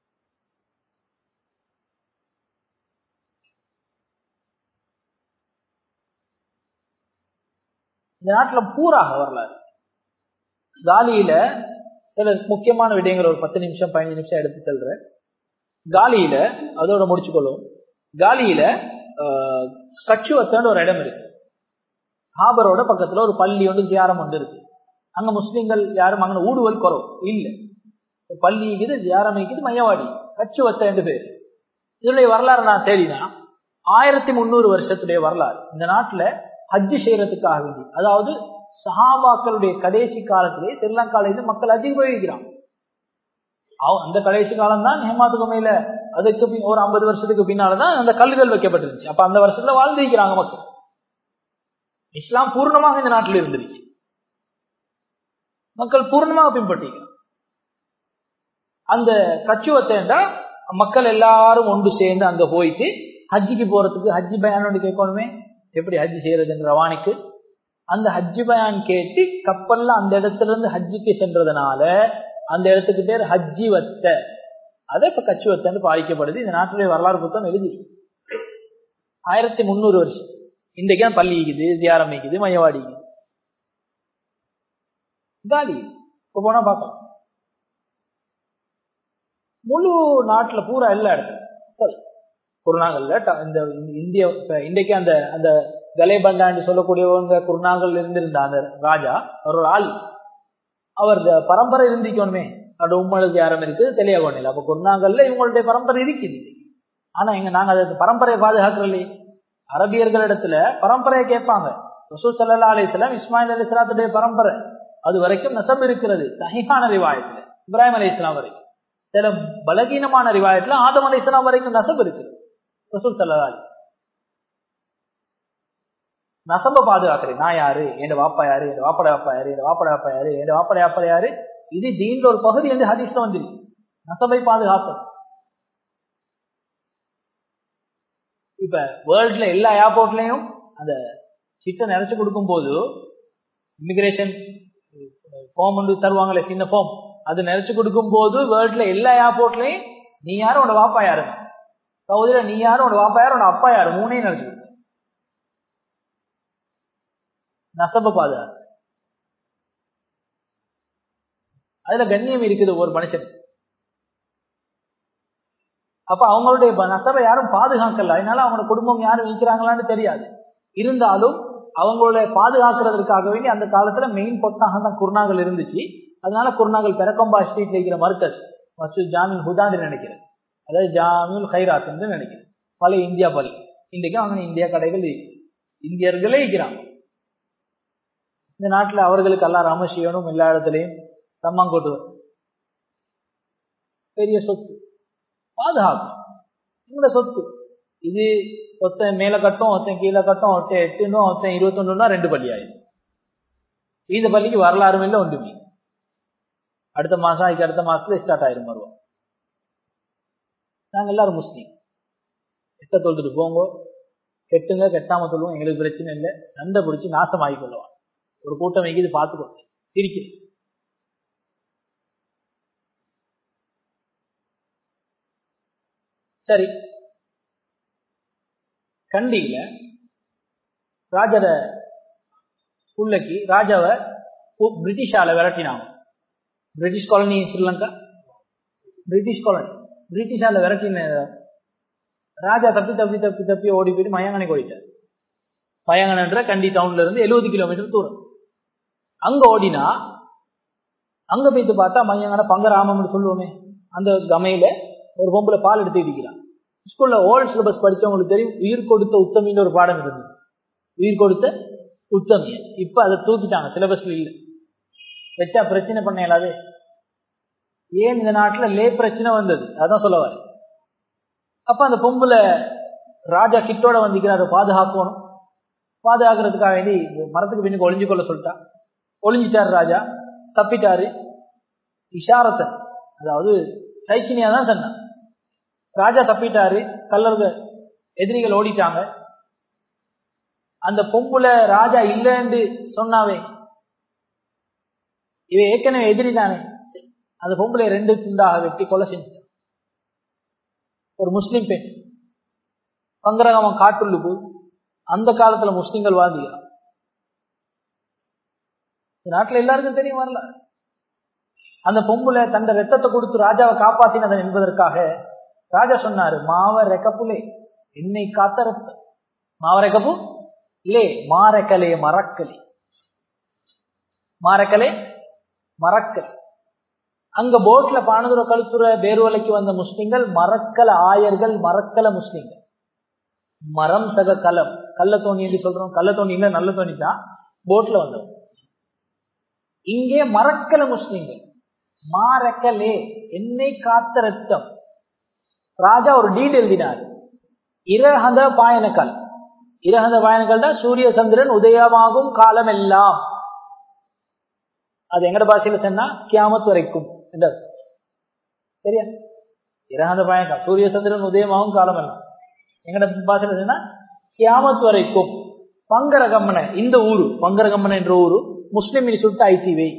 இந்த நாட்டுல பூராக வரலாறு காலியில சில முக்கியமான விடயங்கள் ஒரு பத்து நிமிஷம் பதினஞ்சு நிமிஷம் எடுத்து செல்றேன் காலியில அதோட முடிச்சுக்கொள்ளும் காலியில கச்சுவத்தன்னு ஒரு இடம் இருக்கு ஹாபரோட பக்கத்துல ஒரு பள்ளி ஒன்று தியாரம் ஒன்று இருக்கு அங்க முஸ்லீம்கள் யாரும் அங்க ஊடுவல் குறவு இல்லை ஒரு பள்ளி இருக்குது தியாரம் இருக்குது மையவாடி கச்சுவத்த என்று பேர் இதனுடைய வரலாறு நான் தேடினா ஆயிரத்தி முந்நூறு வருஷத்துடைய வரலாறு இந்த நாட்டுல ஹஜ்ஜு செய்யறதுக்காக வேண்டி அதாவது சஹாபாக்களுடைய கடைசி காலத்திலே ஸ்ரீலங்கால இருந்து மக்கள் அதிகம் போயிருக்கிறான் அந்த கடைசி காலம் தான் ஹேமாத்துக்கு மேல அதுக்கு பின் ஒரு ஐம்பது வருஷத்துக்கு பின்னாலதான் அந்த கல்லுகள் வைக்கப்பட்டிருந்துச்சு அப்ப அந்த வருஷத்துல வாழ்ந்திருக்கிறாங்க மக்கள் இஸ்லாம் பூர்ணமாக இந்த நாட்டில் இருந்துருச்சு மக்கள் பூர்ணமாக பின்பற்றிக்கிறாங்க அந்த கச்சுவத்தேண்டா மக்கள் எல்லாரும் ஒன்று சேர்ந்து அங்க போயிட்டு ஹஜ்ஜிக்கு போறதுக்கு ஹஜ்ஜி பயானோடு கேட்கணுமே எப்படி ஹஜ்ஜி செய்யறதுன்ற வாணிக்கு அந்த ஹஜ்ஜி பயான் கேட்டு கப்பல்ல அந்த இடத்துல இருந்து ஹஜ்ஜிக்கு சென்றதுனால அந்த இடத்துக்கு பேர் ஹஜ்ஜி வத்த அதை இப்ப கச்சி வத்தன்னு பாதிக்கப்படுது இந்த நாட்டுடைய வரலாறு புத்தகம் எழுதி ஆயிரத்தி முந்நூறு வருஷம் இன்றைக்கு பள்ளி இருக்குது தியாரம் இருக்குது மையவாடி காலி இப்ப போனா பார்க்கலாம் முழு நாட்டுல பூரா எல்லா இடத்துல குருநாங்கல்ல இந்த இந்திய இன்றைக்கு அந்த அந்த கலேபண்டான்னு சொல்லக்கூடியவங்க குருநாங்கல் இருந்திருந்த அந்த ராஜா அவர் ஒரு ஆள் அவர் பரம்பரை இருந்திக்கணுமே அது உம்மளுக்கு யாரும் இருக்குது தெளியகோணில் அப்ப குருநாங்கல்ல இவங்களுடைய பரம்பரை இருக்குது ஆனா எங்க நாங்க அதை பரம்பரையை பாதுகாக்கிறோம் அரபியர்களிடத்துல பரம்பரையை கேட்பாங்க ரசூ சல்லா அலிஸ்லாம் இஸ்மாயில் அலி இஸ்லாத்துடைய பரம்பரை அது வரைக்கும் நசம் இருக்கிறது சஹிஹான ரிவாயத்துல இப்ராஹிம் அலி இஸ்லாம் வரைக்கும் சில பலகீனமான ரிவாயத்துல ஆதம் அலி இஸ்லாம் வரைக்கும் நசம் இருக்குது ரசூல் சல்லா அலி நசம்ப பாதுகாக்கிறேன் நான் யாரு என் வாப்பா யாரு என் வாப்பட வாப்பா யாரு என் வாப்பட வாப்பா யாரு என் வாப்பட வாப்பா யாரு இது தீன்ற ஒரு பகுதி வந்து ஹதீஸ்ல வந்துருக்கு நசபை பாதுகாப்பது இப்ப வேர்ல்ட்ல எல்லா ஏர்போர்ட்லயும் அந்த சிட்டை நிறைச்சு கொடுக்கும் போது இமிகிரேஷன் ஃபார்ம் வந்து தருவாங்களே சின்ன ஃபார்ம் அது நிறைச்சு கொடுக்கும் போது வேர்ல்ட்ல எல்லா ஏர்போர்ட்லயும் நீ யாரும் உன்னோட வாப்பா யாரு சகோதர நீ யாரும் உன்னோட வாப்பா யாரு உன்னோட அப்பா யாரு மூணையும் நினைச்சு நசப பாதுகாப்பு அதுல கண்ணியம் இருக்குது ஒவ்வொரு மனுஷன் அப்ப அவங்களுடைய நசபை யாரும் பாதுகாக்கல அதனால அவங்களோட குடும்பம் யாரும் வைக்கிறாங்களான்னு தெரியாது இருந்தாலும் அவங்களுடைய பாதுகாக்கிறதுக்காக வேண்டி அந்த காலத்துல மெயின் பொட்டாக தான் குருநாகல் இருந்துச்சு அதனால குருநாகல் பெரக்கம்பா ஸ்ட்ரீட்ல இருக்கிற மர்க்கஸ் மசூத் ஜாமின் ஹுதான்னு நினைக்கிறேன் அதாவது ஜாமியுல் ஹைராத் என்று நினைக்கிறேன் பழைய இந்தியா பள்ளி இன்றைக்கும் அவங்க இந்தியா கடைகள் இந்தியர்களே இருக்கிறாங்க இந்த நாட்டுல அவர்களுக்கு எல்லாம் ராமசியனும் எல்லா இடத்துலையும் சம்மாங்கோட்டுவர் பெரிய சொத்து பாதுகாக்கும் இந்த சொத்து இது ஒருத்தன் மேல கட்டும் ஒருத்தன் கீழே கட்டும் ஒருத்தன் எட்டுன்னு ஒருத்தன் இருபத்தொன்னுனா ரெண்டு பள்ளி ஆயிடும் இந்த பள்ளிக்கு வரலாறும் இல்லை ஒன்றுமே அடுத்த மாசம் அதுக்கு அடுத்த மாசத்துல ஸ்டார்ட் ஆயிரும் வருவோம் நாங்க எல்லாரும் முஸ்லீம் எட்ட தொழுதுட்டு போங்க கெட்டுங்க கெட்டாம சொல்லுவோம் எங்களுக்கு பிரச்சனை இல்லை சண்டை பிடிச்சி நாசம் ஆகி கொள்ளுவான் ஒரு கூட்டம் வைக்கிது பார்த்துக்கோ சிரிக்கிறேன் சரி கண்டியில ராஜர உள்ளக்கு ராஜாவை பிரிட்டிஷால விரட்டினாங்க British colony Sri Lanka British colony பிரிட்டிஷால விரட்டின ராஜா தப்பி தப்பி தப்பி தப்பி ஓடி போயிட்டு மயங்கனை ஓடிட்டார் மயங்கனன்ற கண்டி டவுன்ல இருந்து எழுபது கிலோமீட்டர் தூரம் அங்க ஓடினா அங்க போயிட்டு பார்த்தா மயங்கன பங்கராமம்னு சொல்லுவோமே அந்த கமையில ஒரு பொம்பளை பால் எடுத்து இருக்கிறான் ஸ்கூல்ல ஓல்ட் சிலபஸ் படிச்சவங்களுக்கு தெரியும் உயிர் கொடுத்த உத்தமின்னு ஒரு பாடம் இருந்தது உயிர் கொடுத்த உத்தமி இப்ப அதை தூக்கிட்டாங்க சிலபஸ்ல இல்ல வச்சா பிரச்சனை பண்ண இயலாது ஏன் இந்த நாட்டுல லே பிரச்சனை வந்தது அதான் சொல்ல வர அப்ப அந்த பொம்பளை ராஜா கிட்டோட வந்திக்கிறாரு பாதுகாக்கணும் பாதுகாக்கிறதுக்காக வேண்டி மரத்துக்கு பின்னுக்கு ஒளிஞ்சு கொள்ள சொல்லிட்டா ஒளிஞ்சிட்டாரு ராஜா தப்பிட்டாரு இஷாரத்தன் அதாவது சைக்கினியா தான் சொன்னான் ராஜா தப்பிட்டாரு கல்லர்கள் எதிரிகள் ஓடிட்டாங்க அந்த பொம்புல ராஜா இல்லைன்னு சொன்னாவே இவ ஏற்கனவே எதிரி தானே அந்த பொம்பளை ரெண்டு துண்டாக வெட்டி கொலை செஞ்சான் ஒரு முஸ்லிம் பெண் பங்கரகமம் காட்டுள்ளுக்கு அந்த காலத்துல முஸ்லிம்கள் வாதியா நாட்டுல எல்லாருக்கும் தெரியும் வரல அந்த பொம்புல தந்த ரத்தத்தை கொடுத்து ராஜாவை காப்பாத்தினதன் என்பதற்காக ராஜா சொன்னாரு மாவ ரெக்கப்புலே என்னை காத்த ரத்தம் மாவ ரெக்கப்பு லே மாரக்கலே மறக்கலே மாரக்கலே மறக்கல் அங்க போட்ல பானதுர கழுத்துற பேருவலைக்கு வந்த முஸ்லிம்கள் மறக்கல ஆயர்கள் மறக்கல முஸ்லிம்கள் மரம் சக கலம் கள்ள தோணி என்று சொல்றோம் கள்ள தோணி இல்ல நல்ல தோணி தான் போட்ல வந்தோம் இங்கே மறக்கல முஸ்லிம்கள் மாறக்கலே என்னை காத்த ரத்தம் ராஜா ஒரு டீட் எழுதினார் இரஹந்த பாயனக்கால் இரஹந்த பாயனக்கால் தான் சூரிய சந்திரன் உதயமாகும் காலம் எல்லாம் அது எங்கட பாஷையில சொன்னா கியாமத் வரைக்கும் என்றார் சரியா இரஹந்த பாயனக்கால் சூரிய சந்திரன் உதயமாகும் காலம் எல்லாம் எங்கட பாஷையில சொன்னா கியாமத் வரைக்கும் பங்கரகம்மன இந்த ஊரு பங்கரகம்மன என்ற ஊரு முஸ்லிம் சுட்டு ஐடிவை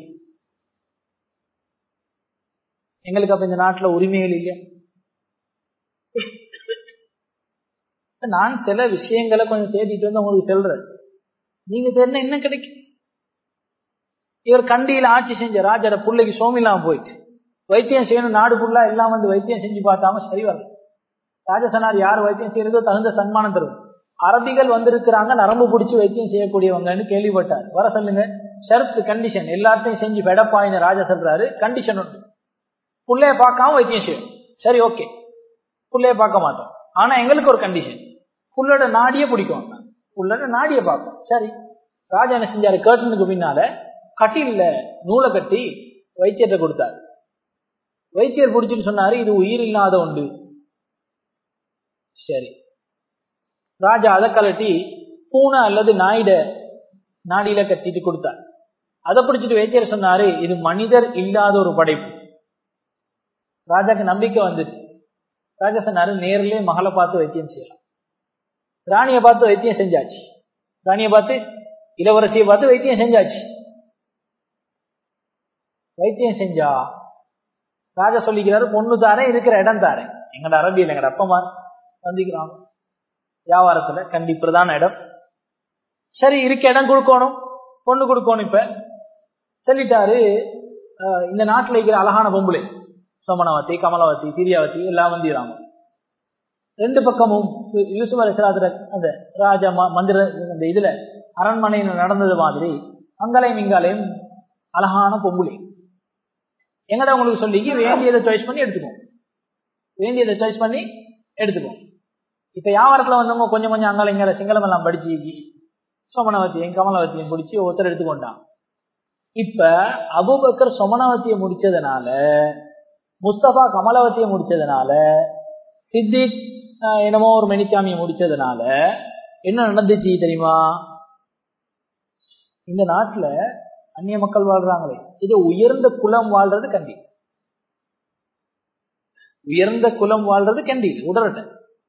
எங்களுக்கு அப்ப இந்த நாட்டுல உரிமைகள் இல்லையா நான் சில விஷயங்களை கொஞ்சம் தேடிட்டு வந்து உங்களுக்கு சொல்றேன் நீங்க தேடினா என்ன கிடைக்கும் இவர் கண்டியில ஆட்சி செஞ்ச ராஜாட பிள்ளைக்கு சோமிலாம் போயிடுச்சு வைத்தியம் செய்யணும் நாடு ஃபுல்லா எல்லாம் வந்து வைத்தியம் செஞ்சு பார்த்தாம சரி வரல ராஜசனார் யார் வைத்தியம் செய்யறதோ தகுந்த சன்மானம் தரும் அரபிகள் வந்திருக்கிறாங்க நரம்பு பிடிச்சி வைத்தியம் செய்யக்கூடியவங்கன்னு கேள்விப்பட்டார் வர சொல்லுங்க ஷர்த் கண்டிஷன் எல்லாத்தையும் செஞ்சு பெடப்பாயின்னு ராஜா சொல்றாரு கண்டிஷன் உண்டு புள்ளைய பார்க்காம வைத்தியம் செய்யும் சரி ஓகே புள்ளைய பார்க்க மாட்டோம் ஆனா எங்களுக்கு ஒரு கண்டிஷன் புள்ளோட நாடிய பிடிக்கும் புள்ளோட நாடிய பார்க்கும் சரி ராஜா என்ன செஞ்சாரு கேர்டனுக்கு பின்னால கட்டில நூலை கட்டி வைத்தியத்தை கொடுத்தாரு வைத்தியர் பிடிச்சுன்னு சொன்னாரு இது உயிர் இல்லாத உண்டு சரி ராஜா அதை கலட்டி பூனை அல்லது நாயிட நாடியில கட்டிட்டு கொடுத்தார் அதை பிடிச்சிட்டு வைத்தியர் சொன்னாரு இது மனிதர் இல்லாத ஒரு படைப்பு ராஜாக்கு நம்பிக்கை வந்துச்சு ராஜா சொன்னாரு நேரிலே மகளை பார்த்து வைத்தியம் செய்யலாம் ராணியை பார்த்து வைத்தியம் செஞ்சாச்சு ராணியை பார்த்து இளவரசியை பார்த்து வைத்தியம் செஞ்சாச்சு வைத்தியம் செஞ்சா ராஜா சொல்லிக்கிறாரு பொண்ணு தாரேன் இருக்கிற இடம் தாரேன் எங்கட அரபியில் எங்கட அப்பமா சந்திக்கிறாங்க வியாபாரத்துல கண்டி பிரதான இடம் சரி இருக்க இடம் கொடுக்கணும் பொண்ணு கொடுக்கணும் இப்ப சொல்லிட்டாரு இந்த நாட்டில் இருக்கிற அழகான பொம்பளை சோமனவதி கமலவதி திரியாவதி எல்லாம் வந்திராங்க ரெண்டு பக்கமும் யூசுப் அலிஸ்லாத்துல அந்த ராஜா மந்திர அந்த இதுல அரண்மனையில் நடந்தது மாதிரி அங்கலையும் இங்காலையும் அழகான பொம்புளை எங்கடா உங்களுக்கு சொல்லி வேண்டியதை சாய்ஸ் பண்ணி எடுத்துக்கோம் வேண்டியதை சாய்ஸ் பண்ணி எடுத்துக்கோம் இப்ப வியாபாரத்துல வந்தவங்க கொஞ்சம் கொஞ்சம் அங்கால இங்கால சிங்களம் எல்லாம் படிச்சு சோமனவத்தியும் கமலவத்தியும் பிடிச்சி ஒருத்தர் எடுத்துக்கொண்டான் இப்ப அபுபக்கர் சொமனவத்தியை முடிச்சதுனால முஸ்தபா கமலவத்தியை முடிச்சதுனால சித்திக் என்னமோ ஒரு மெனிக்காமியை முடிச்சதுனால என்ன நடந்துச்சு தெரியுமா இந்த நாட்டுல அந்நிய மக்கள் வாழ்றாங்களே இது உயர்ந்த குலம் வாழ்றது கண்டி உயர்ந்த குலம் வாழ்றது கண்டி உடறட்ட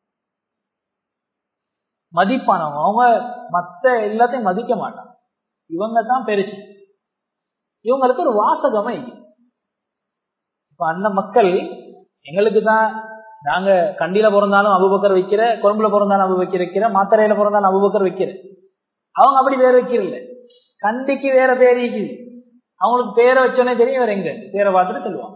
மதிப்பானவங்க அவங்க மத்த எல்லாத்தையும் மதிக்க மாட்டாங்க இவங்க தான் பெருசு இவங்களுக்கு ஒரு வாசகமே இப்ப அந்த மக்கள் எங்களுக்கு தான் நாங்க கண்டியில பிறந்தாலும் அபுபக்கர் வைக்கிற கொழும்புல பிறந்தாலும் அபு வைக்கிற வைக்கிற மாத்தரையில பிறந்தாலும் அபுபக்கர் வைக்கிற அவங்க அப்படி பேர் வைக்கிறல்ல கண்டிக்கு வேற பேர் இருக்குது அவங்களுக்கு பேரை வச்சோன்னே தெரியும் வேற எங்க பேரை பார்த்துட்டு சொல்லுவாங்க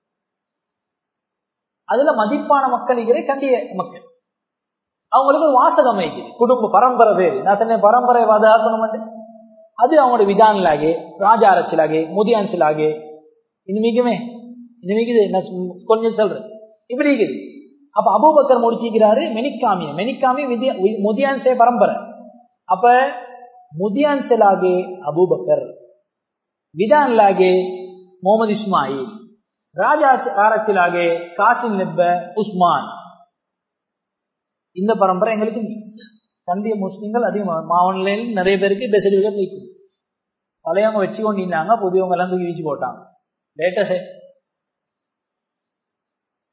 அதுல மதிப்பான மக்கள் இருக்கிற கண்டிய மக்கள் அவங்களுக்கு ஒரு வாசகம் வைக்குது குடும்ப பரம்பரை பேரு நான் சொன்னேன் பரம்பரை வாதாசனம் அது அவங்களோட விதானிலாகே ராஜா அரசியலாகே முதியான்சிலாகே இது மிகுமே இது மிகுது நான் கொஞ்சம் சொல்றேன் இப்படி இருக்குது அப்ப அபூபக்கர் முடிச்சிக்கிறாரு மெனிக்காமிய மெனிக்காமி முதியான்சே பரம்பரை அப்ப முதியான்சலாகே அபூபக்கர் விதான்லாகே முகமது இஸ்மாயில் ராஜா ஆரத்திலாகே காசிம் நெப்ப உஸ்மான் இந்த பரம்பரை எங்களுக்கு கண்டிய முஸ்லீம்கள் அதிக மாவனிலையில் நிறைய பேருக்கு இந்த சர்டிபிகேட் நீக்கும் பழையவங்க வச்சு கொண்டிருந்தாங்க புதியவங்க எல்லாம் தூக்கி வீச்சு போட்டாங்க லேட்டஸ்ட்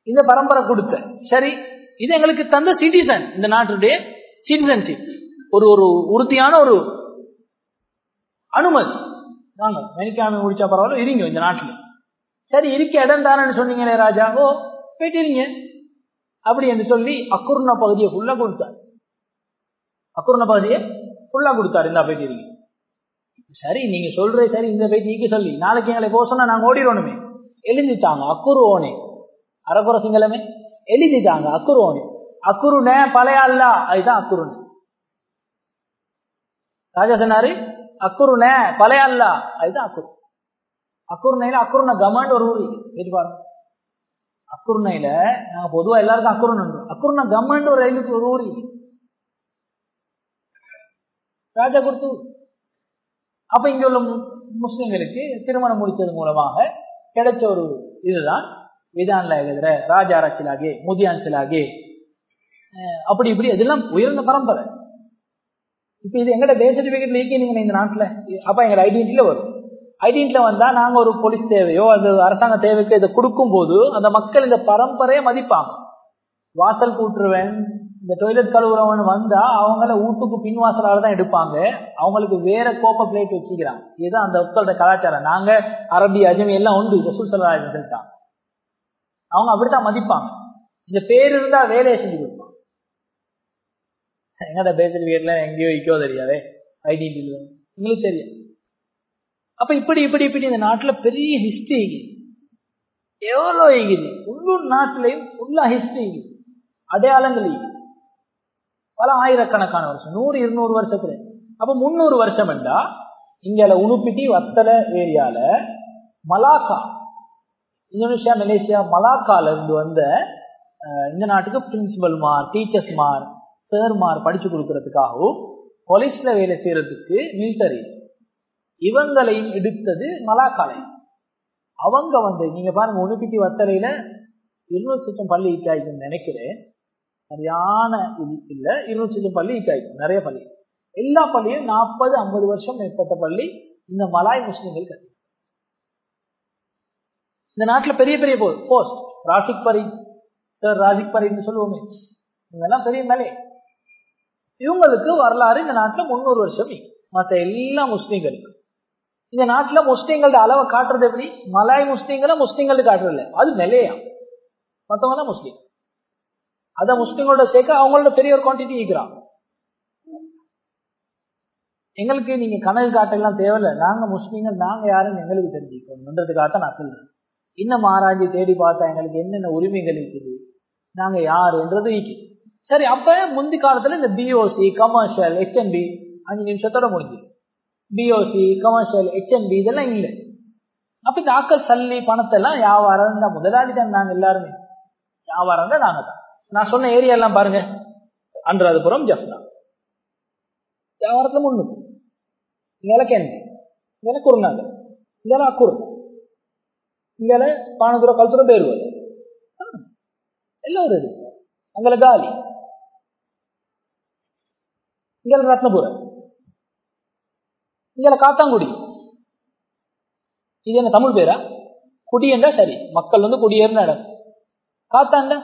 இந்த பரம்பரை கொடுத்த சரி இது எங்களுக்கு தந்த சிட்டிசன் இந்த நாட்டுடைய சிட்டிசன்ஷிப் ஒரு ஒரு உறுதியான ஒரு அனுமதி நாங்க மெனிக்காம முடிச்சா பரவாயில்ல இருங்க இந்த நாட்டுல சரி இருக்க இடம் தானேன்னு சொன்னீங்களே ராஜா ஓ போயிட்டு இருங்க அப்படி என்று சொல்லி அக்குர்ண பகுதியை ஃபுல்லா கொடுத்தார் அக்குர்ண பகுதியை ஃபுல்லா கொடுத்தாரு இந்த போயிட்டு இருங்க சரி நீங்க சொல்றே சரி இந்த போய் நீக்க சொல்லி நாளைக்கு எங்களை போக சொன்னா நாங்க ஓடிடணுமே எழுதிட்டாங்க அக்குரு ஓனே அரகுர சிங்களமே எழுதிட்டாங்க அக்குரு ஓனே அக்குரு நே பழைய அல்ல அதுதான் அக்குருன்னு ராஜா சொன்னாரு அக்குரு நே பழைய அல்ல அதுதான் அக்குரு அக்குருணையில அக்குருண கமாண்ட் ஒரு ஊர் கேட்டு பாருங்க அக்குருணையில நாங்க பொதுவா எல்லாருக்கும் அக்குருண் அக்குருண கமாண்ட் ஒரு ரயிலுக்கு ஒரு ஊர் ராஜா கொடுத்து அப்ப இங்க உள்ள முஸ்லிம்களுக்கு திருமணம் முடிச்சது மூலமாக கிடைச்ச ஒரு இதுதான் விதான்ல எழுதுற ராஜா ரச்சிலாகே முதியான் சிலாகே அப்படி இப்படி இதெல்லாம் உயர்ந்த பரம்பரை இப்ப இது எங்கட டே சர்டிபிகேட்ல இருக்கீங்க இந்த நாட்டுல அப்ப எங்க ஐடென்டிட்டில வரும் ஐடென்டிட்டில வந்தா நாங்க ஒரு போலீஸ் தேவையோ அது அரசாங்க தேவைக்கு இதை கொடுக்கும் போது அந்த மக்கள் இந்த பரம்பரையை மதிப்பாங்க வாசல் கூட்டுருவன் இந்த டொய்லெட் கழுவுறவன் வந்தா அவங்கள வீட்டுக்கு பின்வாசலால தான் எடுப்பாங்க அவங்களுக்கு வேற கோப்ப பிளேட் வச்சுக்கிறாங்க இதுதான் அந்த மக்களோட கலாச்சாரம் நாங்க அரபி அஜமி எல்லாம் உண்டு ரசூல் சல்லா சொல்லிட்டாங்க அவங்க அப்படித்தான் மதிப்பாங்க இந்த பேர் இருந்தா வேலையை செஞ்சு கொடுப்பாங்க எங்கட பேசல் வீட்ல எங்கேயோ வைக்கோ தெரியாதே ஐடென்டிட்டி உங்களுக்கு தெரியும் அப்ப இப்படி இப்படி இப்படி இந்த நாட்டுல பெரிய ஹிஸ்டரி எவ்வளோ இருக்குது உள்ளூர் நாட்டிலையும் ஃபுல்லா ஹிஸ்டரி அடையாளங்கள் பல ஆயிரக்கணக்கான வருஷம் நூறு இருநூறு வருஷத்துல அப்ப முன்னூறு வருஷம் என்றா இங்க உணுப்பிட்டி வத்தல ஏரியால மலாக்கா இந்தோனேஷியா மலேசியா மலாக்கால இருந்து வந்த இந்த நாட்டுக்கு பிரின்சிபல் மார் டீச்சர்ஸ் மார் சார் மார் படிச்சு கொடுக்கறதுக்காகவும் போலீஸ்ல வேலை செய்யறதுக்கு மிலிட்டரி இவங்களையும் எடுத்தது மலாக்காலை அவங்க வந்து நீங்க பாருங்க உணுப்பிட்டி வத்தலையில இருநூறு லட்சம் பள்ளி இக்காய்க்குன்னு நினைக்கிறேன் சரியான இது இல்ல இருநூறு லட்சம் பள்ளி இக்காய்க்கும் நிறைய பள்ளி எல்லா பள்ளியும் நாற்பது ஐம்பது வருஷம் மேற்பட்ட பள்ளி இந்த மலாய் முஸ்லிம்கள் கட்டி இந்த நாட்டுல பெரிய பெரிய போஸ்ட் ராசிக் பரி சார் ராசிக் பரின்னு சொல்லுவோமே இவங்கெல்லாம் பெரிய மேலே இவங்களுக்கு வரலாறு இந்த நாட்டுல முன்னூறு வருஷம் மற்ற எல்லா முஸ்லீம்களுக்கு இந்த நாட்டுல முஸ்லீம்களோட அளவை காட்டுறது எப்படி மலாய் முஸ்லீம்களை முஸ்லீம்களுக்கு காட்டுறது அது நிலையா மற்றவங்க தான் முஸ்லீம் அத முஸ்லீம்களோட சேர்க்க அவங்களோட பெரிய ஒரு குவான்டிட்டி இருக்கிறான் எங்களுக்கு நீங்க கணக்கு காட்டெல்லாம் தேவையில்ல நாங்க முஸ்லீம்கள் நாங்க யாருன்னு எங்களுக்கு தெரிஞ்சுக்கணுன்றதுக்காக நான் சொல்றேன் இன்னும் ஆராய்ச்சி தேடி பார்த்தா எங்களுக்கு என்னென்ன உரிமைகள் இருக்குது நாங்க யாருன்றது இருக்குது சரி அப்ப முந்தி காலத்துல இந்த பிஓசி கமர்ஷியல் ஹெச்என்பி அஞ்சு நிமிஷத்தோட முடிஞ்சு பிஓசி கமர்ஷியல் ஹெச்என்பி இதெல்லாம் இல்லை அப்ப இந்த ஆக்கள் சல்லி பணத்தை எல்லாம் வியாபாரம் தான் முதலாளி தான் நாங்க எல்லாருமே வியாபாரம் தான் நாங்க தான் நான் சொன்ன ஏரியா எல்லாம் பாருங்க அன்றாதபுரம் ஜப்னா வியாபாரத்துல முன்னுக்கு இங்கே கேண்டி இங்கே குறுநாங்க இங்கே அக்குறு இங்கே பானதுர கல்துரம் பேருவது எல்லாம் ஒரு இது அங்கே காலி இங்கே ரத்னபுரம் இங்கே காத்தாங்குடி இது என்ன தமிழ் பேரா குடி என்றா சரி மக்கள் வந்து குடியேறின இடம் காத்தாண்ட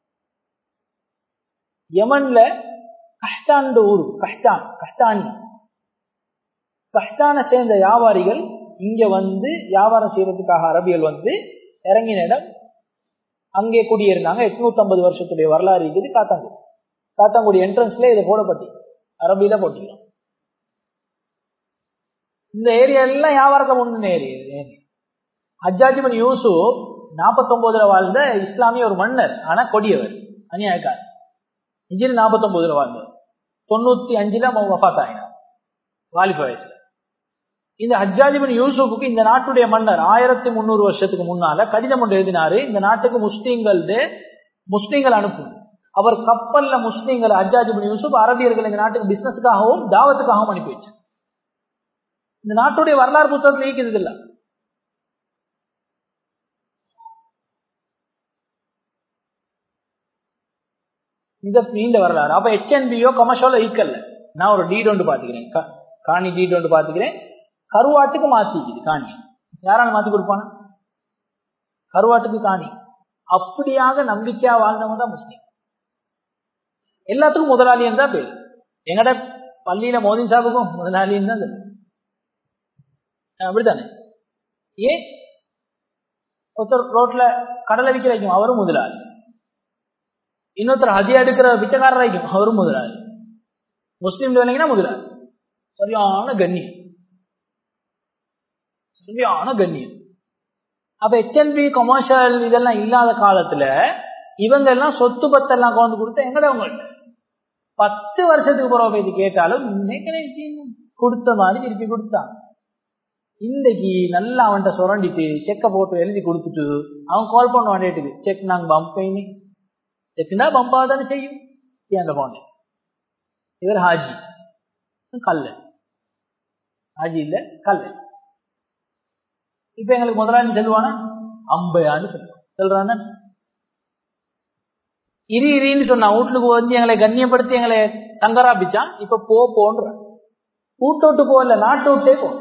யமன்ல கஷ்டான் ஊர் கஷ்டான் கஷ்டானி கஷ்டான சேர்ந்த வியாபாரிகள் இங்க வந்து வியாபாரம் செய்யறதுக்காக அரபியல் வந்து இறங்கின இடம் அங்கே குடியேறினாங்க எட்நூத்தி ஐம்பது வருஷத்துடைய வரலாறு இருக்குது காத்தாங்குடி காத்தாங்குடி என்ட்ரன்ஸ்ல இதை போடப்பட்டு அரபியில போட்டிருக்கோம் இந்த ஏரியா எல்லாம் வியாபாரத்தை முன்ன ஏரியா ஹஜ்ஜாஜிபன் யூசுப் நாற்பத்தி ஒன்பதுல வாழ்ந்த இஸ்லாமிய ஒரு மன்னர் ஆனா கொடியவர் அநியாயக்கார் இஞ்சில் நாற்பத்தி ஒன்பதுல வாழ்ந்தவர் தொண்ணூத்தி அஞ்சுல வஃத் ஆயினார் வாலிப வயசுல இந்த ஹஜ்ஜாஜிபின் யூசுஃபுக்கு இந்த நாட்டுடைய மன்னர் ஆயிரத்தி முந்நூறு வருஷத்துக்கு முன்னால கடிதம் ஒன்று எழுதினாரு இந்த நாட்டுக்கு முஸ்லீம்கள் முஸ்லீம்கள் அனுப்பும் அவர் கப்பல்ல முஸ்லீம்கள் ஹஜ்ஜாஜிபின் யூசுப் அரபியர்கள் இந்த நாட்டுக்கு பிசினஸுக்காகவும் தாவத்துக்காகவும் அனுப்பி வச்சார் இந்த நாட்டுடைய வரலாறு புத்தகத்தில் நீக்கிறது இல்லை இந்த நீண்ட வரலாறு அப்ப ஹெச்என்பியோ கமர்ஷியலோ ஈக்கல்ல நான் ஒரு டீட் ஒன்று பாத்துக்கிறேன் காணி டீட் ஒன்று பாத்துக்கிறேன் கருவாட்டுக்கு மாத்திக்குது காணி யாரால மாத்தி கொடுப்பானா கருவாட்டுக்கு காணி அப்படியாக நம்பிக்கையா வாழ்ந்தவங்க தான் முஸ்லீம் எல்லாத்துக்கும் முதலாளியம் தான் பேரு எங்கட பள்ளியில மோதி சாபுக்கும் முதலாளியம் தான் தெரியும் அப்படித்தானே ஏன் ஒருத்தர் ரோட்ல கடலை விற்க வைக்கும் அவரும் முதலாளி இன்னொருத்தர் ஹதியா எடுக்கிற பிச்சைக்காரர் வைக்கும் அவரும் முதலாளி முஸ்லீம் வேலைங்கன்னா முதலாளி சரியான கண்ணியம் சரியான கண்ணியம் அப்ப ஹெச்என்பி கமர்ஷியல் இதெல்லாம் இல்லாத காலத்துல இவங்க எல்லாம் சொத்து பத்தெல்லாம் கொண்டு கொடுத்த எங்கடவங்கள்ட்ட பத்து வருஷத்துக்கு பிறகு போய் இது கேட்டாலும் கொடுத்த மாதிரி திருப்பி கொடுத்தான் இன்றைக்கு நல்லா அவன்கிட்ட சுரண்டிட்டு செக்கை போட்டு எழுதி கொடுத்துட்டு அவன் கால் பண்ண வேண்டியதுக்கு செக் நாங்க பம்ப் பண்ணி செக்னா பம்பா தானே செய்யும் அந்த போனேன் இவர் ஹாஜி கல்ல ஹாஜி இல்ல கல்ல இப்ப எங்களுக்கு முதலாளி சொல்லுவானா அம்பையான்னு சொல்லுவான் சொல்றான இரி இரின்னு சொன்னான் வீட்டுக்கு வந்து எங்களை கண்ணியப்படுத்தி எங்களை தங்கராபிச்சான் இப்ப போ போன்ற வீட்டு விட்டு போகல நாட்டு விட்டே போ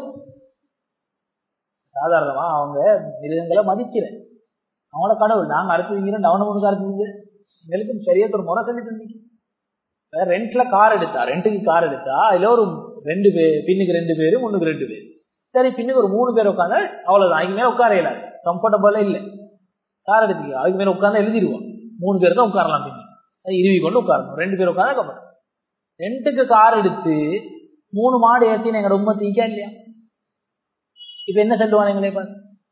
சாதாரணமா அவங்க மிருகங்களை மதிக்கிற அவங்கள கடவுள் நாங்க அறுத்துவீங்க டவுன் அறுத்துவீங்க எங்களுக்கும் சரியத்த ஒரு முறை சொல்லி தந்தீங்க ரெண்ட்ல கார் எடுத்தா ரெண்டுக்கு கார் எடுத்தா அதுல ஒரு ரெண்டு பேர் பின்னுக்கு ரெண்டு பேரு முன்னுக்கு ரெண்டு பேர் சரி பின்னுக்கு ஒரு மூணு பேர் உட்காந்து அவ்வளவுதான் அதுக்கு மேல உட்கார இயலாது கம்ஃபர்டபுளா இல்ல கார் எடுத்துக்க அதுக்கு மேல உட்காந்து எழுதிடுவோம் மூணு பேர் தான் உட்காரலாம் பின்னு இருவி கொண்டு உட்காரணும் ரெண்டு பேர் உட்காந்து கப்பல் ரெண்டுக்கு கார் எடுத்து மூணு மாடு ஏற்றின எங்க ரொம்ப தீக்கா இல்லையா இப்ப என்ன சொல்லுவாங்க எங்களை பார்த்து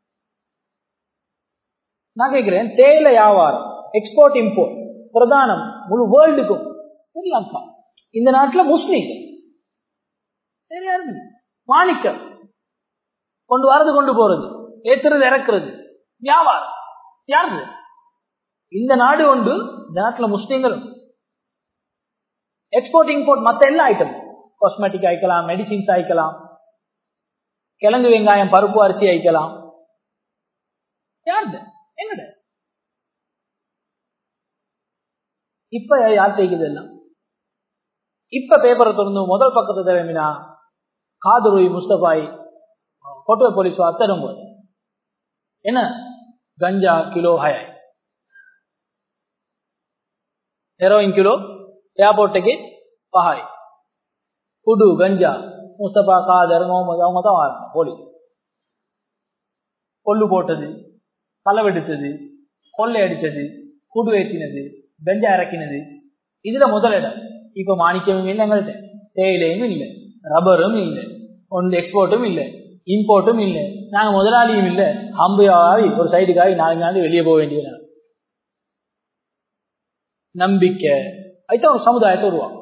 நான் கேட்கிறேன் தேயிலை வியாபாரம் எக்ஸ்போர்ட் இம்போர்ட் பிரதானம் முழு வேர்ல்டுக்கும் ஸ்ரீலங்கா இந்த நாட்டுல முஸ்லீம் மாணிக்கம் கொண்டு வரது கொண்டு போறது ஏத்துறது இறக்குறது வியாபாரம் யாரு இந்த நாடு உண்டு இந்த நாட்டுல முஸ்லீம்களும் எக்ஸ்போர்ட் இம்போர்ட் மத்த எல்லா ஐட்டம் காஸ்மெட்டிக் ஆயிக்கலாம் மெடிசின்ஸ் ஆயிக்கலாம் கிழங்கு வெங்காயம் பருப்பு அரிசி ஆயிக்கலாம் யாருது என்னட இப்ப யார் செய்கிறது எல்லாம் இப்ப பேப்பரை திறந்து முதல் பக்கத்தை தேவைமினா காதுருவி முஸ்தபாய் கொட்டுவ போலீஸ் அத்தரும் போது என்ன கஞ்சா கிலோ ஹயாய் ஹெரோயின் கிலோ ஏர்போர்ட்டுக்கு பஹாய் குடு கஞ்சா முஸ்தபா காதர் முகமது அவங்க தான் வராங்க போலீஸ் கொள்ளு போட்டது களவெடுத்தது கொள்ளை அடித்தது குடு ஏற்றினது கஞ்சா இறக்கினது இதுல முதலிடம் இப்ப மாணிக்கமும் இல்லை எங்கள்கிட்ட தேயிலையும் இல்லை ரப்பரும் இல்லை ஒன்று எக்ஸ்போர்ட்டும் இல்லை இம்போர்ட்டும் இல்லை நாங்க முதலாளியும் இல்லை அம்பையாவி ஒரு சைடுக்காகி நாலு வெளியே போக வேண்டிய நம்பிக்கை அதுதான் ஒரு சமுதாயத்தை உருவாகும்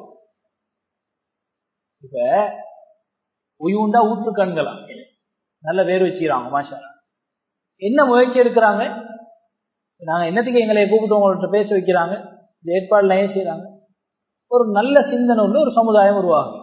இப்ப உயுண்டா ஊற்று கண்களா நல்ல பேர் வச்சுக்கிறாங்க மாஷா என்ன முயற்சி எடுக்கிறாங்க நாங்க என்னத்துக்கு எங்களை கூப்பிட்டு உங்கள்கிட்ட பேச வைக்கிறாங்க இந்த ஏற்பாடுல ஏன் செய்யறாங்க ஒரு நல்ல சிந்தனை உள்ள ஒரு சமுதாயம் உருவாகும்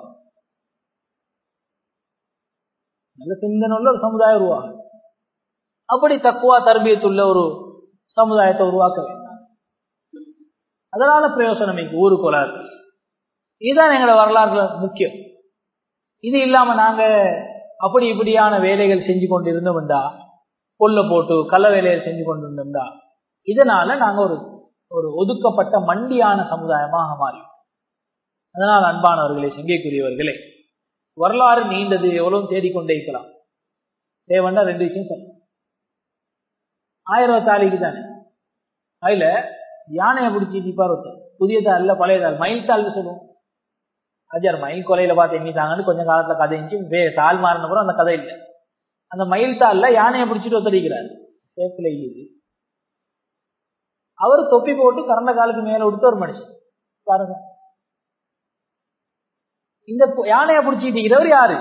நல்ல சிந்தனை உள்ள ஒரு சமுதாயம் உருவாகும் அப்படி தக்குவா தர்பியத்துள்ள ஒரு சமுதாயத்தை உருவாக்க வேண்டாம் அதனால பிரயோசனம் இங்கு ஊருக்குள்ளார் இதுதான் எங்களோட வரலாறுல முக்கியம் இது இல்லாம நாங்க அப்படி இப்படியான வேலைகள் செஞ்சு கொண்டு இருந்தோம்டா கொல்ல போட்டு கள்ள வேலையை செஞ்சு கொண்டு இருந்தோம்டா இதனால நாங்க ஒரு ஒரு ஒதுக்கப்பட்ட மண்டியான சமுதாயமாக மாறி அதனால் அன்பானவர்களே சங்கைக்குரியவர்களே வரலாறு நீண்டது எவ்வளவு தேடிக்கொண்டே இருக்கலாம் தேவண்டா ரெண்டு விஷயம் சொல்ல ஆயிரம் தாலிக்கு தானே அதுல யானையை பிடிச்சி நிப்பார் ஒருத்தர் புதிய தாள் இல்ல பழைய தாள் மயில் தாள்னு சொல்லுவோம் அஜார் மயில் கொலையில பார்த்து எண்ணிட்டாங்கன்னு கொஞ்சம் காலத்துல கதை இருந்துச்சு வே தாள் மாறின பிறகு அந்த கதை இல்லை அந்த மயில் தாள்ல யானையை பிடிச்சிட்டு ஒத்தடிக்கிறார் சேப்பில் இது அவர் தொப்பி போட்டு கறந்த காலுக்கு மேல விடுத்த ஒரு மனுஷன் பாருங்க இந்த யானையை பிடிச்சிட்டு இருக்கிறவர் யாரு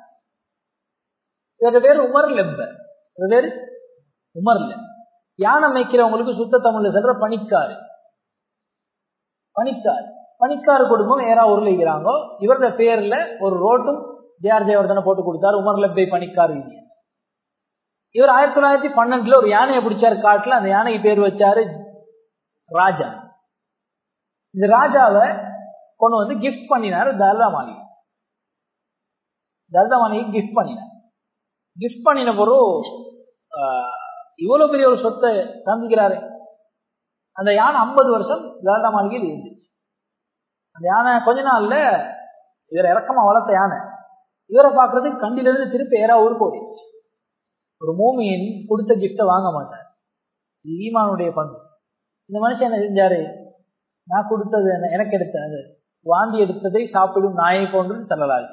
இவர பேர் உமர் லெப்ப இவர பேர் உமர் இல்ல யானை மேய்க்கிறவங்களுக்கு சுத்த தமிழ்ல சொல்ற பணிக்காரு பணிக்கார் பணிக்கார் குடும்பம் ஏறா ஊர்ல இருக்கிறாங்க இவரோட பேர்ல ஒரு ரோட்டும் ஜேஆர் ஜெயவர்தனை போட்டு கொடுத்தாரு உமர் லெப்பை பணிக்கார் இவர் ஆயிரத்தி தொள்ளாயிரத்தி பன்னெண்டுல ஒரு யானையை பிடிச்சாரு காட்டுல அந்த யானைக்கு பேர் வச்சாரு ராஜா இந்த ராஜாவை கொண்டு வந்து கிஃப்ட் பண்ணினாரு தர்தா மாளிகை தர்தா மாளிகை கிஃப்ட் பண்ணினார் கிஃப்ட் பண்ணின பொருள் இவ்வளவு பெரிய ஒரு சொத்தை சந்திக்கிறாரு அந்த யானை ஐம்பது வருஷம் ஜால்டா மாளிகையில் இருந்துச்சு அந்த யானை கொஞ்ச நாள்ல இவரை இறக்கமா வளர்த்த யானை இவரை பார்க்கறதுக்கு கண்டில இருந்து திருப்பி ஏறா ஊருக்கு ஓடிடுச்சு ஒரு மூமியின் கொடுத்த கிஃப்டை வாங்க மாட்டார் இது ஈமானுடைய பண்பு இந்த மனுஷன் என்ன செஞ்சாரு நான் கொடுத்தது என்ன எனக்கு எடுத்தது வாந்தி எடுத்ததை சாப்பிடும் நாயை போன்று செல்லலாது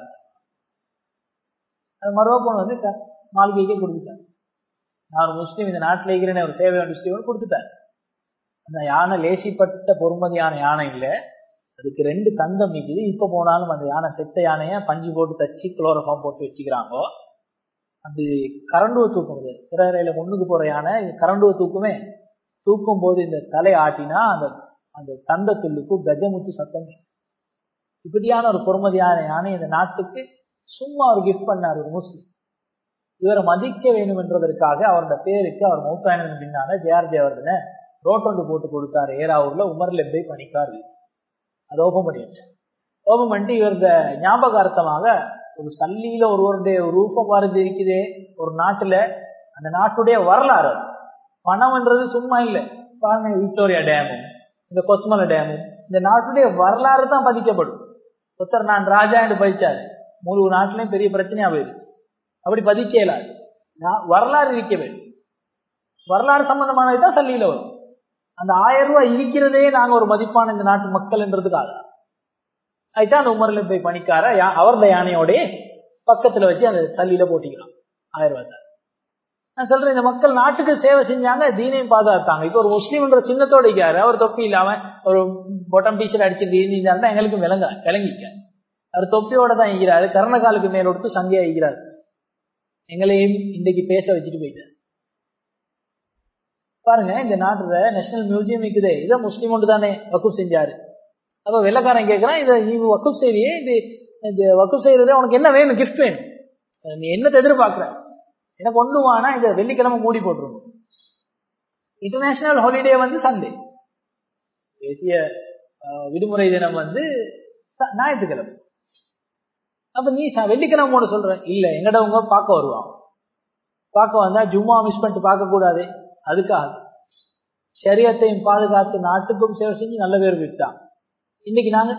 அது மறுவா போன வந்து க- மாளிகைக்கே கொடுத்துட்டார் நான் ஒரு முஸ்லீம் இந்த நாட்டில் இருக்கிறேன்னு ஒரு சேவை விஷயம் கொடுத்துட்டார் அந்த யானை லேசிப்பட்ட பொறுமதியான யானை இல்லை அதுக்கு ரெண்டு தந்தம் இருக்குது இப்ப போனாலும் அந்த யானை செத்த யானைய பஞ்சு போட்டு தச்சு குளோரோஃபார்ம் போட்டு வச்சுக்கிறாங்கோ அது கரண்டுவை தூக்குறது திரையில முன்னுக்கு போற யானை இது கரண்டுவை தூக்குமே தூக்கும் போது இந்த தலை ஆட்டினா அந்த அந்த தந்தத்துள்ளுக்கு கஜமுத்து சத்தம் கேட்கும். இப்படியான ஒரு பொறுமதியான யானை இந்த நாட்டுக்கு சும்மா ஒரு கிஃப்ட் பண்ணார் ஒரு முஸ்லிம் இவரை மதிக்க வேண்டும் என்பதற்காக அவரோட பேருக்கு அவர் மௌத்தாயினம் பின்னால ஜேஆர் ஜெயவர்தனை ரோட்டொண்டு போட்டு கொடுத்தாரு ஏராவூர்ல உமர்ல போய் பணிக்காரு அதை ஓபன் பண்ணி வச்சேன் ஓபன் பண்ணிட்டு இவரது ஞாபகார்த்தமாக ஒரு சல்லியில ஒருவருடைய ஒரு ரூபம் வரைஞ்சு இருக்குதே ஒரு நாட்டுல அந்த நாட்டுடைய வரலாறு அது. பணம்ன்றது சும்மா இல்லை பாருங்க விக்டோரியா டேமும் இந்த கொஸ்மல டேமும் இந்த நாட்டுடைய வரலாறு தான் பதிக்கப்படும் ஒருத்தர் நான் ராஜா என்று பதிச்சாரு முழு நாட்டிலையும் பெரிய பிரச்சனையா போயிடுச்சு அப்படி பதிக்க இயலாது நான் வரலாறு இருக்க வேண்டும் வரலாறு சம்பந்தமானது தான் சல்லியில வரும் அந்த ஆயிரம் ரூபாய் இருக்கிறதே நாங்க ஒரு மதிப்பான இந்த நாட்டு மக்கள்ன்றதுக்காக அதுதான் அந்த உமர்ல போய் பணிக்கார யா- அவரது யானையோட பக்கத்துல வச்சு அந்த சல்லியில போட்டிக்கலாம் ஆயிரம் ரூபாய் தான். நான் சொல்றேன் இந்த மக்கள் நாட்டுக்கு சேவை செஞ்சாங்க தீனையும் பாதுகாத்தாங்க இப்ப ஒரு முஸ்லீம்ன்ற சின்னத்தோட இருக்காரு அவர் தொப்பி இல்லாம ஒரு பொட்டம் டீச்சர் அடிச்சு இருந்தாருன்னா எங்களுக்கு விளங்க விளங்கிக்க அவர் தொப்பியோட தான் இருக்கிறாரு கர்ணகாலுக்கு மேல கொடுத்து சங்கையா இருக்கிறாரு எங்களையும் இன்றைக்கு பேச வச்சுட்டு போயிட்டாரு பாருங்க இந்த நாட்டுல நேஷனல் மியூசியம் இருக்குது இதை முஸ்லீம் ஒன்று தானே வக்குப் செஞ்சாரு அப்ப வெள்ளக்காரன் கேட்கறான் இதை நீ வக்குப் செய்வியே இது இந்த வக்குப் செய்யறதே உனக்கு என்ன வேணும் கிஃப்ட் வேணும் நீ என்னத்தை எதிர்பார்க்கிற எனக்கு ஒன்று வானா இதை வெள்ளிக்கிழமை மூடி போட்டுருணும் இன்டர்நேஷனல் ஹாலிடே வந்து சண்டே தேசிய அஹ், விடுமுறை தினம் வந்து ச- ஞாயிற்றுக்கிழமை அப்ப நீ ச- வெள்ளிக்கிழமை ஒன்று சொல்ற இல்ல எங்கடவங்க பார்க்க வருவான் பார்க்க வந்தா ஜும்மா மிஸ் பண்ணிட்டு பார்க்க கூடாது அதுக்காக சரியத்தையும் பாதுகாத்து நாட்டுக்கும் சேவை செஞ்சு நல்ல பேர் விட்டான் இன்னைக்கு நாங்க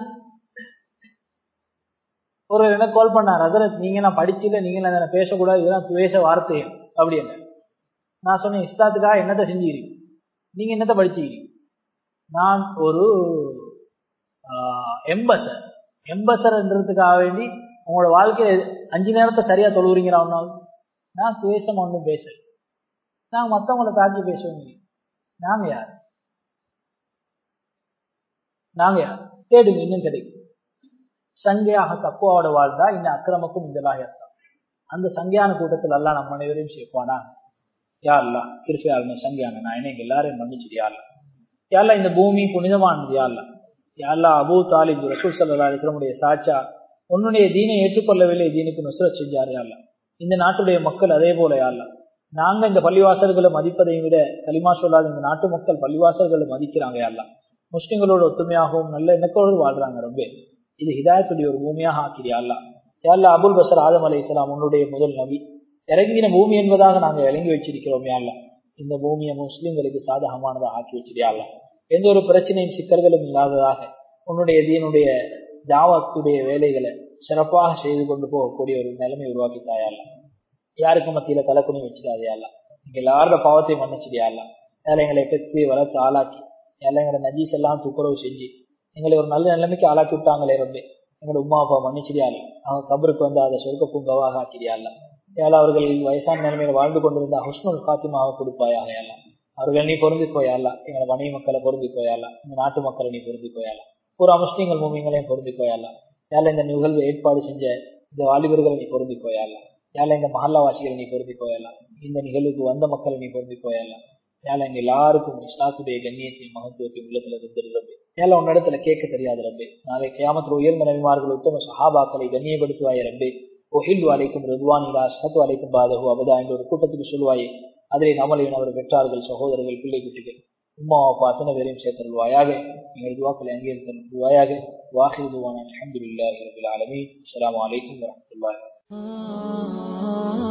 ஒரு எனக்கு கால் பண்ணார் அதரத் நீங்க நான் படிச்சில நீங்க நான் பேசக்கூடாது இதெல்லாம் துவேஷ வார்த்தை அப்படின்னு நான் சொன்னேன் இஸ்லாத்துக்காக என்னத்தை செஞ்சுக்கிறீங்க நீங்க என்னத்தை படிச்சுக்கிறீங்க நான் ஒரு எம்பசர் எம்பசர்ன்றதுக்காக வேண்டி உங்களோட வாழ்க்கையில அஞ்சு நேரத்தை சரியா தொழுவுறீங்களா ஒன்னால் நான் துவேஷம் ஒன்றும் பேசுறேன் நான் மற்றவங்களை தாக்கி பேசுவோம் நாங்க யார் நாங்க யார் தேடுங்க இன்னும் கிடைக்கும் சங்கையாக தக்குவாவோட வாழ்ந்தா இன்னும் அக்கிரமக்கும் இந்த லாயத்தான் அந்த சங்கையான கூட்டத்தில் எல்லாம் நம்ம அனைவரையும் சேர்ப்பானா யா அல்லா கிருஷியாருங்க சங்கையான நான் என்ன எல்லாரையும் மன்னிச்சுட்டு யா அல்லா யா அல்லா இந்த பூமி புனிதமானது யா அல்லா யா அல்லா அபூ தாலிப் ரசூல் சல்லா இருக்கிறமுடைய சாச்சா உன்னுடைய தீனை ஏற்றுக்கொள்ளவில்லை தீனுக்கு நுசரத் செஞ்சாரு யா அல்லா இந்த நாட்டுடைய மக்கள் அதே போல யா அல்லா நாங்க இந்த பள்ளிவாசல்களை மதிப்பதையும் விட களிமா சொல்லாத இந்த நாட்டு மக்கள் பள்ளிவாசல்களை மதிக்கிறாங்க யா அல்லா முஸ்லிம்களோட ஒத்துமையாகவும் நல்ல எண்ணத்தோடு வாழ்றாங்க ரொம்ப இது ஹிதாயத்துடைய ஒரு பூமியாக ஆக்கிறியா அல்லா யா அல்லா அபுல் பசர் ஆதம் அலை இஸ்லாம் உன்னுடைய முதல் நபி இறங்கின பூமி என்பதாக நாங்கள் இறங்கி வச்சிருக்கிறோம் யா அல்லா இந்த பூமியை முஸ்லிம்களுக்கு சாதகமானதாக ஆக்கி வச்சிருயா அல்லா எந்த ஒரு பிரச்சனையும் சிக்கல்களும் இல்லாததாக உன்னுடைய தீனுடைய தாவத்துடைய வேலைகளை சிறப்பாக செய்து கொண்டு போகக்கூடிய ஒரு நிலைமை உருவாக்கி தாயால யாருக்கு மத்தியில தலைக்குனி வச்சிடாதையால நீங்க எல்லாரோட பாவத்தை மன்னிச்சிடியால யாரும் எங்களை பெற்று வளர்த்து ஆளாக்கி யாரும் எங்களை நஜீஸ் எல்லாம் துப்புரவு செஞ்சு எங்களை ஒரு நல்ல நிலைமைக்கு ஆளாக்கி விட்டாங்களே ரொம்ப எங்களை உமா அப்பா மன்னிச்சிடியால அவங்க கபருக்கு வந்து அதை சொர்க்க பூங்காவாக ஆக்கிடியால ஏழை அவர்கள் வயசான நிலைமையில வாழ்ந்து கொண்டிருந்த ஹுஸ்னுல் ஃபாத்திமாவை கொடுப்பாயாக எல்லாம் அவர்கள் நீ பொருந்தி போயாலா எங்களை மனைவி மக்களை பொருந்தி போயாலா இந்த நாட்டு மக்களை நீ பொருந்தி போயாலா பூரா முஸ்லீம்கள் மூமிங்களையும் பொருந்தி போயாலா யால இந்த நிகழ்வு ஏற்பாடு செஞ்ச இந்த வாலிபர்களை நீ பொருந்தி போயாலா யால இந்த மஹல்லாவாசிகளை நீ பொருந்தி போயாலா இந்த நிகழ்வுக்கு வந்த மக்களை நீ பொருந்தி போயாலா யால எங்க எல்லாருக்கும் இஸ்லாத்துடைய கண்ணியத்தையும் மகத்துவத்தையும் உள்ளத்துல இருந்துருது ஏல உன்னிடத்துல கேட்க தெரியாது ரப்பே நாளை கியாமத்துல உயர்ந்த நபிமார்கள் உத்தம சஹாபாக்களை கண்ணியப்படுத்துவாய் ரப்பே ஒஹில் அலைக்கும் ரிதுவானிலா சஹத்து அலைக்கும் பாதகு அபதா என்ற ஒரு கூட்டத்துக்கு சொல்வாயே அதிலே நம்மளையும் அவர் பெற்றார்கள் சகோதரர்கள் பிள்ளை குட்டிகள் உம்மா அப்பா அத்தனை பேரையும் சேர்த்தருள்வாயாக எங்கள் துவாக்களை அங்கீகரித்தருள்வாயாக வாஹிர் துவான அலமதுல்லாஹி ரபில் ஆலமீன் அஸ்ஸலாமு அலைக்கும் வரஹ்மத்துல்லாஹி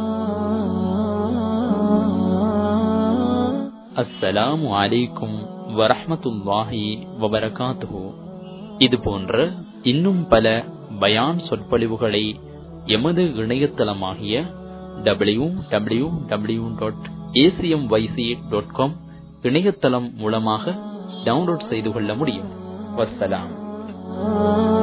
அஸ்ஸலாமு அலைக்கும் வரஹ்மத்துல்லாஹி வபரகாத்துஹு இது போன்ற இன்னும் பல பயான் சொற்பொழிவுகளை எமது இணையதளமாகிய W W W dot A C M Y C dot com இணையதளம் மூலமாக டவுன்லோட் செய்து கொள்ள முடியும் வஸ்ஸலாம்